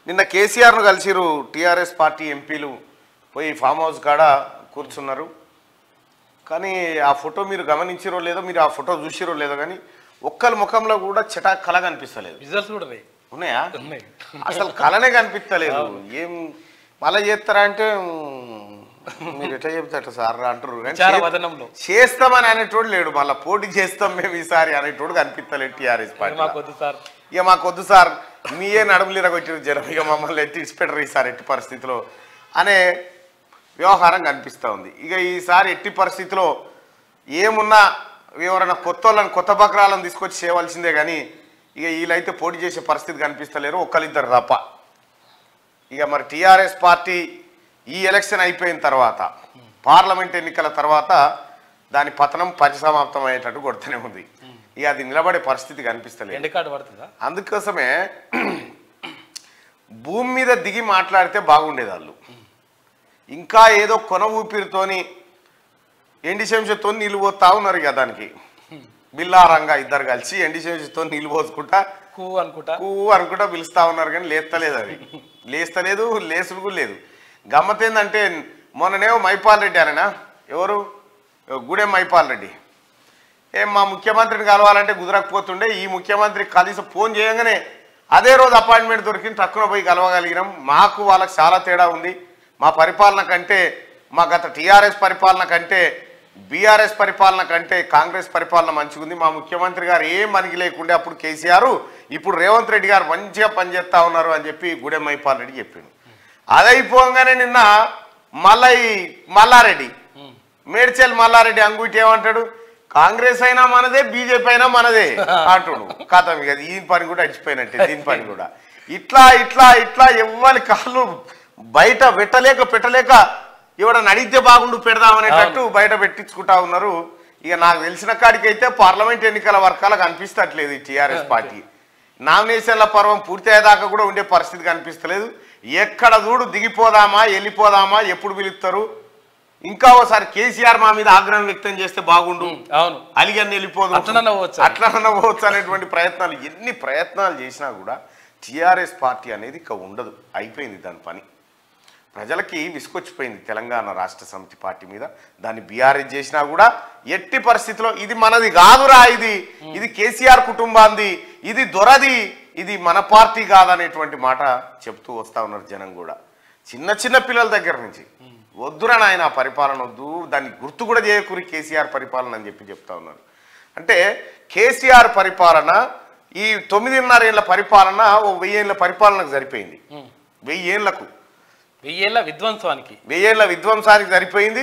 నిన్న కేసీఆర్ను కలిసిరు TRS party ఎంపీలు పోయి ఫామ్ హౌస్ కాడ కూర్చున్నారు కానీ ఆ ఫోటో మీరు గమనించిరో లేదో మీరు ఆ ఫోటో చూసిరో లేదో కానీ ఒక్కరి ముఖంలో కూడా చిటా కళ కనిపిస్తలేదు రిజల్ట్స్ కూడా ఉన్నాయి ఉన్నాయా ఉన్నాయి అసలు కళనే కనిపిస్తలేదు ఏం మళ్ళీ చేస్తారా అంటే "మ్మ్, మీరు ఎట్లా చెప్తారు సార్ అంటారు కానీ విచార చే- వదనంలో చేస్తామని అనేటోడు లేడు మళ్ళీ పోటీ చేస్తాం మేము ఈసారి అనేటోడు కనిపిస్తలేదు టీఆర్ఎస్ పార్టీ మాకు వద్దు సార్ ఇక మాకు వద్దు సార్ మీయే నడుములీర కొట్టిరు జనం ఇక మమ్మల్ని ఎట్టి ఇచ్చిపెట్టరు ఈసారి ఎట్టి పరిస్థితిలో అనే వ్యవహారం కనిపిస్తూ ఉంది ఇక ఈసారి ఎట్టి పరిస్థితిలో ఏమున్నా ఎవరైనా కొత్త వాళ్ళని కొత్త బకరాలను తీసుకొచ్చి చేయవలసిందే కానీ ఇక వీళ్ళైతే పోటీ చేసే పరిస్థితి కనిపిస్తలేరు ఒక్కరిద్దరు తప్ప ఇక మరి టీఆర్ఎస్ పార్టీ ఈ ఎలక్షన్ అయిపోయిన తర్వాత పార్లమెంట్ ఎన్నికల తర్వాత దాని పతనం పరిసమాప్తం అయ్యేటట్టు కొడుతూనే ఉంది ఇక అది నిలబడే పరిస్థితి కనిపిస్తలేదు ఎండ్ కార్డు పడుతుందా అందుకోసమే భూమి మీద దిగి మాట్లాడితే బాగుండేది వాళ్ళు ఇంకా ఏదో కొన ఊపిరితోని ఎండి చెంచాతో నీళ్ళు పోతా ఉన్నారు ఇక దానికి బిల్లారంగా ఇద్దరు కలిసి ఎండి చెంచాతో నీళ్ళు పోసుకుంటా కూ అనుకుంటా కూ అనుకుంటా పిలుస్తా ఉన్నారు కానీ లేస్తలేదు అది లేస్తలేదు లేసుడు కూడా లేదు గమ్మత్ ఏంటంటే మొన్ననేమో మైపాల్ రెడ్డి అననా ఎవరు గూడెం మైపాల్ రెడ్డి ఏం మా ముఖ్యమంత్రిని కలవాలంటే కుదరకపోతుండే ఈ ముఖ్యమంత్రి కలిసి ఫోన్ చేయగానే అదే రోజు అపాయింట్మెంట్ దొరికింది తక్కువ పోయి కలవగలిగినాం మాకు వాళ్ళకి చాలా తేడా ఉంది మా పరిపాలన కంటే మా గత టీఆర్ఎస్ పరిపాలన కంటే బీఆర్ఎస్ పరిపాలన కంటే కాంగ్రెస్ పరిపాలన మంచిగా ఉంది మా ముఖ్యమంత్రి గారు ఏం మనకి లేకుండే అప్పుడు కేసీఆర్ ఇప్పుడు రేవంత్ రెడ్డి గారు మంచిగా పనిచేస్తా ఉన్నారు అని చెప్పి గూడెం మైపాల్ రెడ్డి చెప్పిండు అదైపోగానే నిన్న మల్లయ్య మల్లారెడ్డి మేడ్చల్ మల్లారెడ్డి అంగుటి ఏమంటాడు కాంగ్రెస్ అయినా మనదే బీజేపీ అయినా మనదే అంటుడు కథం ఇక ఈ పని కూడా అడిచిపోయినట్టే దీని పని కూడా ఇట్లా ఇట్లా ఇట్లా ఎవ్వరి కాళ్ళు బయట పెట్టలేక పెట్టలేక ఎవడన్నా అడిగితే బాగుండు పెడదామనేటట్టు బయట పెట్టించుకుంటా ఉన్నారు ఇక నాకు తెలిసిన కాడికైతే పార్లమెంట్ ఎన్నికల వర్గాలకు అనిపిస్తట్లేదు ఈ టీఆర్ఎస్ పార్టీ నామినేషన్ల పర్వం పూర్తి అయ్యేదాకా కూడా ఉండే పరిస్థితి కనిపిస్తలేదు ఎక్కడ చూడు దిగిపోదామా వెళ్ళిపోదామా ఎప్పుడు పిలుస్తారు ఇంకా ఓసారి కేసీఆర్ మా మీద ఆగ్రహం వ్యక్తం చేస్తే బాగుండు అవును అలిగని వెళ్ళిపోదు అట్లనన్నా పోవచ్చు. అట్లనన్నా పోవచ్చు అనేటువంటి ప్రయత్నాలు ఎన్ని ప్రయత్నాలు చేసినా కూడా టీఆర్ఎస్ పార్టీ అనేది ఇక ఉండదు అయిపోయింది దాని పని ప్రజలకి విసుకొచ్చిపోయింది తెలంగాణ రాష్ట్ర సమితి పార్టీ మీద దాన్ని బీఆర్ఎస్ చేసినా కూడా ఎట్టి పరిస్థితిలో ఇది మనది కాదురా ఇది ఇది కేసీఆర్ కుటుంబాంది ఇది దొరది ఇది మన పార్టీ కాదనేటువంటి మాట చెప్తూ వస్తా ఉన్నారు జనం కూడా చిన్న చిన్న పిల్లల దగ్గర నుంచి వద్దురా నాయన ఆ పరిపాలన వద్దు దాన్ని గుర్తు కూడా చేయకూరి కేసీఆర్ పరిపాలన అని చెప్పి చెప్తా ఉన్నారు అంటే కేసీఆర్ పరిపాలన ఈ తొమ్మిదిన్నర ఏళ్ళ పరిపాలన ఓ వెయ్యేళ్ళ పరిపాలనకు సరిపోయింది వెయ్యేళ్లకు వెయ్యేళ్ళ విధ్వంసానికి వెయ్యేళ్ల విధ్వంసానికి సరిపోయింది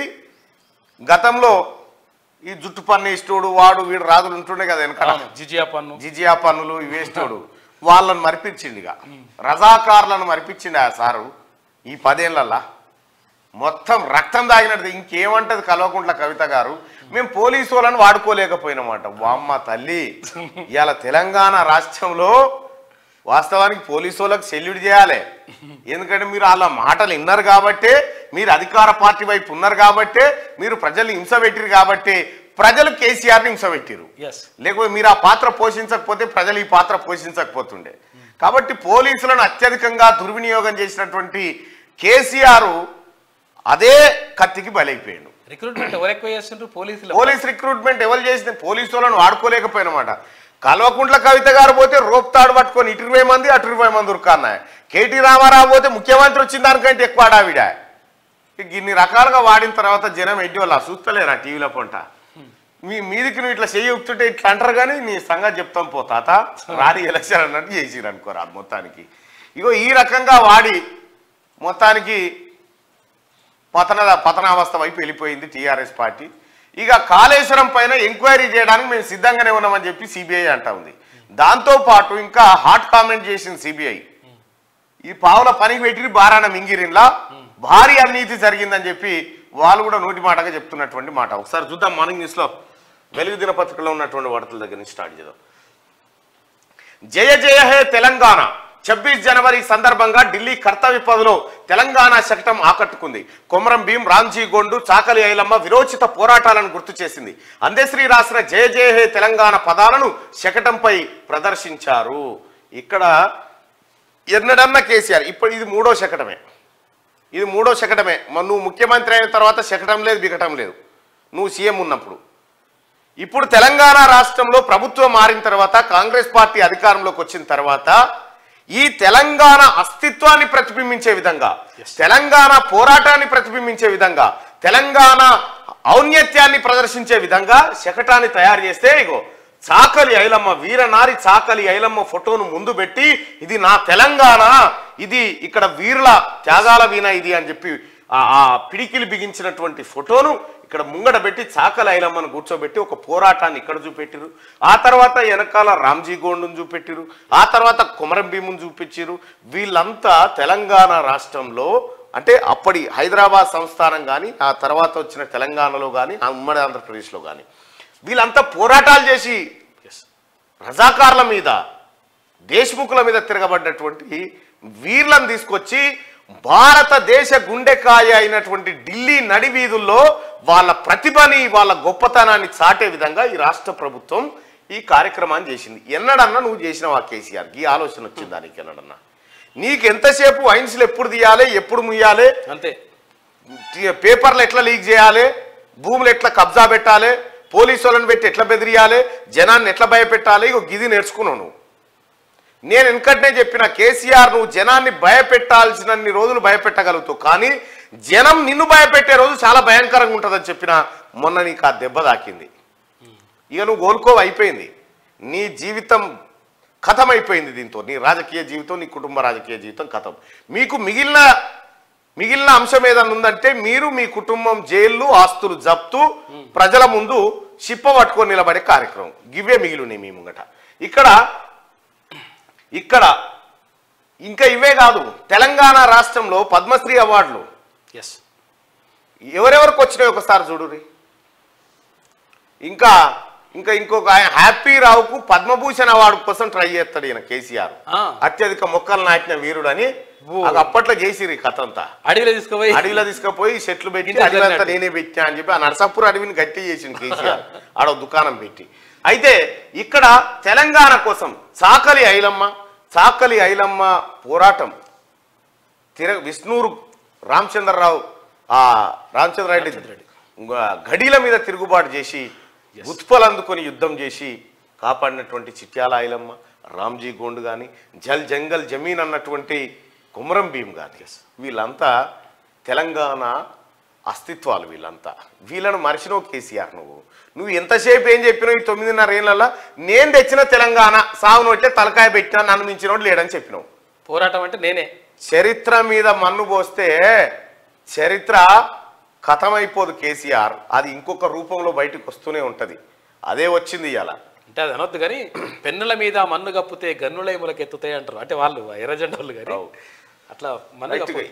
గతంలో ఈ జుట్టు పన్ను ఇష్టోడు వాడు వీడు రాజులు ఉంటుండే కదా వెనకాల అవును జిజియా పన్ను జిజియా పన్నులు ఇవేస్తోడు వాళ్ళని మరిపించిండు ఇక రజాకారులను మరిపించిండు ఆ సారు ఈ పదేళ్లల్లా మొత్తం రక్తం తాగినట్టు ఇంకేమంటది కల్వకుంట్ల కవిత గారు మేము పోలీసు వాళ్ళని వాడుకోలేకపోయినామాట వామ్మ తల్లి ఇవాళ తెలంగాణ రాష్ట్రంలో వాస్తవానికి పోలీసు వాళ్ళకి సెల్యూట్ చేయాలి ఎందుకంటే మీరు వాళ్ళ మాటలు విన్నారు కాబట్టే మీరు అధికార పార్టీ వైపు ఉన్నారు కాబట్టే మీరు ప్రజల్ని హింస పెట్టిరు కాబట్టే ప్రజలు కేసీఆర్ని హింస పెట్టిరు ఎస్ లేకపోతే మీరు ఆ పాత్ర పోషించకపోతే ప్రజలు ఈ పాత్ర పోషించకపోతుండే కాబట్టి పోలీసులను అత్యధికంగా దుర్వినియోగం చేసినటువంటి కేసీఆర్ అదే కత్తికి బలైపోయాడు రిక్రూట్మెంట్ ఎవరు ఎక్కువ చేస్తుంటారు పోలీసులు పోలీస్ రిక్రూట్మెంట్ ఎవరు చేసిన పోలీసు వాళ్ళని వాడుకోలేకపోయినమాట కల్వకుంట్ల కవిత గారు పోతే రోప్ తాడు పట్టుకొని ఇటు ఇరవై మంది అటు ఇరవై మంది ఉరుకున్నాయి కేటీ రామారావు పోతే ముఖ్యమంత్రి వచ్చిన దానికంటే ఎక్కువ ఆడావిడ ఇక ఇన్ని రకాలుగా వాడిన తర్వాత జనం ఎడ్డి వాళ్ళు చూస్తలేరా టీవీలో పొంట మీ మీదికి నువ్వు ఇట్లా చెయ్యి ఊపుతుంటే ఇట్లా అంటారు కానీ నీ సంగతి చెప్తాం పో తాత రాని ఎలక్షన్ అన్నట్టు చేసిరు అనుకోరా మొత్తానికి ఇగో ఈ రకంగా వాడి మొత్తానికి పతన పతనావస్థ వైపు వెళ్ళిపోయింది టీఆర్ఎస్ పార్టీ ఇక కాళేశ్వరం పైన ఎంక్వైరీ చేయడానికి మేము సిద్ధంగానే ఉన్నామని చెప్పి సిబిఐ అంటా ఉంది దాంతో పాటు ఇంకా హాట్ కామెంట్ చేసింది సిబిఐ ఈ పావుల పనికి పెట్టి బారాన మింగిరిన్లా భారీ అవినీతి జరిగిందని చెప్పి వాళ్ళు కూడా నోటి మాటగా చెప్తున్నటువంటి మాట ఒకసారి చూద్దాం మార్నింగ్ న్యూస్లో వెలుగు దినపత్రికలో ఉన్నటువంటి వార్తల దగ్గర నుంచి స్టార్ట్ చేద్దాం జయ జయ హే తెలంగాణ ఛబ్బీస్ జనవరి సందర్భంగా ఢిల్లీ కర్తవ్య పదలో తెలంగాణ శకటం ఆకట్టుకుంది కొమరం భీం రామ్జీ గోండు చాకలి ఐలమ్మ విరోచిత పోరాటాలను గుర్తు చేసింది అందశ్రీ రాసిన జయ జయ హే తెలంగాణ పదాలను శకటంపై ప్రదర్శించారు ఇక్కడ ఎన్నడన్నా కేసీఆర్ ఇప్పుడు ఇది మూడో శకటమే ఇది మూడో శకటమే మరి నువ్వు ముఖ్యమంత్రి అయిన తర్వాత శకటం లేదు బికటం లేదు నువ్వు సీఎం ఉన్నప్పుడు ఇప్పుడు తెలంగాణ రాష్ట్రంలో ప్రభుత్వం మారిన తర్వాత కాంగ్రెస్ పార్టీ అధికారంలోకి వచ్చిన తర్వాత ఈ తెలంగాణ అస్తిత్వాన్ని ప్రతిబింబించే విధంగా తెలంగాణ పోరాటాన్ని ప్రతిబింబించే విధంగా తెలంగాణ ఔన్నత్యాన్ని ప్రదర్శించే విధంగా శకటాన్ని తయారు చేస్తే ఇగో చాకలి ఐలమ్మ వీరనారి చాకలి ఐలమ్మ ఫోటోను ముందు పెట్టి ఇది నా తెలంగాణ ఇది ఇక్కడ వీరుల త్యాగాల వీణ ఇది అని చెప్పి ఆ ఆ పిడికిలి బిగించినటువంటి ఫోటోను ఇక్కడ ముంగడ పెట్టి చాకలి ఐలమ్మను కూర్చోబెట్టి ఒక పోరాటాన్ని ఇక్కడ చూపెట్టిరు ఆ తర్వాత వెనకాల రామ్జీ గోండును చూపెట్టిరు ఆ తర్వాత కుమరం భీమును చూపించిరు వీళ్ళంతా తెలంగాణ రాష్ట్రంలో అంటే అప్పటి హైదరాబాద్ సంస్థానం కానీ ఆ తర్వాత వచ్చిన తెలంగాణలో కానీ ఆ ఉమ్మడి ఆంధ్రప్రదేశ్లో కానీ వీళ్ళంతా పోరాటాలు చేసి రజాకార్ల మీద దేశ్ముఖుల మీద తిరగబడ్డటువంటి వీర్లను తీసుకొచ్చి భారతదేశ గుండెకాయ అయినటువంటి ఢిల్లీ నడివీధుల్లో వాళ్ళ ప్రతిభని వాళ్ళ గొప్పతనాన్ని చాటే విధంగా ఈ రాష్ట్ర ప్రభుత్వం ఈ కార్యక్రమాన్ని చేసింది ఎన్నడన్నా నువ్వు చేసినావు ఆ కేసీఆర్ ఈ ఆలోచన వచ్చింది దానికి ఎన్నడన్నా నీకు ఎంతసేపు వైన్స్లు ఎప్పుడు తీయాలి ఎప్పుడు ముయ్యాలి అంతే టీ- పేపర్లు ఎట్లా లీక్ చేయాలి భూములు ఎట్లా కబ్జా పెట్టాలి పోలీసు వాళ్ళని పెట్టి ఎట్లా బెదిరియాలి జనాన్ని ఎట్లా భయపెట్టాలి ఇగో గిది నేర్చుకున్నావు నువ్వు నేను వెనకటనే చెప్పిన కేసీఆర్ నువ్వు జనాన్ని భయపెట్టాల్సినన్ని రోజులు భయపెట్టగలుగుతావు కానీ జనం నిన్ను భయపెట్టే రోజు చాలా భయంకరంగా ఉంటుందని చెప్పిన మొన్న నీకు ఆ దెబ్బ తాకింది ఇక నువ్వు కోలుకోవు అయిపోయింది నీ జీవితం కథం అయిపోయింది దీంతో నీ రాజకీయ జీవితం నీ కుటుంబ రాజకీయ జీవితం కథం మీకు మిగిలిన మిగిలిన అంశం ఏదన్నా ఉందంటే మీరు మీ కుటుంబం జైళ్ళు ఆస్తులు జప్తు ప్రజల ముందు చిప్ప పట్టుకొని నిలబడే కార్యక్రమం గివే మిగిలినాయి మీ ముంగట ఇక్కడ ఇక్కడ ఇంకా ఇవే కాదు తెలంగాణ రాష్ట్రంలో పద్మశ్రీ అవార్డులు ఎస్ ఎవరెవరికి వచ్చినాయి ఒకసారి చూడురి ఇంకా ఇంకా ఇంకొక ఆయన హ్యాపీ రావుకు పద్మభూషణ్ అవార్డు కోసం ట్రై చేస్తాడు ఈయన కేసీఆర్ ఆ. అత్యధిక మొక్కలు నాటిన వీరుడు అని ఓ. అది అప్పట్లో చేసిరు ఈ కథ అంతా అడవిలో తీసుకుపోయి అడవిలో తీసుకుపోయి చెట్లు పెట్టి ఇంటి అడవి అంతా అట్లనే నేనే పెట్టా అని చెప్పి ఆ నరసాపూర్ అడవిని గట్టి చేసింది కేసీఆర్ ఆడ ఒక దుకాణం పెట్టి అయితే ఇక్కడ తెలంగాణ కోసం చాకలి ఐలమ్మ చాకలి ఐలమ్మ పోరాటం తిర విష్ణూరు రామచంద్రరావు ఆ రామచంద్రారెడ్డి గ- గడీల మీద తిరుగుబాటు చేసి ఉత్పలు అందుకొని యుద్ధం చేసి కాపాడినటువంటి చిట్యాల ఐలమ్మ రామ్జీ గోండ్ కానీ జల్ జంగల్ జమీన్ అన్నటువంటి కుమరం భీమ్ కానీ వీళ్ళంతా తెలంగాణ అస్తిత్వాలు వీళ్ళంతా వీళ్ళను మరిచినో కేసీఆర్ నువ్వు నువ్వు ఎంతసేపు ఏం చెప్పినావు ఈ తొమ్మిదిన్నర ఏళ్ళలో నేను తెచ్చిన తెలంగాణ సాగును వచ్చే తలకాయ పెట్టినా నన్ను మించినోడు లేడని చెప్పినావు పోరాటం అంటే నేనే చరిత్ర మీద మన్ను పోస్తే చరిత్ర కథమైపోదు కేసీఆర్ అది ఇంకొక రూపంలో బయటకు వస్తూనే ఉంటది అదే వచ్చింది ఇవాళ అంటే అది అనొద్దు కానీ పెన్నుల మీద మన్ను కప్పితే గన్నులైములకు ఎత్తుతాయి అంటారు అంటే వాళ్ళు ఎర్రజెండ వాళ్ళు కానీ అవు. అట్లా మన్ను రైట్గా. కప్పు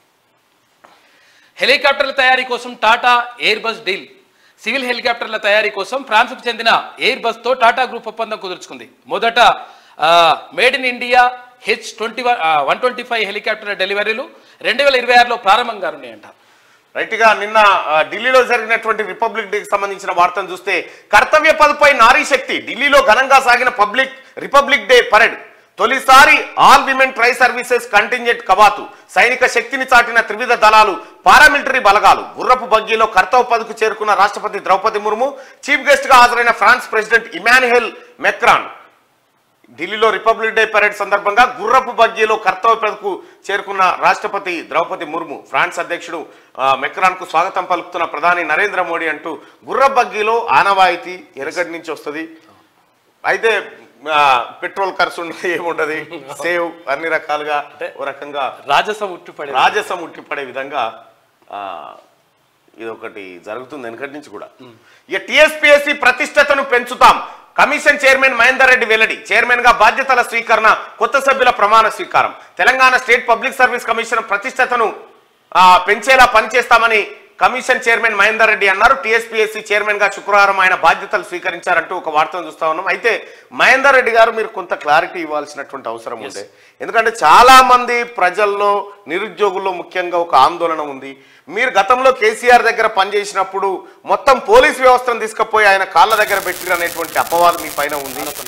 హెలికాప్టర్ల తయారీ కోసం Tata Airbus deal civil హెలికాప్టర్ల తయారీ కోసం ఫ్రాన్స్కు చెందిన ఎయిర్ బస్ తో టాటా గ్రూప్ ఒప్పందం కుదుర్చుకుంది మొదట made in India H twenty one one twenty five హెలికాప్టర్ల డెలివరీలు రెండు వేల ఇరవై ఆరులో ప్రారంభం కానున్నాయంట రైట్గా నిన్న ఆ, ఢిల్లీలో జరిగినటువంటి రిపబ్లిక్ డేకి సంబంధించిన వార్తను చూస్తే కర్తవ్య పదపై నారీ శక్తి ఢిల్లీలో ఘనంగా సాగిన పబ్లిక్ రిపబ్లిక్ డే పరేడ్ తొలిసారి all women tri services contingent కవాతు సైనిక శక్తిని చాటిన త్రివిధ దళాలు పారామిలిటరీ బలగాలు గుర్రపు బగ్గీలో కర్తవ్య పదకు చేరుకున్న రాష్ట్రపతి ద్రౌపది ముర్ము చీఫ్ గెస్ట్ గా హాజరైన ఫ్రాన్స్ ప్రెసిడెంట్ ఇమాన్యుయల్ మెక్రాన్ ఢిల్లీలో రిపబ్లిక్ డే పరేడ్ సందర్భంగా గుర్రపు బగ్గీలో కర్తవ్య పదకు చేరుకున్న రాష్ట్రపతి ద్రౌపది ముర్ము ఫ్రాన్స్ అధ్యక్షుడు ఆ, మెక్రాన్కు స్వాగతం పలుకుతున్న ప్రధాని నరేంద్ర మోడీ అంటూ గుర్రపు బగ్గీలో ఆనవాయితీ ఎరగడి నుంచి వస్తుంది అయితే ఆ, పెట్రోల్ ఖర్చు ఉండదు ఏముండదు సేవ్ అన్ని రకాలుగా ఓ రకంగా రాజసం ఉట్టిపడే రాజసం ఉట్టిపడే విధంగా ఆ, ఇదొకటి జరుగుతుంది వెనకటి నుంచి కూడా ఇక టిఎస్పిఎస్సి ప్రతిష్టతను పెంచుతాం కమిషన్ చైర్మన్ మహేందర్ రెడ్డి వెల్లడి చైర్మన్ గా బాధ్యతల స్వీకరణ కొత్త సభ్యుల ప్రమాణ స్వీకారం Telangana state public service commission ప్రతిష్టతను ఆ, పెంచేలా పనిచేస్తామని కమిషన్ చైర్మన్ మహేందర్ రెడ్డి అన్నారు టీఎస్పీఎస్సీ చైర్మన్ గా శుక్రవారం ఆయన బాధ్యతలు స్వీకరించారంటూ ఒక వార్తను చూస్తా ఉన్నాం అయితే మహేందర్ రెడ్డి గారు మీరు కొంత క్లారిటీ ఇవ్వాల్సినటువంటి అవసరం ఉంది ఎందుకంటే చాలా మంది ప్రజల్లో నిరుద్యోగుల్లో ముఖ్యంగా ఒక ఆందోళన ఉంది మీరు గతంలో కేసీఆర్ దగ్గర పనిచేసినప్పుడు మొత్తం పోలీస్ వ్యవస్థను తీసుకుపోయి ఆయన కాళ్ళ దగ్గర పెట్టిరు అనేటువంటి అపవాదం మీ పైన ఉంది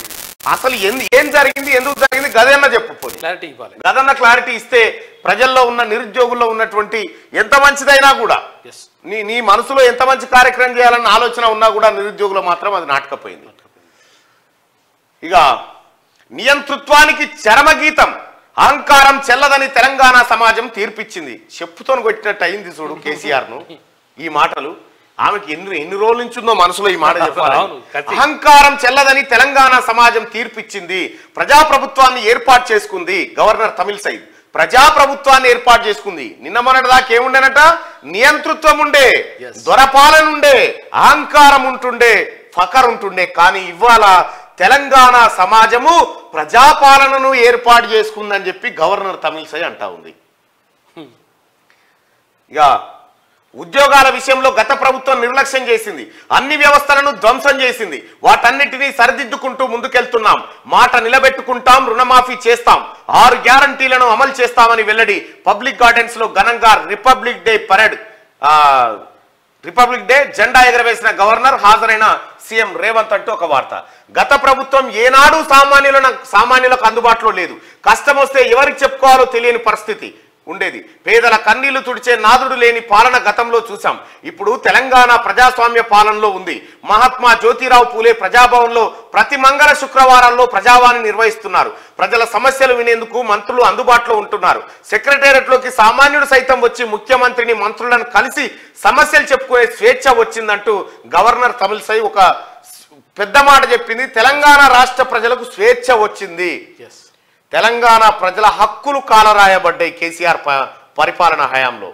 అసలు ఎందు ఏం జరిగింది ఎందుకు జరిగింది గదేనా చెప్పు పోనీ క్లారిటీ ఇవ్వాలి గదన్న క్లారిటీ ఇస్తే ప్రజల్లో ఉన్న నిరుద్యోగుల్లో ఉన్నటువంటి ఎంత మంచిదైనా కూడా ఎస్ నీ నీ మనసులో ఎంత మంచి కార్యక్రమం చేయాలన్న ఆలోచన ఉన్నా కూడా నిరుద్యోగులు మాత్రం అది నాటకపోయింది ఇక నియంతృత్వానికి చరమగీతం అహంకారం చెల్లదని తెలంగాణ సమాజం తీర్పిచ్చింది చెప్పుతో కొట్టినట్టు అయింది చూడు కేసీఆర్ ను ఈ మాటలు ఆమెకి ఎన్ని ఎన్ని రోజుల నుంచి ఉందో మనసులో ఈ మాట చెప్పాలి అవును, కత్తి. అహంకారం చెల్లదని తెలంగాణ సమాజం తీర్పిచ్చింది ప్రజాప్రభుత్వాన్ని ఏర్పాటు చేసుకుంది గవర్నర్ తమిళసై ప్రజాప్రభుత్వాన్ని ఏర్పాటు చేసుకుంది నిన్న మొన్నటి దాకా ఏముండేనట నియంతృత్వం ఉండే Yes. దొరపాలన ఉండే అహంకారం ఉంటుండే ఫకర్ ఉంటుండే కానీ ఇవాళ తెలంగాణ సమాజము ప్రజాపాలనను ఏర్పాటు చేసుకుందని చెప్పి గవర్నర్ తమిళసై అంటా ఉంది ఇక ఉద్యోగాల విషయంలో గత ప్రభుత్వం నిర్లక్ష్యం చేసింది అన్ని వ్యవస్థలను ధ్వంసం చేసింది వాటన్నిటినీ సరిదిద్దుకుంటూ ముందుకెళ్తున్నాం మాట నిలబెట్టుకుంటాం రుణమాఫీ చేస్తాం ఆరు గ్యారంటీలను అమలు చేస్తామని వెల్లడి పబ్లిక్ గార్డెన్స్ లో ఘనంగా రిపబ్లిక్ డే పరేడ్ ఆ, రిపబ్లిక్ డే జెండా ఎగరవేసిన గవర్నర్ హాజరైన సీఎం రేవంత్ అంటూ ఒక వార్త గత ప్రభుత్వం ఏనాడు సామాన్యుల సామాన్యులకు అందుబాటులో లేదు కష్టం వస్తే ఎవరికి చెప్పుకోవాలో తెలియని పరిస్థితి ఉండేది పేదల కన్నీళ్లు తుడిచే నాదుడు లేని పాలన గతంలో చూసాం ఇప్పుడు తెలంగాణ ప్రజాస్వామ్య పాలనలో ఉంది మహాత్మా జ్యోతిరావు పూలే ప్రజాభవన్లో ప్రతి మంగళ శుక్రవారాల్లో ప్రజావాణి నిర్వహిస్తున్నారు ప్రజల సమస్యలు వినేందుకు మంత్రులు అందుబాటులో ఉంటున్నారు సెక్రటేరియట్లోకి సామాన్యుడు సైతం వచ్చి ముఖ్యమంత్రిని మంత్రులను కలిసి సమస్యలు చెప్పుకునే స్వేచ్ఛ వచ్చిందంటూ గవర్నర్ తమిళసై ఒక పెద్ద మాట చెప్పింది తెలంగాణ రాష్ట్ర ప్రజలకు స్వేచ్ఛ వచ్చింది ఎస్ తెలంగాణ ప్రజల హక్కులు కాలరాయబడ్డాయి కేసీఆర్ ప- పరిపాలన హయాంలో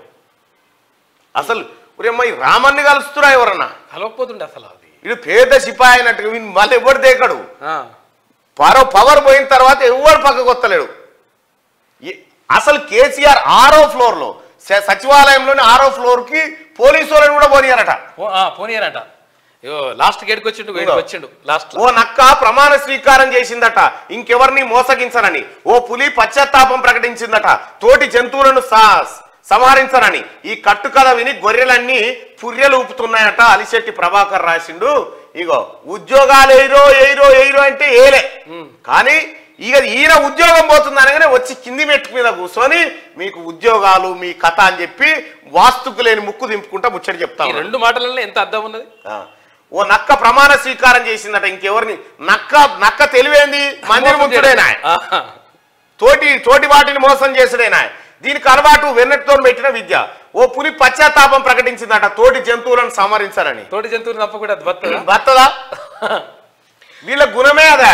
అసలు ఒరేమ్మా ఈ రామన్ని కలుస్తురా ఎవరన్నా కలవకపోతుండే అసలు అది ఇది పేద సిపాయి అయినట్టుగా వీని మళ్ళీ ఎవడు దేకడు ఆ, పరో పవర్ పోయిన తర్వాత ఎవడు పక్కకు వస్తలేడు ఈ- అసలు కేసీఆర్ ఆరో ఫ్లోర్ లో స- సచివాలయంలోని ఆరో ఫ్లోర్ కి పోలీసు వాళ్ళని కూడా పోనీయారట పో- ఆ, పోనీయరంట ఇగో లాస్ట్ గేట్కి వచ్చిండు వేడికి వచ్చిండు లాస్ట్ ఓ నక్క ప్రమాణ స్వీకారం చేసిందట ఇంకెవరిని మోసగించనని ఓ పులి పశ్చాత్తాపం ప్రకటించిందట తోటి జంతువులను సా- సంహరించనని ఈ కట్టుకథ విని గొర్రెలన్నీ పుర్రెలు ఊపుతున్నాయట అలిశెట్టి ప్రభాకర్ రాసిండు ఇగో ఉద్యోగాలు ఎయిరో ఎయిరో ఎయిరో అంటే ఏలే కానీ ఇక ఈయన ఉద్యోగం పోతుంది అనగానే వచ్చి కింది మెట్టు మీద కూర్చొని మీకు ఉద్యోగాలు మీ కథ అని చెప్పి వాస్తుకు లేని ముక్కు దింపుకుంటా ముచ్చటి చెప్తా ఈ ఉన్నాడు. రెండు మాటలలో ఎంత అర్థం ఉన్నది ఆ. ఓ నక్క ప్రమాణ స్వీకారం చేసిందట ఇంకెవరిని నక్క నక్క తెలివేంది మందిని ముంచుడేనా ఆహా. తోటి తోటి వాటిని మోసం చేసుడేనా దీనికి అలవాటు వెన్నెట్టుతో పెట్టిన విద్య ఓ పులి పశ్చాత్తాపం ప్రకటించిందట తోటి జంతువులను సంహరించాలని తోటి జంతువులు తప్ప కూడా అది బతుందా భర్తదా వీళ్ళ గుణమే అదే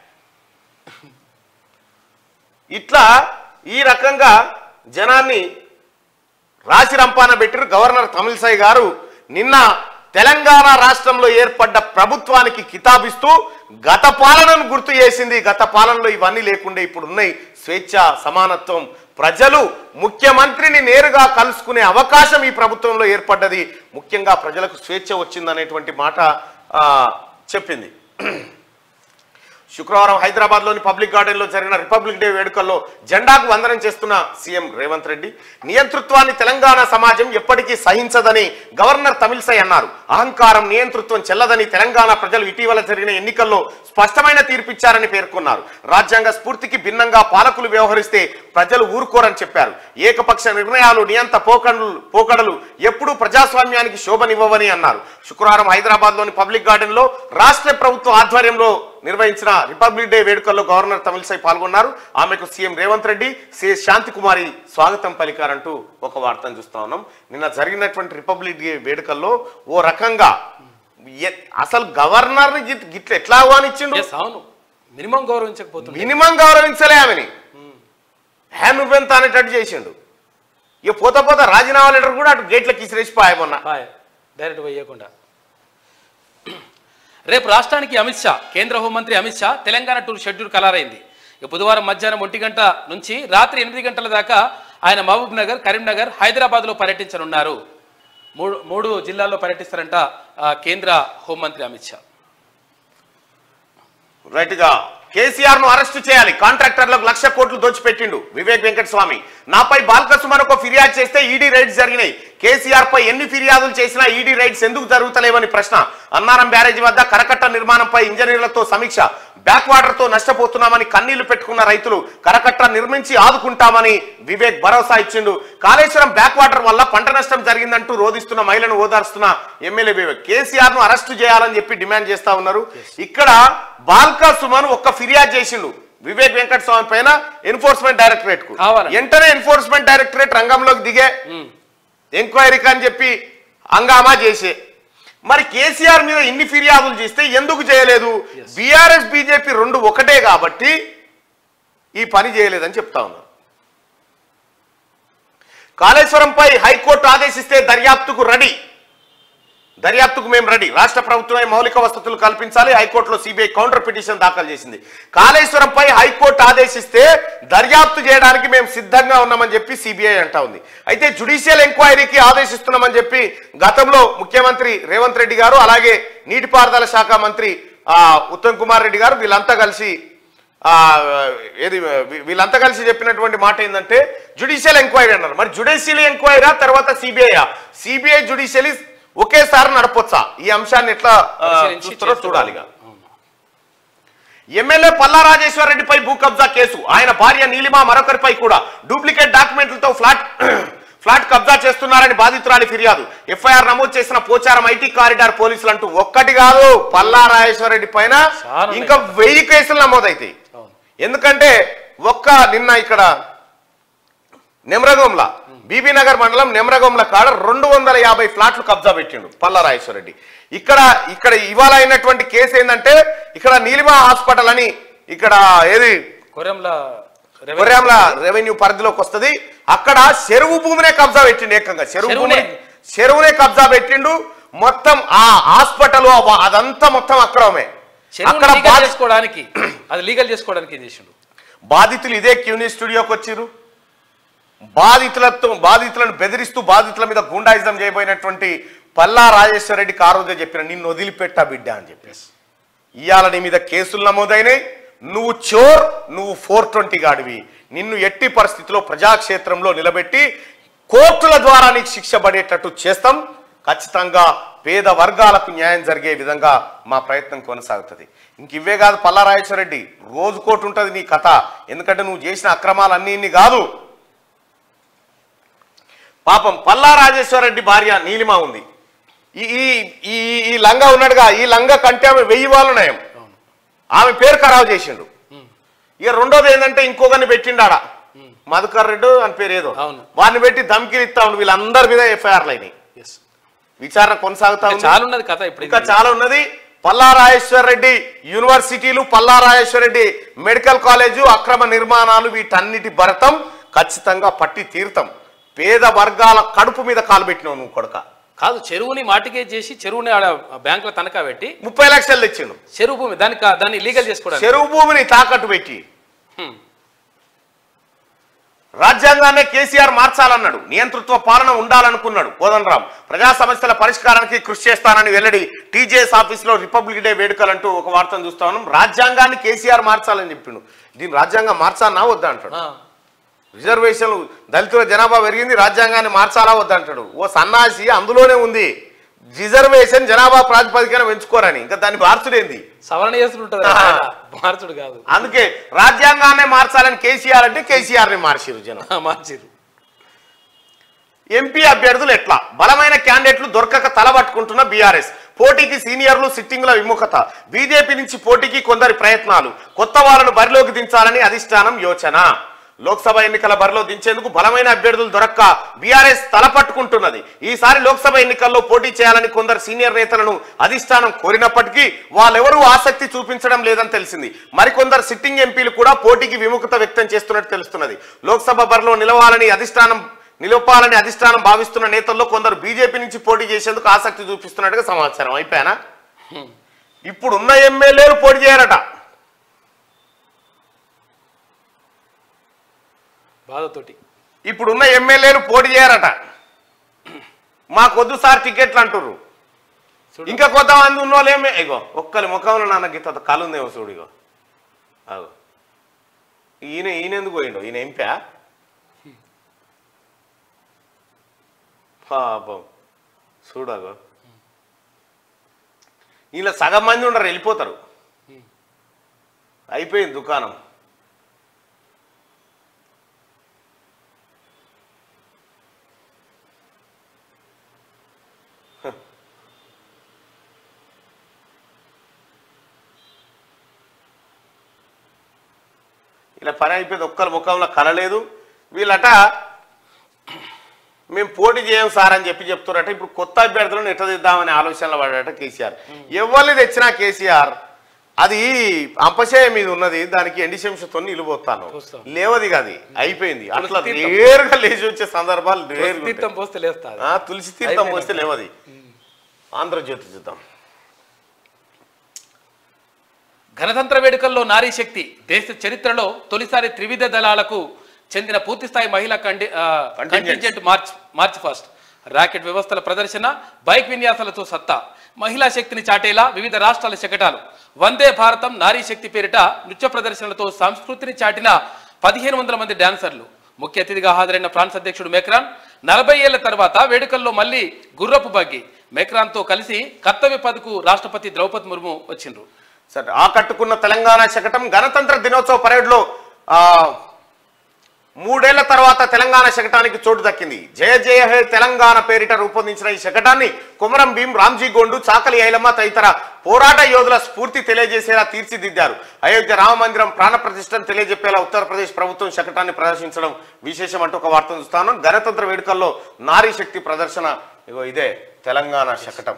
ఇట్లా ఈ రకంగా జనాన్ని రాశి రంపాన పెట్టిన గవర్నర్ తమిళసై గారు నిన్న తెలంగాణ రాష్ట్రంలో ఏర్పడ్డ ప్రభుత్వానికి కితాబిస్తూ గత పాలనను గుర్తు చేసింది గత పాలనలో ఇవన్నీ లేకుండా ఇప్పుడు ఉన్నాయి స్వేచ్ఛ సమానత్వం ప్రజలు ముఖ్యమంత్రిని నేరుగా కలుసుకునే అవకాశం ఈ ప్రభుత్వంలో ఏర్పడ్డది ముఖ్యంగా ప్రజలకు స్వేచ్ఛ వచ్చిందనేటువంటి మాట ఆ, చెప్పింది శుక్రవారం హైదరాబాద్ లోని పబ్లిక్ గార్డెన్ లో జరిగిన రిపబ్లిక్ డే వేడుకల్లో జెండాకు వందనం చేస్తున్న సీఎం రేవంత్ రెడ్డి నియంతృత్వాన్ని తెలంగాణ సమాజం ఎప్పటికీ సహించదని గవర్నర్ తమిళసై అన్నారు అహంకారం నియంతృత్వం చెల్లదని తెలంగాణ ప్రజలు ఇటీవల జరిగిన ఎన్నికల్లో స్పష్టమైన తీర్పిచ్చారని పేర్కొన్నారు రాజ్యాంగ స్ఫూర్తికి భిన్నంగా పాలకులు వ్యవహరిస్తే ప్రజలు ఊరుకోరని చెప్పారు ఏకపక్ష నిర్ణయాలు నియంత పోకడలు పోకడలు ఎప్పుడూ ప్రజాస్వామ్యానికి శోభనివ్వవని అన్నారు శుక్రవారం హైదరాబాద్ లోని పబ్లిక్ గార్డెన్ లో రాష్ట్ర ప్రభుత్వ ఆధ్వర్యంలో నిర్వహించిన రిపబ్లిక్ డే వేడుకల్లో గవర్నర్ తమిళసై పాల్గొన్నారు ఆమెకు సీఎం రేవంత్ రెడ్డి సిఎస్ శాంతి కుమారి స్వాగతం పలికారంటూ ఒక వార్తను చూస్తా ఉన్నాం నిన్న జరిగినటువంటి రిపబ్లిక్ డే వేడుకల్లో ఓ రకంగా ఎ- అసలు గవర్నర్ని గిట్- గిట్ల ఎట్లా ఆహ్వానించిండు ఎస్ అవును మినిమం గౌరవించకపోతుంది మినిమం గౌరవించలే ఆమెని హే నువ్వెంత అనేటట్టు చేసిండు ఇక పోతా పోతా రాజీనామా లెటర్ కూడా అటు గేట్లకి ఇసిరేసిపోయా మొన్న హాయ్ డైరెక్ట్ పోయకుండా రేపు రాష్ట్రానికి అమిత్ షా కేంద్ర హోంమంత్రి అమిత్ షా తెలంగాణ టూర్ షెడ్యూల్ ఖరారైంది ఇక బుధవారం మధ్యాహ్నం ఒంటి గంట నుంచి రాత్రి ఎనిమిది గంటల దాకా ఆయన మహబూబ్ నగర్ కరీంనగర్ హైదరాబాద్లో పర్యటించనున్నారు మూడు మూడు జిల్లాల్లో పర్యటిస్తారంట ఆ, కేంద్ర హోంమంత్రి అమిత్ షా రైట్ గా కేసీఆర్ ను అరెస్ట్ చేయాలి కాంట్రాక్టర్లకు లక్ష కోట్లు దోచిపెట్టిండు వివేక్ వెంకటస్వామి నాపై బాల్కసుమన్ ఒక ఫిర్యాదు చేస్తే ఈడీ రైడ్స్ జరిగినాయి కేసీఆర్ పై ఎన్ని ఫిర్యాదులు చేసినా ఈడీ రైడ్స్ ఎందుకు జరుగుతలేవని ప్రశ్న అన్నారం బ్యారేజీ వద్ద కరకట్ట నిర్మాణంపై ఇంజనీర్లతో సమీక్ష బ్యాక్ వాటర్ తో నష్టపోతున్నామని కన్నీళ్లు పెట్టుకున్న రైతులు కరకట్ట నిర్మించి ఆదుకుంటామని వివేక్ భరోసా ఇచ్చిండు కాళేశ్వరం బ్యాక్ వాటర్ వల్ల పంట నష్టం జరిగిందంటూ రోధిస్తున్న మహిళను ఓదార్స్తున్న ఎమ్మెల్యే వివేక్ కేసీఆర్ ను అరెస్టు చేయాలని చెప్పి డిమాండ్ చేస్తా ఉన్నారు ఇక్కడ బాల్కా సుమన్ ఒక్క ఫిర్యాదు చేసిండు వివేక్ వెంకట స్వామి పైన ఎన్ఫోర్స్మెంట్ డైరెక్టరేట్ కు కావాలని. వెంటనే ఎన్ఫోర్స్మెంట్ డైరెక్టరేట్ రంగంలోకి దిగే ఎంక్వైరీకి అని చెప్పి హంగామా చేసే మరి కేసీఆర్ మీద ఇన్ని ఫిర్యాదులు చేస్తే ఎందుకు చేయలేదు బీఆర్ఎస్ బీజేపీ రెండు ఒకటే కాబట్టి ఈ పని చేయలేదని చెప్తా ఉన్నారు కాళేశ్వరంపై హైకోర్టు ఆదేశిస్తే దర్యాప్తుకు రెడీ దర్యాప్తుకు మేము రెడీ రాష్ట్ర ప్రభుత్వమే మౌలిక వసతులు కల్పించాలి హైకోర్టులో సిబిఐ కౌంటర్ పిటిషన్ దాఖలు చేసింది కాళేశ్వరంపై హైకోర్టు ఆదేశిస్తే దర్యాప్తు చేయడానికి మేము సిద్ధంగా ఉన్నామని చెప్పి సిబిఐ అంటా ఉంది అయితే జుడిషియల్ ఎంక్వైరీకి ఆదేశిస్తున్నామని చెప్పి గతంలో ముఖ్యమంత్రి రేవంత్ రెడ్డి గారు అలాగే నీటిపారుదల శాఖ మంత్రి ఆ, ఉత్తమ్ కుమార్ రెడ్డి గారు వీళ్ళంతా కలిసి ఆ, ఏది వీ- వీళ్ళంతా కలిసి చెప్పినటువంటి మాట ఏంటంటే జుడిషియల్ ఎంక్వైరీ అన్నారు మరి జుడిషియల్ ఎంక్వైరీ తర్వాత సిబిఐ సిబిఐ జుడిషియల్ ఒకేసారి నడపొచ్చా ఈ అంశాన్ని ఎట్లా ఆ, పరిశీలించి చూస్తారో చేస్తారు. చూడాలిగా ఎమ్మెల్యే పల్లా రాజేశ్వర రెడ్డిపై భూ కబ్జా కేసు ఆయన భార్య నీలిమ మరొకరిపై కూడా డూప్లికేట్ డాక్యుమెంట్లతో ఫ్లాట్ ఫ్లాట్ కబ్జా చేస్తున్నారని బాధితురాలి ఫిర్యాదు ఎఫ్ఐఆర్ నమోదు చేసిన పోచారం ఐటీ కారిడార్ పోలీసులు అంటూ ఒక్కటి కాదు పల్లా రాజేశ్వర రెడ్డి పైన చాలా ఉన్నాయి. ఇంకా వెయ్యి కేసులు నమోదైతాయి అవును ఎందుకంటే ఒక్క నిన్న ఇక్కడ నెమ్రగోంల బీబీ నగర్ మండలం నెమ్రగోంల కాడ రెండు వందల యాభై ఫ్లాట్లు కబ్జా పెట్టిండు పల్లారాజేశ్వర రెడ్డి ఇక్కడ ఇక్కడ ఇవాళ అయినటువంటి కేసు ఏంటంటే ఇక్కడ నీలిమ హాస్పిటల్ అని ఇక్కడ ఏది కొరంల రెవెన్యూ కొర్యాంల రెవెన్యూ పరిధిలోకి వస్తది అక్కడ చెరువు భూమినే కబ్జా పెట్టిండు ఏకంగా చెరువు చెరువునే? భూమిని చెరువునే కబ్జా పెట్టిండు మొత్తం ఆ హాస్పిటల్ అదంతా మొత్తం అక్రమమే చెరువుని అక్కడ లీగల్ బాధ- చేసుకోవడానికి అది లీగల్ చేసుకోవడానికి ఏం చేసిండు బాధితులు ఇదే క్యూనీ స్టూడియోకి వచ్చిర్రు బాధితులతో బాధితులను బెదిరిస్తూ బాధితుల మీద గుండాయిజం చేయబోయినటువంటి పల్లా రాజేశ్వర రెడ్డికి ఆ రోజే చెప్పిన నిన్ను వదిలిపెట్టా బిడ్డ అని చెప్పేసి ఇవాళ నీ మీద కేసులు నమోదైనాయి నువ్వు చోర్ నువ్వు ఫోర్ ట్వంటీ గాడివి నిన్ను ఎట్టి పరిస్థితిలో ప్రజాక్షేత్రంలో నిలబెట్టి కోర్టుల ద్వారా నీకు శిక్ష పడేటట్టు చేస్తాం ఖచ్చితంగా పేద వర్గాలకు న్యాయం జరిగే విధంగా మా ప్రయత్నం కొనసాగుతుంది ఇంక ఇవే కాదు పల్లా రాజేశ్వర రెడ్డి రోజు కోర్టు ఉంటుంది నీ కథ ఎందుకంటే నువ్వు చేసిన అక్రమాలు అన్నీ ఇన్ని కాదు పాపం పల్లా రాజేశ్వర రెడ్డి భార్య నీలిమ ఉంది ఈ ఈ- ఈ ఈ లంగా ఉన్నాడుగా ఈ లంగా కంటే ఆమె వెయ్యి వాళ్ళు నయం అవును ఆమె పేరు ఖరాబు చేసిండు ఉమ్. ఇక రెండోది ఏంటంటే ఇంకొకరిని పెట్టిండాడ మధుకర్ రెడ్డి అని పేరు ఏదో అవును. వాడిని పెట్టి ధమ్కిలు ఇస్తా ఉండు వీళ్ళందరి మీద ఎఫ్ఐఆర్లు అయినాయి ఎస్ విచారణ కొనసాగుతా ఉంది చాలా ఉన్నది కథ ఇప్పుడు ఇంకా చాలా ఉన్నది పల్లారాజేశ్వర రెడ్డి యూనివర్సిటీలు పల్లారాజేశ్వర రెడ్డి మెడికల్ కాలేజు అక్రమ నిర్మాణాలు వీటన్నిటి భరతం ఖచ్చితంగా పట్టి తీరుతాం పేద వర్గాల కడుపు మీద కాలు పెట్టినావు నువ్వు కొడక కాదు చెరువుని మాటికేజ్ చేసి చెరువుని ఆడ బ్యాంకులో తనఖా పెట్టి ముప్పై లక్షలు తెచ్చిండు చెరువు భూమి దానికి దాన్ని లీగల్ చేసుకోవడానికి చెరువు భూమిని తాకట్టు పెట్టి హ్మ్. రాజ్యాంగాన్నే కేసీఆర్ మార్చాలన్నాడు నియంతృత్వ పాలన ఉండాలనుకున్నాడు కోదండరాం ప్రజా సమస్యల పరిష్కారానికి కృషి చేస్తానని వెల్లడి టీజేఎస్ ఆఫీస్లో రిపబ్లిక్ డే వేడుకలంటూ ఒక వార్తను చూస్తా ఉన్నాం రాజ్యాంగాన్ని కేసీఆర్ మార్చాలని చెప్పిండు దీని రాజ్యాంగం మార్చాలన్నా వద్దా అంటాడు ఆ. రిజర్వేషన్లు దళితుల జనాభా పెరిగింది రాజ్యాంగాన్ని మార్చాలా వద్దంటాడు ఓ సన్నాసి అందులోనే ఉంది రిజర్వేషన్ జనాభా ప్రాతిపదికన పెంచుకోరని ఇంకా దాన్ని మార్చుడేంది సవరణ చేసుడు ఉంటుంది ఆహా. మార్చుడు కాదు అందుకే రాజ్యాంగాన్నే మార్చాలని కేసీఆర్ అంటే కేసీఆర్ ని మార్చిరు జనం మార్చిరు ఎంపీ అభ్యర్థులు ఎట్లా బలమైన క్యాండిడేట్లు దొరకక తలబట్టుకుంటున్న బీఆర్ఎస్ పోటీకి సీనియర్లు సిట్టింగుల విముఖత బీజేపీ నుంచి పోటీకి కొందరి ప్రయత్నాలు కొత్త వాళ్ళను బరిలోకి దించాలని అధిష్టానం యోచన లోక్సభ ఎన్నికల బరిలో దించేందుకు బలమైన అభ్యర్థులు దొరక్క బీఆర్ఎస్ తలపట్టుకుంటున్నది ఈసారి లోక్సభ ఎన్నికల్లో పోటీ చేయాలని కొందరు సీనియర్ నేతలను అధిష్టానం కోరినప్పటికీ వాళ్ళెవరూ ఆసక్తి చూపించడం లేదని తెలిసింది మరికొందరు సిట్టింగ్ ఎంపీలు కూడా పోటీకి విముఖత వ్యక్తం చేస్తున్నట్టు తెలుస్తున్నది లోక్సభ బరిలో నిలవాలని అధిష్టానం నిలపాలని అధిష్టానం భావిస్తున్న నేతల్లో కొందరు బీజేపీ నుంచి పోటీ చేసేందుకు ఆసక్తి చూపిస్తున్నట్టుగా సమాచారం అయిపోయానా ఇప్పుడున్న ఎమ్మెల్యేలు పోటీ చేయరట బాధతోటి ఇప్పుడున్న ఎమ్మెల్యేలు పోటీ చేయరట మాకొద్దు సార్ టికెట్లు అంటుర్రు చూడు. ఇంకా కొంతమంది ఉన్నోళ్ళేమే ఇగో ఒక్కరి ముఖంలో నాన్న గీత కళ్ళు ఉందేమో చూడు ఇగో అగో ఈయన ఈయన ఎందుకు పోయిండు ఈయన ఎంపా పాపం చూడగో ఇలా సగం మంది ఉండరు వెళ్ళిపోతారు అయిపోయింది దుకాణం హ. ఇలా పని అయిపోయింది ఒక్కరి ముఖంలో కలలేదు వీళ్ళట మేము పోటీ చేయం సార్ అని చెప్పి చెప్తున్నారట ఇప్పుడు కొత్త అభ్యర్థులను ఎట్లా తెద్దామనే ఆలోచనలో పడాడట కేసీఆర్ ఎవరిని తెచ్చినా కేసీఆర్ అది అంపశయ మీద ఉన్నది దానికి ఎండిశంసతో నిలుబోతాను చూస్తాం. లేవది కాదు అయిపోయింది అట్లా తులసి తీర్థం. నేరుగా లేచి వచ్చే సందర్భాలు రేరుగా తీర్థం ఉంటాయి. పోస్తే లేస్తా అది. ఆ, తులసి తీర్థం అయిపోయింది. పోస్తే లేవది ఆంధ్రజ్యోతి చూద్దాం గణతంత్ర వేడుకల్లో నారీ శక్తి దేశ చరిత్రలో తొలిసారి త్రివిధ దళాలకు చెందిన పూర్తిస్థాయి మహిళా కండి ఆ, Contingent. Contingent march march first rocket వ్యవస్థల ప్రదర్శన బైక్ విన్యాసాలతో సత్తా మహిళా శక్తిని చాటేలా వివిధ రాష్ట్రాల శకటాలు వందే భారతం నారీ శక్తి పేరిట నృత్య ప్రదర్శనలతో సంస్కృతిని చాటిన పదిహేను వందల మంది డాన్సర్లు ముఖ్య అతిథిగా హాజరైన ఫ్రాన్స్ అధ్యక్షుడు మెక్రాన్ నలభై ఏళ్ల తర్వాత వేడుకల్లో మళ్ళీ గుర్రపు బగ్గి మెక్రాన్తో కలిసి కర్తవ్య పదకు రాష్ట్రపతి ద్రౌపది ముర్ము వచ్చిండ్రు సరే ఆకట్టుకున్న తెలంగాణ శకటం గణతంత్ర దినోత్సవ పరేడ్లో ఆ, మూడేళ్ల తర్వాత తెలంగాణ శకటానికి చోటు దక్కింది జయ జయ హే తెలంగాణ పేరిట రూపొందించిన ఈ శకటాన్ని కుమరం భీం రామ్జీ గోండు చాకలి ఐలమ్మ తదితర పోరాట యోధుల స్ఫూర్తి తెలియజేసేలా తీర్చిదిద్దారు అయోధ్య రామ మందిరం ప్రాణ ప్రతిష్టను తెలియజెప్పేలా ఉత్తరప్రదేశ్ ప్రభుత్వం శకటాన్ని ప్రదర్శించడం విశేషం అంటూ ఒక వార్తను చూస్తాను గణతంత్ర వేడుకల్లో నారీ శక్తి ప్రదర్శన ఇగో ఇదే తెలంగాణ శకటం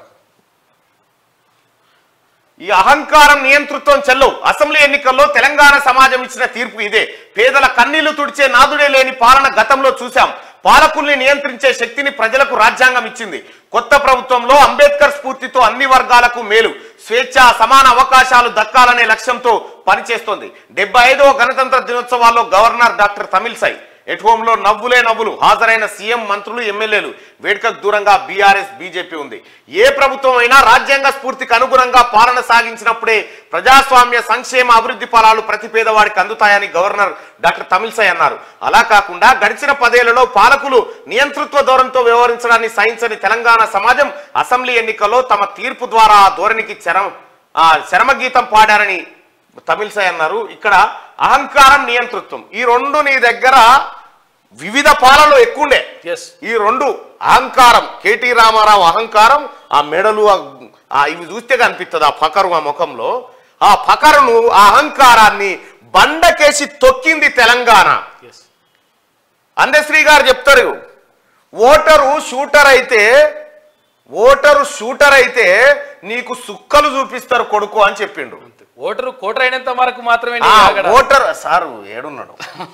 ఈ అహంకారం నియంతృత్వం చెల్లు అసెంబ్లీ ఎన్నికల్లో తెలంగాణ సమాజం ఇచ్చిన తీర్పు ఇదే పేదల కన్నీళ్లు తుడిచే నాదుడే లేని పాలన గతంలో చూశాం పాలకుల్ని నియంత్రించే శక్తిని ప్రజలకు రాజ్యాంగం ఇచ్చింది కొత్త ప్రభుత్వంలో అంబేద్కర్ స్ఫూర్తితో అన్ని వర్గాలకు మేలు స్వేచ్ఛ సమాన అవకాశాలు దక్కాలనే లక్ష్యంతో పనిచేస్తోంది డెబ్బై ఐదవ గణతంత్ర దినోత్సవాల్లో governor doctor Tamilisai at home లో నవ్వులే నవ్వులు హాజరైన సీఎం మంత్రులు ఎమ్మెల్యేలు వేడుకకు దూరంగా బీఆర్ఎస్ బీజేపీ ఉంది ఏ ప్రభుత్వం అయినా రాజ్యాంగ స్ఫూర్తికి అనుగుణంగా పాలన సాగించినప్పుడే ప్రజాస్వామ్య సంక్షేమ అభివృద్ధి ఫలాలు ప్రతి పేదవాడికి అందుతాయని గవర్నర్ డాక్టర్ తమిళసై అన్నారు అలా కాకుండా గడిచిన పదేళ్లలో పాలకులు నియంతృత్వ ధోరణితో వ్యవహరించడాన్ని సహించని తెలంగాణ సమాజం అసెంబ్లీ ఎన్నికల్లో తమ తీర్పు ద్వారా ఆ ధోరణికి చరమ ఆ చరమగీతం పాడారని తమిళసై అన్నారు ఇక్కడ అహంకారం నియంతృత్వం ఈ రెండు నీ దగ్గర వివిధ పాలనలు ఎక్కువ ఉండే ఎస్ ఈ రెండు అహంకారం కేటీ రామారావు అహంకారం ఆ మెడలు ఆ- ఆ ఇవి చూస్తే కనిపిస్తుంది ఆ పకరు ఆ ముఖంలో ఆ పకరును ఆ అహంకారాన్ని బండకేసి తొక్కింది తెలంగాణ ఎస్ అందశ్రీ గారు చెప్తారు ఓటరు షూటర్ అయితే ఓటరు షూటర్ అయితే నీకు సుక్కలు చూపిస్తారు కొడుకు అని చెప్పిండు ఓటరు కోటర్ అయినంత వరకు మాత్రమే నీ ఆ ఆగడ. ఓటర్ సారు ఏడున్నాడు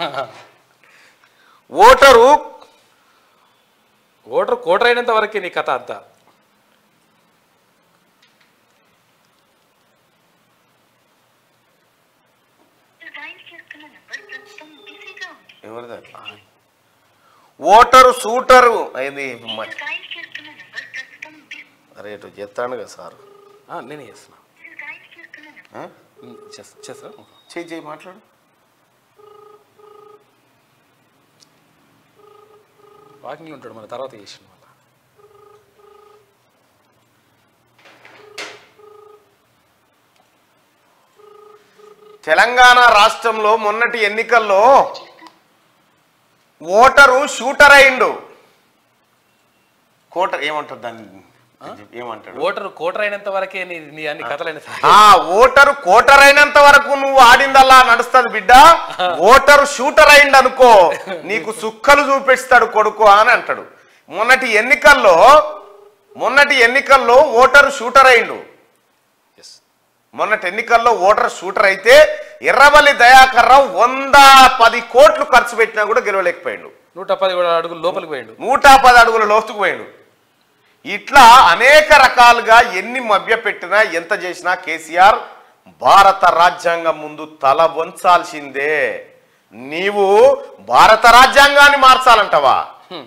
ఓటరు ఓటరు కోటర్ అయినంత వరకే నీ కథ అంతా డైల్ చేస్తున్న నంబర్ ప్రస్తుతం బిజీగా ఉంది ఎవరిది ఓటరు సూటరు ఇది మ- డైల్ చేస్తున్న నంబర్ ప్రస్తుతం బిజీ అరే ఇటు చెప్తాను కదా సార్ ఆ, నేనే చేస్తున్నా డైల్ చేస్తున్న నంబర్ ఆ? ఉమ్, చేస్తా చేస్తా చెయ్యి చెయ్యి మాట్లాడు వాకింగ్ ఉంటాడు మన తర్వాత చేసిన మళ్ళా తెలంగాణ రాష్ట్రంలో మొన్నటి ఎన్నికల్లో ఓటరు షూటర్ అయిండు కోటర్ ఏమంటారు దాన్ని ఏమంటాడు ఓటరు కోటర్ అయినంత వరకే నీ నీ అన్ని కథలైన ఆ ఓటరు కోటర్ అయినంత వరకు నువ్వు ఆడిందల్లా నడుస్తుంది బిడ్డ ఓటరు షూటర్ అయిండు అనుకో నీకు సుక్కలు చూపిస్తాడు కొడుకు అని అంటాడు మొన్నటి ఎన్నికల్లో మొన్నటి ఎన్నికల్లో ఓటరు షూటర్ అయిండు ఎస్ మొన్నటి ఎన్నికల్లో ఓటర్ షూటర్ అయితే ఎర్రవల్లి దయాకర్ రావు వంద పది కోట్లు ఖర్చు పెట్టినా కూడా గెలవలేకపోయాడు నూట పది అడుగులు లోపలికి పోయిండు నూట పది అడుగుల లోతుకు పోయాడు ఇట్లా అనేక రకాలుగా ఎన్ని మభ్య పెట్టినా ఎంత చేసినా కేసీఆర్ భారత రాజ్యాంగం ముందు తల వంచాల్సిందే నీవు భారత రాజ్యాంగాన్ని మార్చాలంటవా హ్మ్.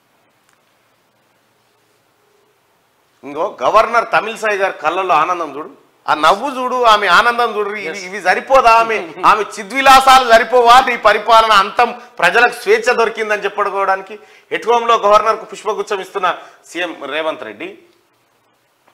ఇంకో గవర్నర్ తమిళసాయి గారి కళ్ళల్లో ఆనందం చూడు ఆ నవ్వు చూడు ఆమె ఆనందం చూడు ఇవి ఇవి సరిపోదా ఆమె ఆమె చిద్విలాసాలు సరిపోవా నీ పరిపాలన అంతం ప్రజలకు స్వేచ్ఛ దొరికిందని చెప్పుకోవడానికి ఎటువంలో గవర్నర్కు పుష్పగుచ్చం ఇస్తున్న సీఎం రేవంత్ రెడ్డి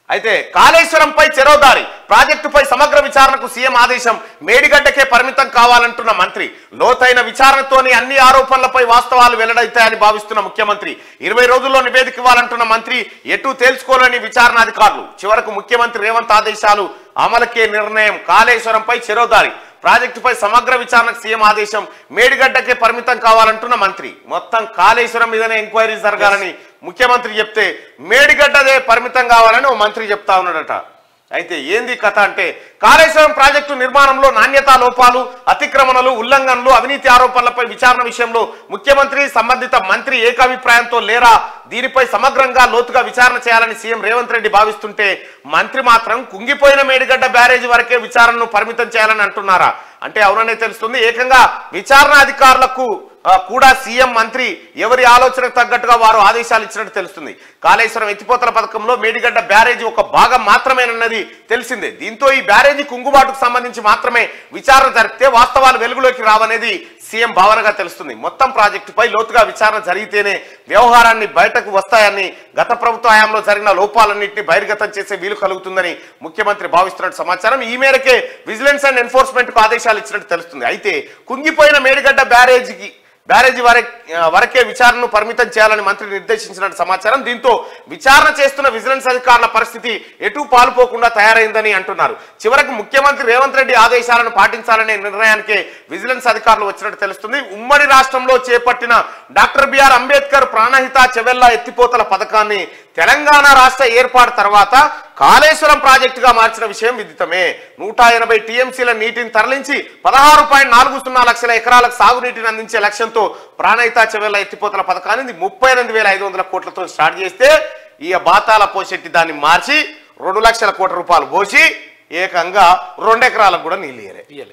అయితే కాళేశ్వరంపై చెరోదారి ప్రాజెక్టుపై సమగ్ర విచారణకు సీఎం ఆదేశం మేడిగడ్డకే పరిమితం కావాలంటున్న మంత్రి లోతైన విచారణతోని అన్ని ఆరోపణలపై వాస్తవాలు వెల్లడైతాయని భావిస్తున్న ముఖ్యమంత్రి ఇరవై రోజుల్లో నివేదిక ఇవ్వాలంటున్న మంత్రి ఎటు తేల్చుకోలేని విచారణ అధికారులు చివరకు ముఖ్యమంత్రి రేవంత్ ఆదేశాలు అమలుకే నిర్ణయం కాళేశ్వరంపై చెరోదారి ప్రాజెక్టుపై సమగ్ర విచారణకు సీఎం ఆదేశం మేడిగడ్డకే పరిమితం కావాలంటున్న మంత్రి మొత్తం కాళేశ్వరం మీదనే ఎంక్వైరీ జరగాలని ముఖ్యమంత్రి చెప్తే మేడిగడ్డదే పరిమితం కావాలని ఓ మంత్రి చెప్తా ఉన్నాడట అయితే ఏంది కథ అంటే కాళేశ్వరం ప్రాజెక్టు నిర్మాణంలో నాణ్యతా లోపాలు అతిక్రమణలు ఉల్లంఘనలు అవినీతి ఆరోపణలపై విచారణ విషయంలో ముఖ్యమంత్రి సంబంధిత మంత్రి ఏకాభిప్రాయంతో లేరా దీనిపై సమగ్రంగా లోతుగా విచారణ చేయాలని సీఎం రేవంత్ రెడ్డి భావిస్తుంటే మంత్రి మాత్రం కుంగిపోయిన మేడిగడ్డ బ్యారేజ్ వరకే విచారణను పరిమితం చేయాలని అంటున్నారా అంటే అవుననే తెలుస్తుంది ఏకంగా విచారణ అధికారులకు ఆ, కూడా సీఎం మంత్రి ఎవరి ఆలోచనకు తగ్గట్టుగా వారు ఆదేశాలు ఇచ్చినట్టు తెలుస్తుంది కాళేశ్వరం ఎత్తిపోతల పథకంలో మేడిగడ్డ బ్యారేజీ ఒక భాగం మాత్రమేనన్నది తెలిసిందే దీంతో ఈ బ్యారేజీ కుంగుబాటుకు సంబంధించి మాత్రమే విచారణ జరిపితే వాస్తవాలు వెలుగులోకి రావనేది సీఎం భావనగా తెలుస్తుంది మొత్తం ప్రాజెక్టుపై లోతుగా విచారణ జరిగితేనే వ్యవహారాన్ని బయటకు వస్తాయని గత ప్రభుత్వ హయాంలో జరిగిన లోపాలన్నింటినీ బహిర్గతం చేసే వీలు కలుగుతుందని ముఖ్యమంత్రి భావిస్తున్నట్టు సమాచారం ఈ మేరకే విజిలెన్స్ అండ్ ఎన్ఫోర్స్మెంట్ కు ఆదేశాలు ఇచ్చినట్టు తెలుస్తుంది అయితే కుంగిపోయిన మేడిగడ్డ బ్యారేజీకి బ్యారేజీ వర వరకే విచారణను పరిమితం చేయాలని మంత్రి నిర్దేశించినట్టు సమాచారం దీంతో విచారణ చేస్తున్న విజిలెన్స్ అధికారుల పరిస్థితి ఎటు పాలుపోకుండా తయారైందని అంటున్నారు చివరకు ముఖ్యమంత్రి రేవంత్ రెడ్డి ఆదేశాలను పాటించాలనే నిర్ణయానికే విజిలెన్స్ అధికారులు వచ్చినట్టు తెలుస్తుంది ఉమ్మడి రాష్ట్రంలో చేపట్టిన డాక్టర్ బిఆర్ అంబేద్కర్ ప్రాణహిత చెవెల్లా ఎత్తిపోతల పథకాన్ని తెలంగాణ రాష్ట్ర ఏర్పాటు తర్వాత కాళేశ్వరం ప్రాజెక్టుగా మార్చిన విషయం విదితమే నూట ఎనభై టీఎంసీల నీటిని తరలించి పదహారు పాయింట్ నాలుగు సున్నా లక్షల ఎకరాలకు సాగునీటిని అందించే లక్ష్యంతో ప్రాణహిత చెవెల్ల ఎత్తిపోతల పథకాన్ని ముప్పై ఎనిమిది వేల ఐదు వందల కోట్లతో స్టార్ట్ చేస్తే ఈ బాతాల పోషెట్టి దాన్ని మార్చి రెండు లక్షల కోట్ల రూపాయలు పోసి ఏకంగా రెండు ఎకరాలకు కూడా నీళ్ళు ఇయ్యలే ఇయ్యలే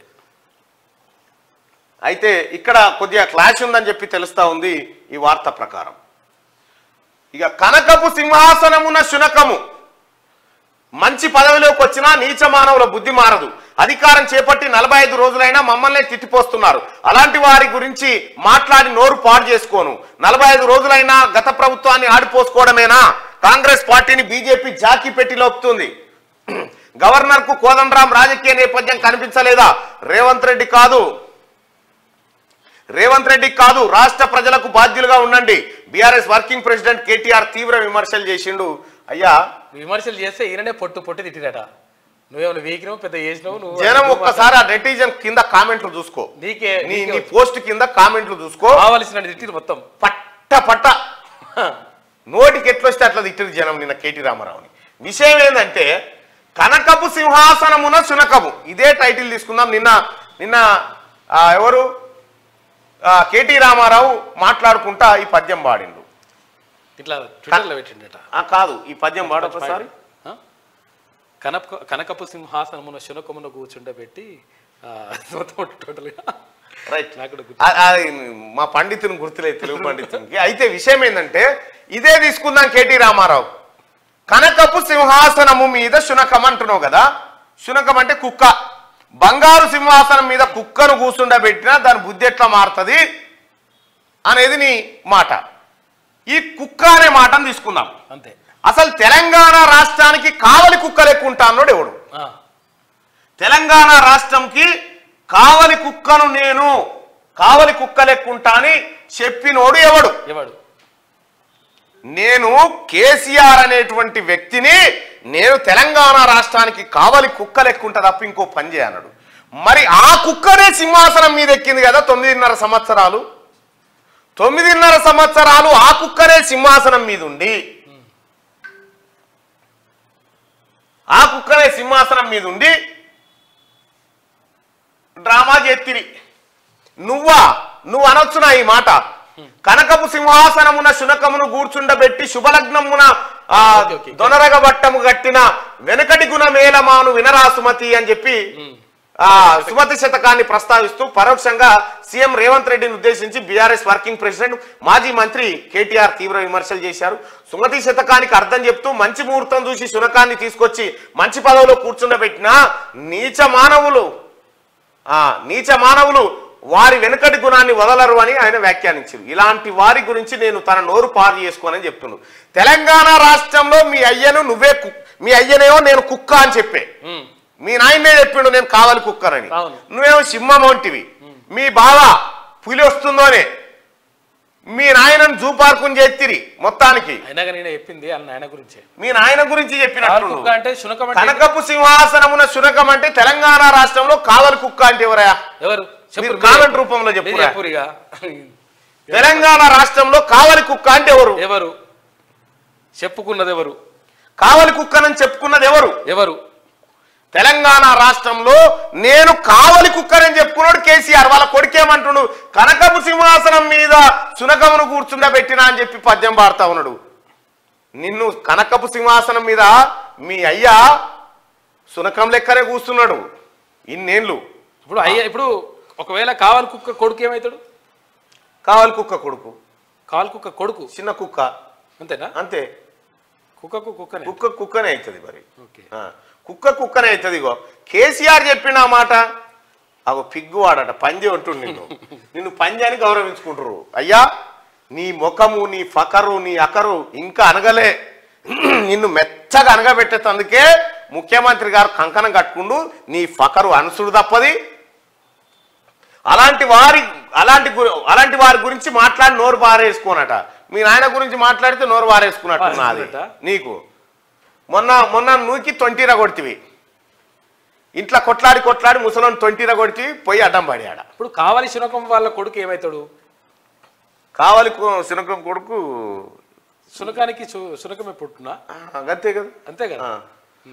అయితే ఇక్కడ కొద్దిగా క్లాష్ ఉందని చెప్పి తెలుస్తా ఉంది ఈ వార్త ప్రకారం ఇక కనకపు సింహాసనమున శునకము మంచి పదవిలోకి వచ్చినా నీచ మానవుల బుద్ధి మారదు అధికారం చేపట్టి నలభై ఐదు రోజులైనా మమ్మల్ని తిట్టిపోస్తున్నారు అలాంటి వారి గురించి మాట్లాడి నోరు పాడు చేసుకోను నలభై ఐదు రోజులైనా గత ప్రభుత్వాన్ని ఆడిపోసుకోవడమేనా కాంగ్రెస్ పార్టీని బీజేపీ జాకీ పెట్టి లోపుతుంది గవర్నర్ కు కోదండరాం రాజకీయ నేపథ్యం కనిపించలేదా రేవంత్ రెడ్డి కాదు రేవంత్ రెడ్డి కాదు రాష్ట్ర ప్రజలకు బాధ్యులుగా ఉండండి బీఆర్ఎస్ వర్కింగ్ ప్రెసిడెంట్ కేటీఆర్ తీవ్ర విమర్శలు చేసిండు అయ్యా విమర్శలు చేస్తే ఈయననే పొట్టు పొట్టు తిట్టిరట నువ్వేమైనా వీకినావు పెద్ద చేసినావు నువ్వు జనం ఒక్కసారి ఆ నెటిజన్ కింద కామెంట్లు చూసుకో నీకే నీ నీకే నీ పోస్ట్ కింద కామెంట్లు చూసుకో కావలసిన తిట్టిరు మొత్తం పట్ట పట్ట నోటికి ఎట్లొస్తే అట్లా తిట్టిరు జనం నిన్న కేటీ రామారావుని విషయం ఏంటంటే కనకపు సింహాసనమున శునకము ఇదే టైటిల్ తీసుకుందాం నిన్న నిన్న ఆ, ఎవరు ఆ, కేటీ రామారావు మాట్లాడుకుంటా ఈ పద్యం పాడిండు ఇట్లా ట్విట్టర్లో పెట్టిండట ఆ, కాదు ఈ పద్యం పాడు ఒకసారి ఆ? కనక కనకపు సింహాసనమున శునకమున కూర్చుండబెట్టి ఆ, మొత్తం టోటల్గా రైట్ నాకు కూడా గుర్తు. ఆ- అది మా పండితుని గుర్తులేదు తెలుగు పండితునికి అయితే విషయం ఏంటంటే ఇదే తీసుకుందాం కేటీ రామారావు కనకపు సింహాసనము మీద శునకం అంటున్నావు కదా శునకం అంటే కుక్క బంగారు సింహాసనం మీద కుక్కను కూర్చుండబెట్టినా దాని బుద్ధి ఎట్లా మారుతుంది అనేది నీ మాట ఈ కుక్క అనే మాటను తీసుకుందాం అంతే అసలు తెలంగాణ రాష్ట్రానికి కావలి కుక్క లెక్కుంటా అన్నాడు ఎవడు ఆ, తెలంగాణ రాష్ట్రంకి కావలి కుక్కను నేను కావలి కుక్క లెక్కుంటా అని చెప్పినోడు ఎవడు ఎవడు నేను కేసీఆర్ అనేటువంటి వ్యక్తిని నేను తెలంగాణ రాష్ట్రానికి కావలి కుక్క లెక్కుంటా తప్ప ఇంకో పని చేయనడు మరి ఆ కుక్కనే సింహాసనం మీద ఎక్కింది కదా తొమ్మిదిన్నర సంవత్సరాలు తొమ్మిదిన్నర సంవత్సరాలు ఆ కుక్కనే సింహాసనం మీద ఉండి ఆ కుక్కనే సింహాసనం మీద ఉండి డ్రామా చేతిరి నువ్వా నువ్వు అనొచ్చునా ఈ మాట కనకపు సింహాసనమున శునకమును కూర్చుండబెట్టి శుభలగ్నమున ఆ ఓకే, ఓకే. దొనరగ బట్టము గట్టిన వెనకటి గుణ మేలమాను వినరా సుమతి అని చెప్పి ఆ సుమతి శతకాన్ని ప్రస్తావిస్తూ పరోక్షంగా సీఎం రేవంత్ రెడ్డిని ఉద్దేశించి బీఆర్ఎస్ వర్కింగ్ ప్రెసిడెంట్ మాజీ మంత్రి కేటీఆర్ తీవ్ర విమర్శలు చేశారు సుమతి శతకానికి అర్థం చెప్తూ మంచి ముహూర్తం చూసి శునకాన్ని తీసుకొచ్చి మంచి పదవిలో కూర్చుండబెట్టిన నీచ మానవులు ఆ నీచ మానవులు వారి వెనుకటి గుణాన్ని వదలరు అని ఆయన వ్యాఖ్యానించారు ఇలాంటి వారి గురించి నేను తన నోరు పారు చేసుకోనని చెప్తున్నాను తెలంగాణ రాష్ట్రంలో మీ అయ్యను నువ్వే కు- మీ అయ్యనేమో నేను కుక్క అని చెప్పే ఉమ్. మీ నాయనే చెప్పిండు నేను కావాలి కుక్కనని అవును. నువ్వేమో సింహం వంటివి మీ బావ పులి వస్తుందోనే మీ నాయనను జూ పార్కుని చేతిరి మొత్తానికి అయినా కానీ నేను చెప్పింది వాళ్ళ నాయన గురించే మీ నాయన గురించి చెప్పినట్టు కాలు కుక్క అంటే శునకం అంటే కనకపు సింహాసనమున శునకం అంటే తెలంగాణ రాష్ట్రంలో కావలి కుక్క అంటే ఎవరా ఎవరు చెప్పు మీరు కామెంట్ రూపంలో చెప్పురా. చెప్పురిగా తెలంగాణ రాష్ట్రంలో కావలి కుక్క అంటే ఎవరు ఎవరు చెప్పుకున్నది ఎవరు కావలి కుక్కనని చెప్పుకున్నది ఎవరు ఎవరు తెలంగాణ రాష్ట్రంలో నేను కావలి కుక్కనని చెప్పుకున్నాడు కేసీఆర్ వాళ్ళ కొడుకేమంటుడు కనకపు సింహాసనం మీద సునకమును కూర్చుండ పెట్టినా అని చెప్పి పద్యం పాడుతా ఉన్నాడు నిన్ను కనకపు సింహాసనం మీద మీ అయ్యా సునకం లెక్కనే కూర్చున్నాడు ఇన్నేళ్ళు ఇప్పుడు అయ్యా ఇప్పుడు ఒకవేళ కావాలి కుక్క కొడుకు ఏమవుతాడు కావలి కుక్క కొడుకు కావాలి కుక్క కొడుకు చిన్న కుక్క అంతేనా అంతే కుక్కకు కుక్కనే కుక్క కుక్కనే అవుతుంది మరి ఓకే ఆ, కుక్క కుక్కనే అవుతుంది ఇగో కేసీఆర్ చెప్పిన ఆ మాట అగో పిగ్గు వాడట పంజి అంటుండు నిన్ను నిన్ను పంజి అని గౌరవించుకుంటారు అయ్యా నీ ముఖము నీ ఫకరు నీ అకరు ఇంకా అనగలే నిన్ను మెచ్చగా అనగబెట్టేందుకే ముఖ్యమంత్రి గారు కంకణం కట్టుకుండు నీ ఫకరు అనుసుడు తప్పది అలాంటి వారి అలాంటి గు- అలాంటి వారి గురించి మాట్లాడి నోరు పారేసుకోనట మీ నాయన గురించి మాట్లాడితే నోరు పారేసుకున్నట్టు నాది పారేసుకున్నట్టా? నీకు మొన్న మొన్న నూకి తొంటిర కొడితివి ఇంట్లో కొట్లాడి కొట్లాడి ముసలోని తొంటిర కొడితివి పోయి అడ్డం పడాడ ఇప్పుడు కావాలి శునకం వాళ్ళ కొడుకు ఏమవుతాడు కావాలి శునకం కొడుకు శునకానికి సు- శునకమే పుట్టునా ఆ, అంతే కదా అంతే కదా ఆ.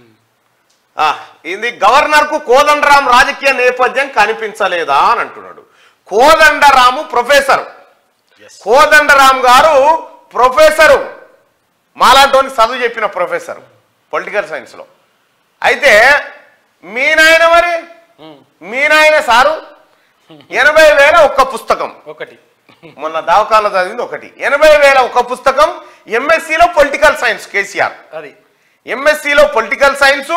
ఆ, ఇది గవర్నర్ కు కోదండరాం రాజకీయ నేపథ్యం కనిపించలేదా అని అంటున్నాడు కోదండరాము ప్రొఫెసర్ కోదండరాం గారు ప్రొఫెసరు మాలాంటోని చదువు చెప్పిన ప్రొఫెసర్ పొలిటికల్ సైన్స్ లో అయితే మీ నాయన మరి ఉమ్. మీ నాయన సారు ఎనభై వేల ఒక్క పుస్తకం ఒకటి మొన్న దావకాల చదివింది ఒకటి ఎనభై వేల ఒక పుస్తకం ఎంఎస్సిలో పొలిటికల్ సైన్స్ కేసీఆర్ అది ఎంఎస్సిలో పొలిటికల్ సైన్స్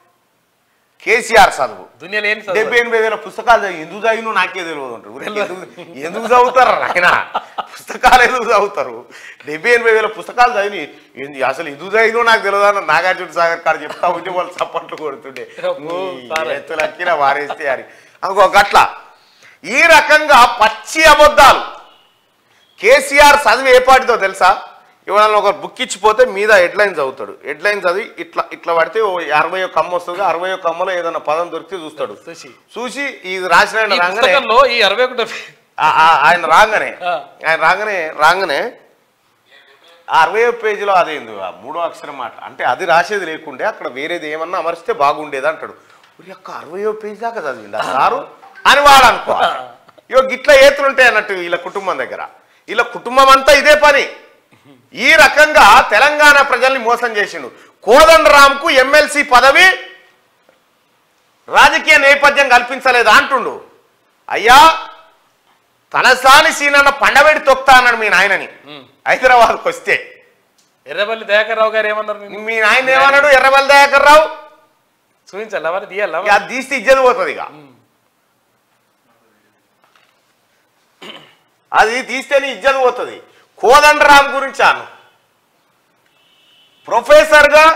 కేసీఆర్ చదువు దునియా లేని చదువు డెబ్బై ఎనభై వేల పుస్తకాలు చదివి ఎందుకు చదివినో నాకే తెలియదు అంటారు ఊరికే ఎందుకు- ఎందుకు చదువుతారు ఆయన పుస్తకాలు ఎందుకు చదువుతారు డెబ్బై ఎనభై వేల పుస్తకాలు చదివి ఎందు- అసలు ఎందుకు చదివినో నాకు తెలియదు అని నాగార్జున సాగర్ కాడ చెప్తా ఉంటే వాళ్ళు చప్పట్లు కొడుతుండే అమ్మో, సారే. ఎత్తులు అక్కిన వారేస్తే అని అనుకో గట్ల ఈ రకంగా పచ్చి అబద్ధాలు కేసీఆర్ చదివి ఏ పాటితో తెలుసా ఎవరైనా ఒక బుక్ ఇచ్చిపోతే మీద హెడ్లైన్ చదువుతాడు హెడ్లైన్ చదివి ఇట్లా ఇట్లా పడితే ఓ అరవై ఒక కమ్మ వస్తుంది అరవై ఒక కమ్మలో ఏదైనా పదం దొరికితే చూస్తాడు చూసి. చూసి ఇది రాసిన ఆయన ఈ రాగానే పుస్తకంలో ఈ అరవై ఒకటో ఆ- ఆ- ఆయన రాగానే ఆ. ఆయన రాగానే రాగానే ఆ అరవై పేజీలో అదేంది ఆ మూడో అక్షరం మాట అంటే అది రాసేది లేకుండే అక్కడ వేరేది ఏమన్నా అమరిస్తే బాగుండేది అంటాడు ఉరి యొక్క అరవయో పేజీ దాకా చదివింది ఆ సారు అని వాడు అనుకో ఇగో గిట్ల ఏతులుంటాయి అన్నట్టు వీళ్ళ కుటుంబం దగ్గర వీళ్ళ కుటుంబం అంతా ఇదే పని ఈ రకంగా తెలంగాణ ప్రజల్ని మోసం చేసిండు కోదండరాంకు ఎమ్మెల్సీ పదవి రాజకీయ నేపథ్యం కల్పించలేదా అంటుండు అయ్యా తలసాని సీనన్న పండబెడి తొక్తా అన్నాడు మీ నాయనని హైదరాబాద్కి వస్తే ఎర్రబల్లి దయాకర్ రావు గారు ఏమన్నారు నిన్ను? మీ నాయన ఏమన్నాడు ఎర్రబెల్లి దయాకర్ రావు చూపించాలి మరి తీయాలా ఇక అది తీస్తే ఇజ్జత పోతుంది ఇక అది తీస్తేనే ఇజ్జత పోతుంది కోదండరాం గురించి అను ప్రొఫెసర్గా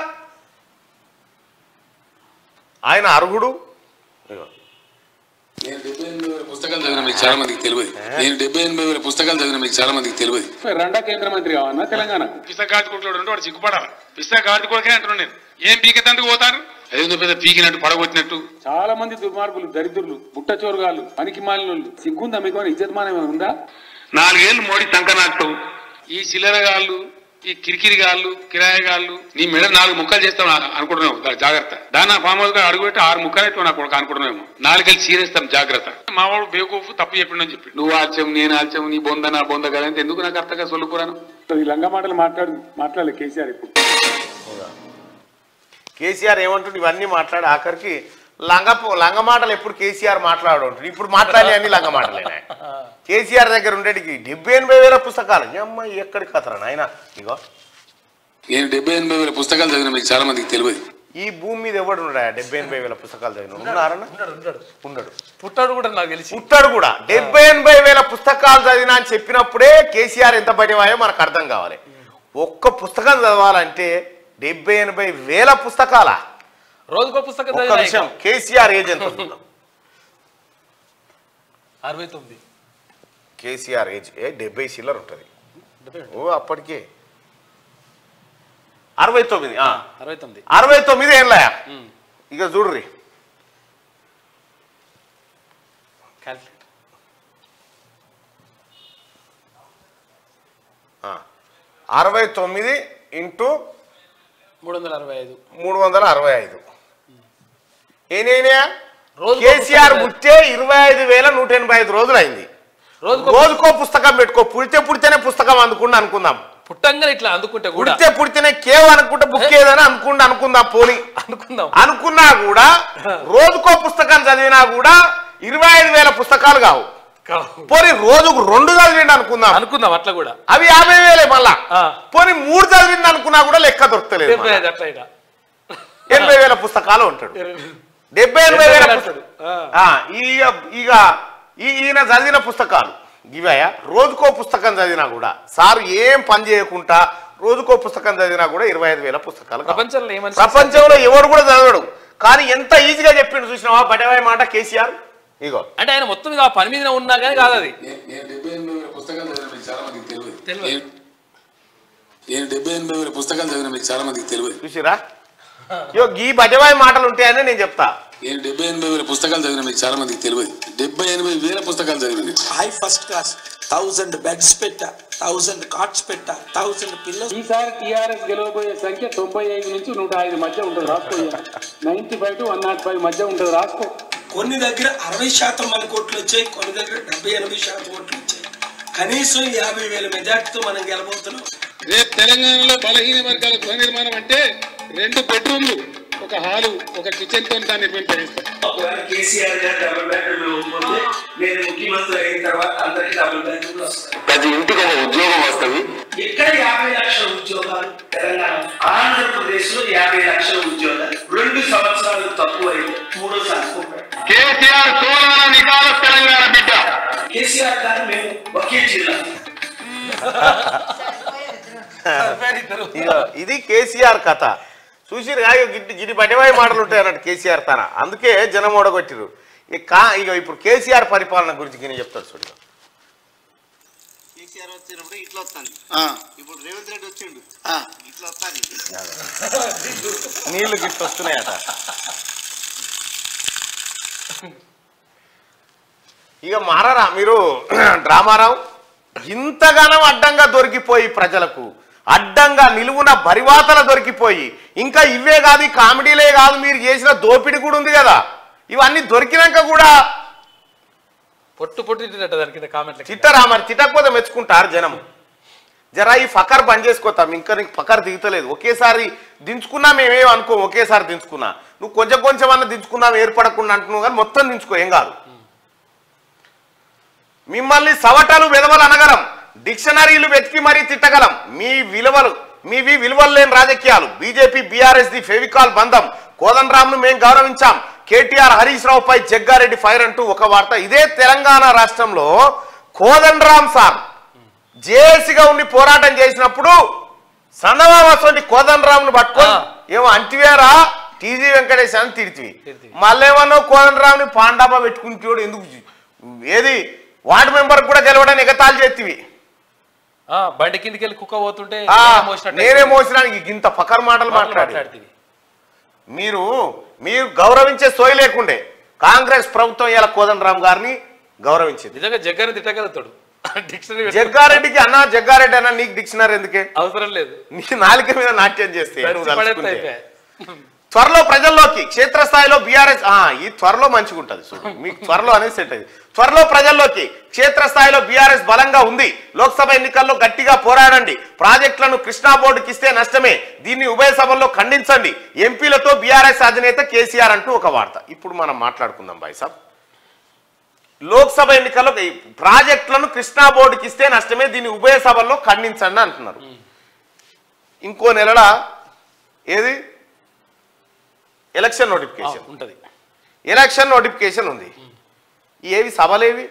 ఆయన అర్హుడు ఇగో. నేను డెబ్బై ఎనిమిది వేల పుస్తకాలు చదివిన మీకు చాలా మందికి తెలియదు నేను డెబ్బై ఎనిమిది వేల పుస్తకాలు చదివిన మీకు చాలా మందికి తెలియదు రెండా కేంద్ర మంత్రి కావన్నా తెలంగాణ పిస్తా కార్డు కొట్టుకోడు ఉంటే వాడు సిగ్గుపడాలి పిస్తా కార్డు కొడుకే అంటున్నాను నేను ఏం పీకెత్తందుకు పోతారు అదేందో పెద్ద పీకినట్టు పడగొట్టినట్టు చాలా మంది దుర్మార్గులు దరిద్రులు బుట్ట చోరుగాళ్ళు పనికి మాలినోళ్ళు సిగ్గుందా మీకు ఇజ్జతమానం ఏమైనా ఉందా నాలుగేళ్లు మోడీ సంక నాకుతావు ఈ చిల్లరగాళ్ళు ఈ కిరికిరిగాళ్ళు కిరాయగాళ్ళు నీ మెడ నాలుగు ముక్కలు చేస్తాం అనుకుంటున్నావు దా- జాగ్రత్త దాని ఫామ్ హౌస్ అడుగు పెట్టి ఆరు ముక్కలు అయితే నాకు కొడుకు అనుకుంటున్నాము నాలుగేళ్ళు చీరేస్తాం జాగ్రత్త మా వాడు బేవకూఫ్ తప్పు చెప్పిండని చెప్పి నువ్వు ఆల్చం నేను ఆల్చం నీ బొంద నా బొంద కదా అంటే ఎందుకు నాకు అర్థంగా సొల్లుకురాను ఈ లంగా మాటలు మాట్లాడు మాట్లాడలే కేసీఆర్ ఇప్పుడు కేసీఆర్ ఏమంటుండు ఇవన్నీ మాట్లాడి ఆఖరికి లంగ లంగ మాటలు ఎప్పుడు కేసీఆర్ మాట్లాడు అంటాడు ఇప్పుడు మాట్లాడే అన్ని లంగ మాటలేనా కేసీఆర్ దగ్గర ఉండేటికి డెబ్బై ఎనభై వేల పుస్తకాలు ఈ అమ్మాయి ఎక్కడి కథరా నాయన ఇగో నేను డెబ్బై ఎనభై వేల పుస్తకాలు చదివిన మీకు చాలా మందికి తెలియదు ఈ భూమి మీద ఎవడు ఉన్నాడా డెబ్బై ఎనభై వేల పుస్తకాలు చదివిన ఉన్నారన్న ఉన్నాడు ఉన్నాడు ఉండడు పుట్టాడు కూడా నాకు తెలిసి పుట్టాడు కూడా డెబ్బై ఎనభై వేల పుస్తకాలు చదివినా అని చెప్పినప్పుడే కేసీఆర్ ఎంత పడివాయో మనకు అర్థం కావాలి ఒక్క పుస్తకం చదవాలంటే డెబ్బై ఎనభై వేల పుస్తకాల రోజుకో పుస్తకం ఒక్క చదివినా విషయం కేసీఆర్ ఏజ్ ఎంత చూద్దాం అరవై తొమ్మిది కేసీఆర్ ఏజ్ ఏ డెబ్బై చిల్లర ఉంటుంది డెబ్బై రెండు. ఓ అప్పటికే అరవై తొమ్మిది ఆ. అరవై తొమ్మిది అరవై తొమ్మిది ఏళ్ళ ఉమ్. ఇక చూడ్రి క్యాల్కులేట్ ఆ. అరవై తొమ్మిది ఇంటూ మూడు వందల అరవై ఐదు మూడు వందల అరవై ఐదు ఏనైనా రోజుకో కేసీఆర్ పుస్తకం పుట్టే ఇరవై ఐదు వేల నూట ఎనభై ఐదు రోజులు అయింది రోజుకో రోజుకో పుస్తకం పెట్టుకో పుడితే పుడితేనే పుస్తకం అందుకుండా అనుకుందాం పుట్టంగా ఇట్లా అందుకుంటే కూడా పుడితే పుడితేనే కేవ్ అనుకుంటే బుక్ ఏదని అనుకుండా అనుకుందాం పోని అనుకుందాం అనుకున్నా కూడా రోజుకో పుస్తకం చదివినా కూడా ఇరవై ఐదు వేల పుస్తకాలు కావు కావు. పోనీ రోజుకు రెండు చదివిండి అనుకుందాం అనుకుందాం అట్లా కూడా అవి యాభై వేలే మళ్ళా ఆ. పోనీ మూడు చదివింది అనుకున్నా కూడా లెక్క దొరకలేదు డెబ్బై ఐదు అట్లా ఇక ఎనభై వేల పుస్తకాలు ఉంటాడు డెబ్బై ఎనభై వేల పుస్తకాలు ఆ. ఆ, ఇక ఇక ఈ- ఈయన చదివిన పుస్తకాలు ఇవయా రోజుకో పుస్తకం చదివినా కూడా సార్ ఏం పని చేయకుండా రోజుకో పుస్తకం చదివినా కూడా ఇరవై ఐదు వేల పుస్తకాలు కావాలి. ప్రపంచంలో ఏమని ప్రపంచంలో ఎవడు కూడా చదవడు కానీ ఎంత ఈజీగా చెప్పిండు చూసినావా బటవాయి మాట కేసీఆర్ ఇగో అంటే ఆయన మొత్తం ఇక ఆ పని మీద ఉన్నా కానీ కాదు అది నేను నేను డెబ్బై ఎనిమిది వేల పుస్తకాలు చదివిన మీకు చాలా మందికి తెలియదు తెలియదు. నేను- నేను డెబ్బై ఎనిమిది వేల పుస్తకాలు చదివిన మీకు చాలా మందికి తెలియదు చూసిరా ఇగో ఈ బటవాయి మాటలు ఉంటాయని నేను చెప్తా నేను డెబ్బై ఎనిమిది వేల పుస్తకాలు చదివిన మీకు చాలా మందికి తెలియదు డెబ్బై ఎనిమిది వేల పుస్తకాలు చదివిన నేను. High first class thousand beds పెట్టా థౌజండ్ కాట్స్ పెట్టా థౌజండ్ పిల్లర్స్ ఈసారి టీఆర్ఎస్ గెలవబోయే సంఖ్య తొంభై ఐదు నుంచి నూట ఐదు మధ్య ఉంటుంది రాసుకో ninety five to one not five మధ్య ఉంటుంది రాసుకో కొన్ని దగ్గర అరవై శాతం మన కోట్లు వచ్చాయి కొన్ని దగ్గర డెబ్బై ఎనభై శాతం కోట్లు వచ్చాయి కనీసం యాభై వేల మెజార్టీతో మనం గెలబోతున్నాం రేపు తెలంగాణలో బలహీన వర్గాల గృహ నిర్మాణం అంటే రెండు బెడ్రూమ్లు ఒక హాలు ఒక కిచెన్ తో దాన్ని నిర్మింపజేస్తాం ఒకవేళ కేసీఆర్ గారు డబుల్ బెడ్రూమ్ ఇవ్వకపోతే నేను ముఖ్యమంత్రి అయిన తర్వాత అందరికి డబుల్ బెడ్రూమ్లు వస్తాయి ప్రతి ఇంటికి ఒక ఉద్యోగం వస్తుంది ఇక్కడ యాభై లక్షల ఉద్యోగాలు తెలంగాణ ఆంధ్రప్రదేశ్ లో యాభై లక్షల ఉద్యోగాలు రెండు సంవత్సరాలు తక్కువైతే మూడోసారి చెప్పాడు. కేసీఆర్ సోలాన నికాల తెలంగాణ బిడ్డ కేసీఆర్ గారు మేము ఒకే జిల్లా ఇగో ఇది కేసీఆర్ కథ చూసిరు కాదు గిట్టి గిటి బటవాయి మాటలు ఉంటాయి అన్నట్టు కేసీఆర్ తన అందుకే జనం ఓడగొట్టిరు ఇక కా ఇక ఇప్పుడు కేసీఆర్ పరిపాలన గురించి నేను చెప్తాడు చూడు కేసీఆర్ వచ్చినప్పుడు ఇట్లా వస్తుంది ఇప్పుడు రేవంత్ రెడ్డి వచ్చిండు ఇట్లా వస్తుంది నీళ్లు గిట్టు వస్తున్నాయట ఇక మారరా మీరు డ్రామారావు ఇంతగానం అడ్డంగా దొరికిపోయి ప్రజలకు అడ్డంగా నిలువున బరివాతల దొరికిపోయి ఇంకా ఇవే కాదు ఈ కామెడీలే కాదు మీరు చేసిన దోపిడి కూడా ఉంది కదా ఇవన్నీ దొరికినాక కూడా పొట్టు పొట్టు తిట్టినట్టు దాని కింద కామెంట్లు తిట్టరా మరి తిట్టకపోతే మెచ్చుకుంటారు జనం జరా ఈ ఫకర్ బంద్ చేసుకోతాం ఇంకా నీకు ఫకర్ దిగుతలేదు ఒకేసారి దించుకున్నా మేమేం అనుకో ఒకేసారి దించుకున్నా నువ్వు కొంచెం కొంచెం అన్న దించుకున్నావు ఏర్పడకుండా అంటున్నావు కానీ మొత్తం దించుకో ఏం కాదు మిమ్మల్ని సవటలు విలువలు అనగలం డిక్షనరీలు వెతికి మరీ తిట్టగలం మీ విలువలు మీవి విలువలు లేని రాజకీయాలు బీజేపీ బీఆర్ఎస్ ది ఫెవికాల్ బంధం కోదండరామ్ను మేం గౌరవించాం కేటీఆర్ హరీష్ రావుపై జగ్గారెడ్డి ఫైర్ అంటూ ఒక వార్త ఇదే తెలంగాణ రాష్ట్రంలో కోదండరామ్ సార్ జేఏసీగా ఉండి పోరాటం చేసినప్పుడు సందమామటువంటి కోదండరామ్ను పట్టుకొని ఆ. ఏమో అంటివేరా టీజీ వెంకటేశ్ అని తిడితివి తిడితివి. మళ్ళేమన్నా కోదండరామ్ని పాండాబా పెట్టుకుంటాడు ఎందుకు ఏది వార్డు మెంబర్ కూడా గెలవడానికి ఎగతాలు చేతివి ఆ, బండి కిందికి వెళ్ళి కుక్క పోతుంటే ఆ, నేనే మోసినట్టు నేనే మోసడానికి ఇంత పకర్ మాటలు మాటలు మాట్లాడి మాట్లాడుతుంది మీరు మీరు గౌరవించే సోయి లేకుండే కాంగ్రెస్ ప్రభుత్వం ఇలా కోదండరామ్ గారిని గౌరవించింది నిజంగా జగ్గాని తిట్టగలుగుతాడు డిక్షనరీ జగ్గారెడ్డికి అన్నా జగ్గారెడ్డి అన్న నీకు డిక్షనరీ ఎందుకే అవసరం లేదు నీ నాలుక మీద నాట్యం చేస్తే నువ్వు దంచి పడేస్తే తలుచుకుంటే. అయిపోయా. త్వరలో ప్రజల్లోకి క్షేత్రస్థాయిలో బీఆర్ఎస్ ఈ త్వరలో మంచిగా ఉంటుంది చూడు మీకు త్వరలో అనేది సెట్ అయింది త్వరలో ప్రజల్లోకి క్షేత్రస్థాయిలో బీఆర్ఎస్ బలంగా ఉంది లోక్సభ ఎన్నికల్లో గట్టిగా పోరాడండి ప్రాజెక్టులను కృష్ణా బోర్డుకి ఇస్తే నష్టమే దీన్ని ఉభయ సభల్లో ఖండించండి ఎంపీలతో బీఆర్ఎస్ అధినేత కేసీఆర్ అంటూ ఒక వార్త ఇప్పుడు మనం మాట్లాడుకుందాం బాయ్ సాబ్ లోక్సభ ఎన్నికల్లో ఈ ప్రాజెక్టులను కృష్ణా బోర్డుకి ఇస్తే నష్టమే దీన్ని ఉభయ సభల్లో ఖండించండి అంటున్నారు ఇంకో నెలల ఏది ఎలక్షన్ ఆ, నోటిఫికేషన్ ఉంటది ఎలక్షన్ నోటిఫికేషన్ ఉంది ఏవి సభలేవి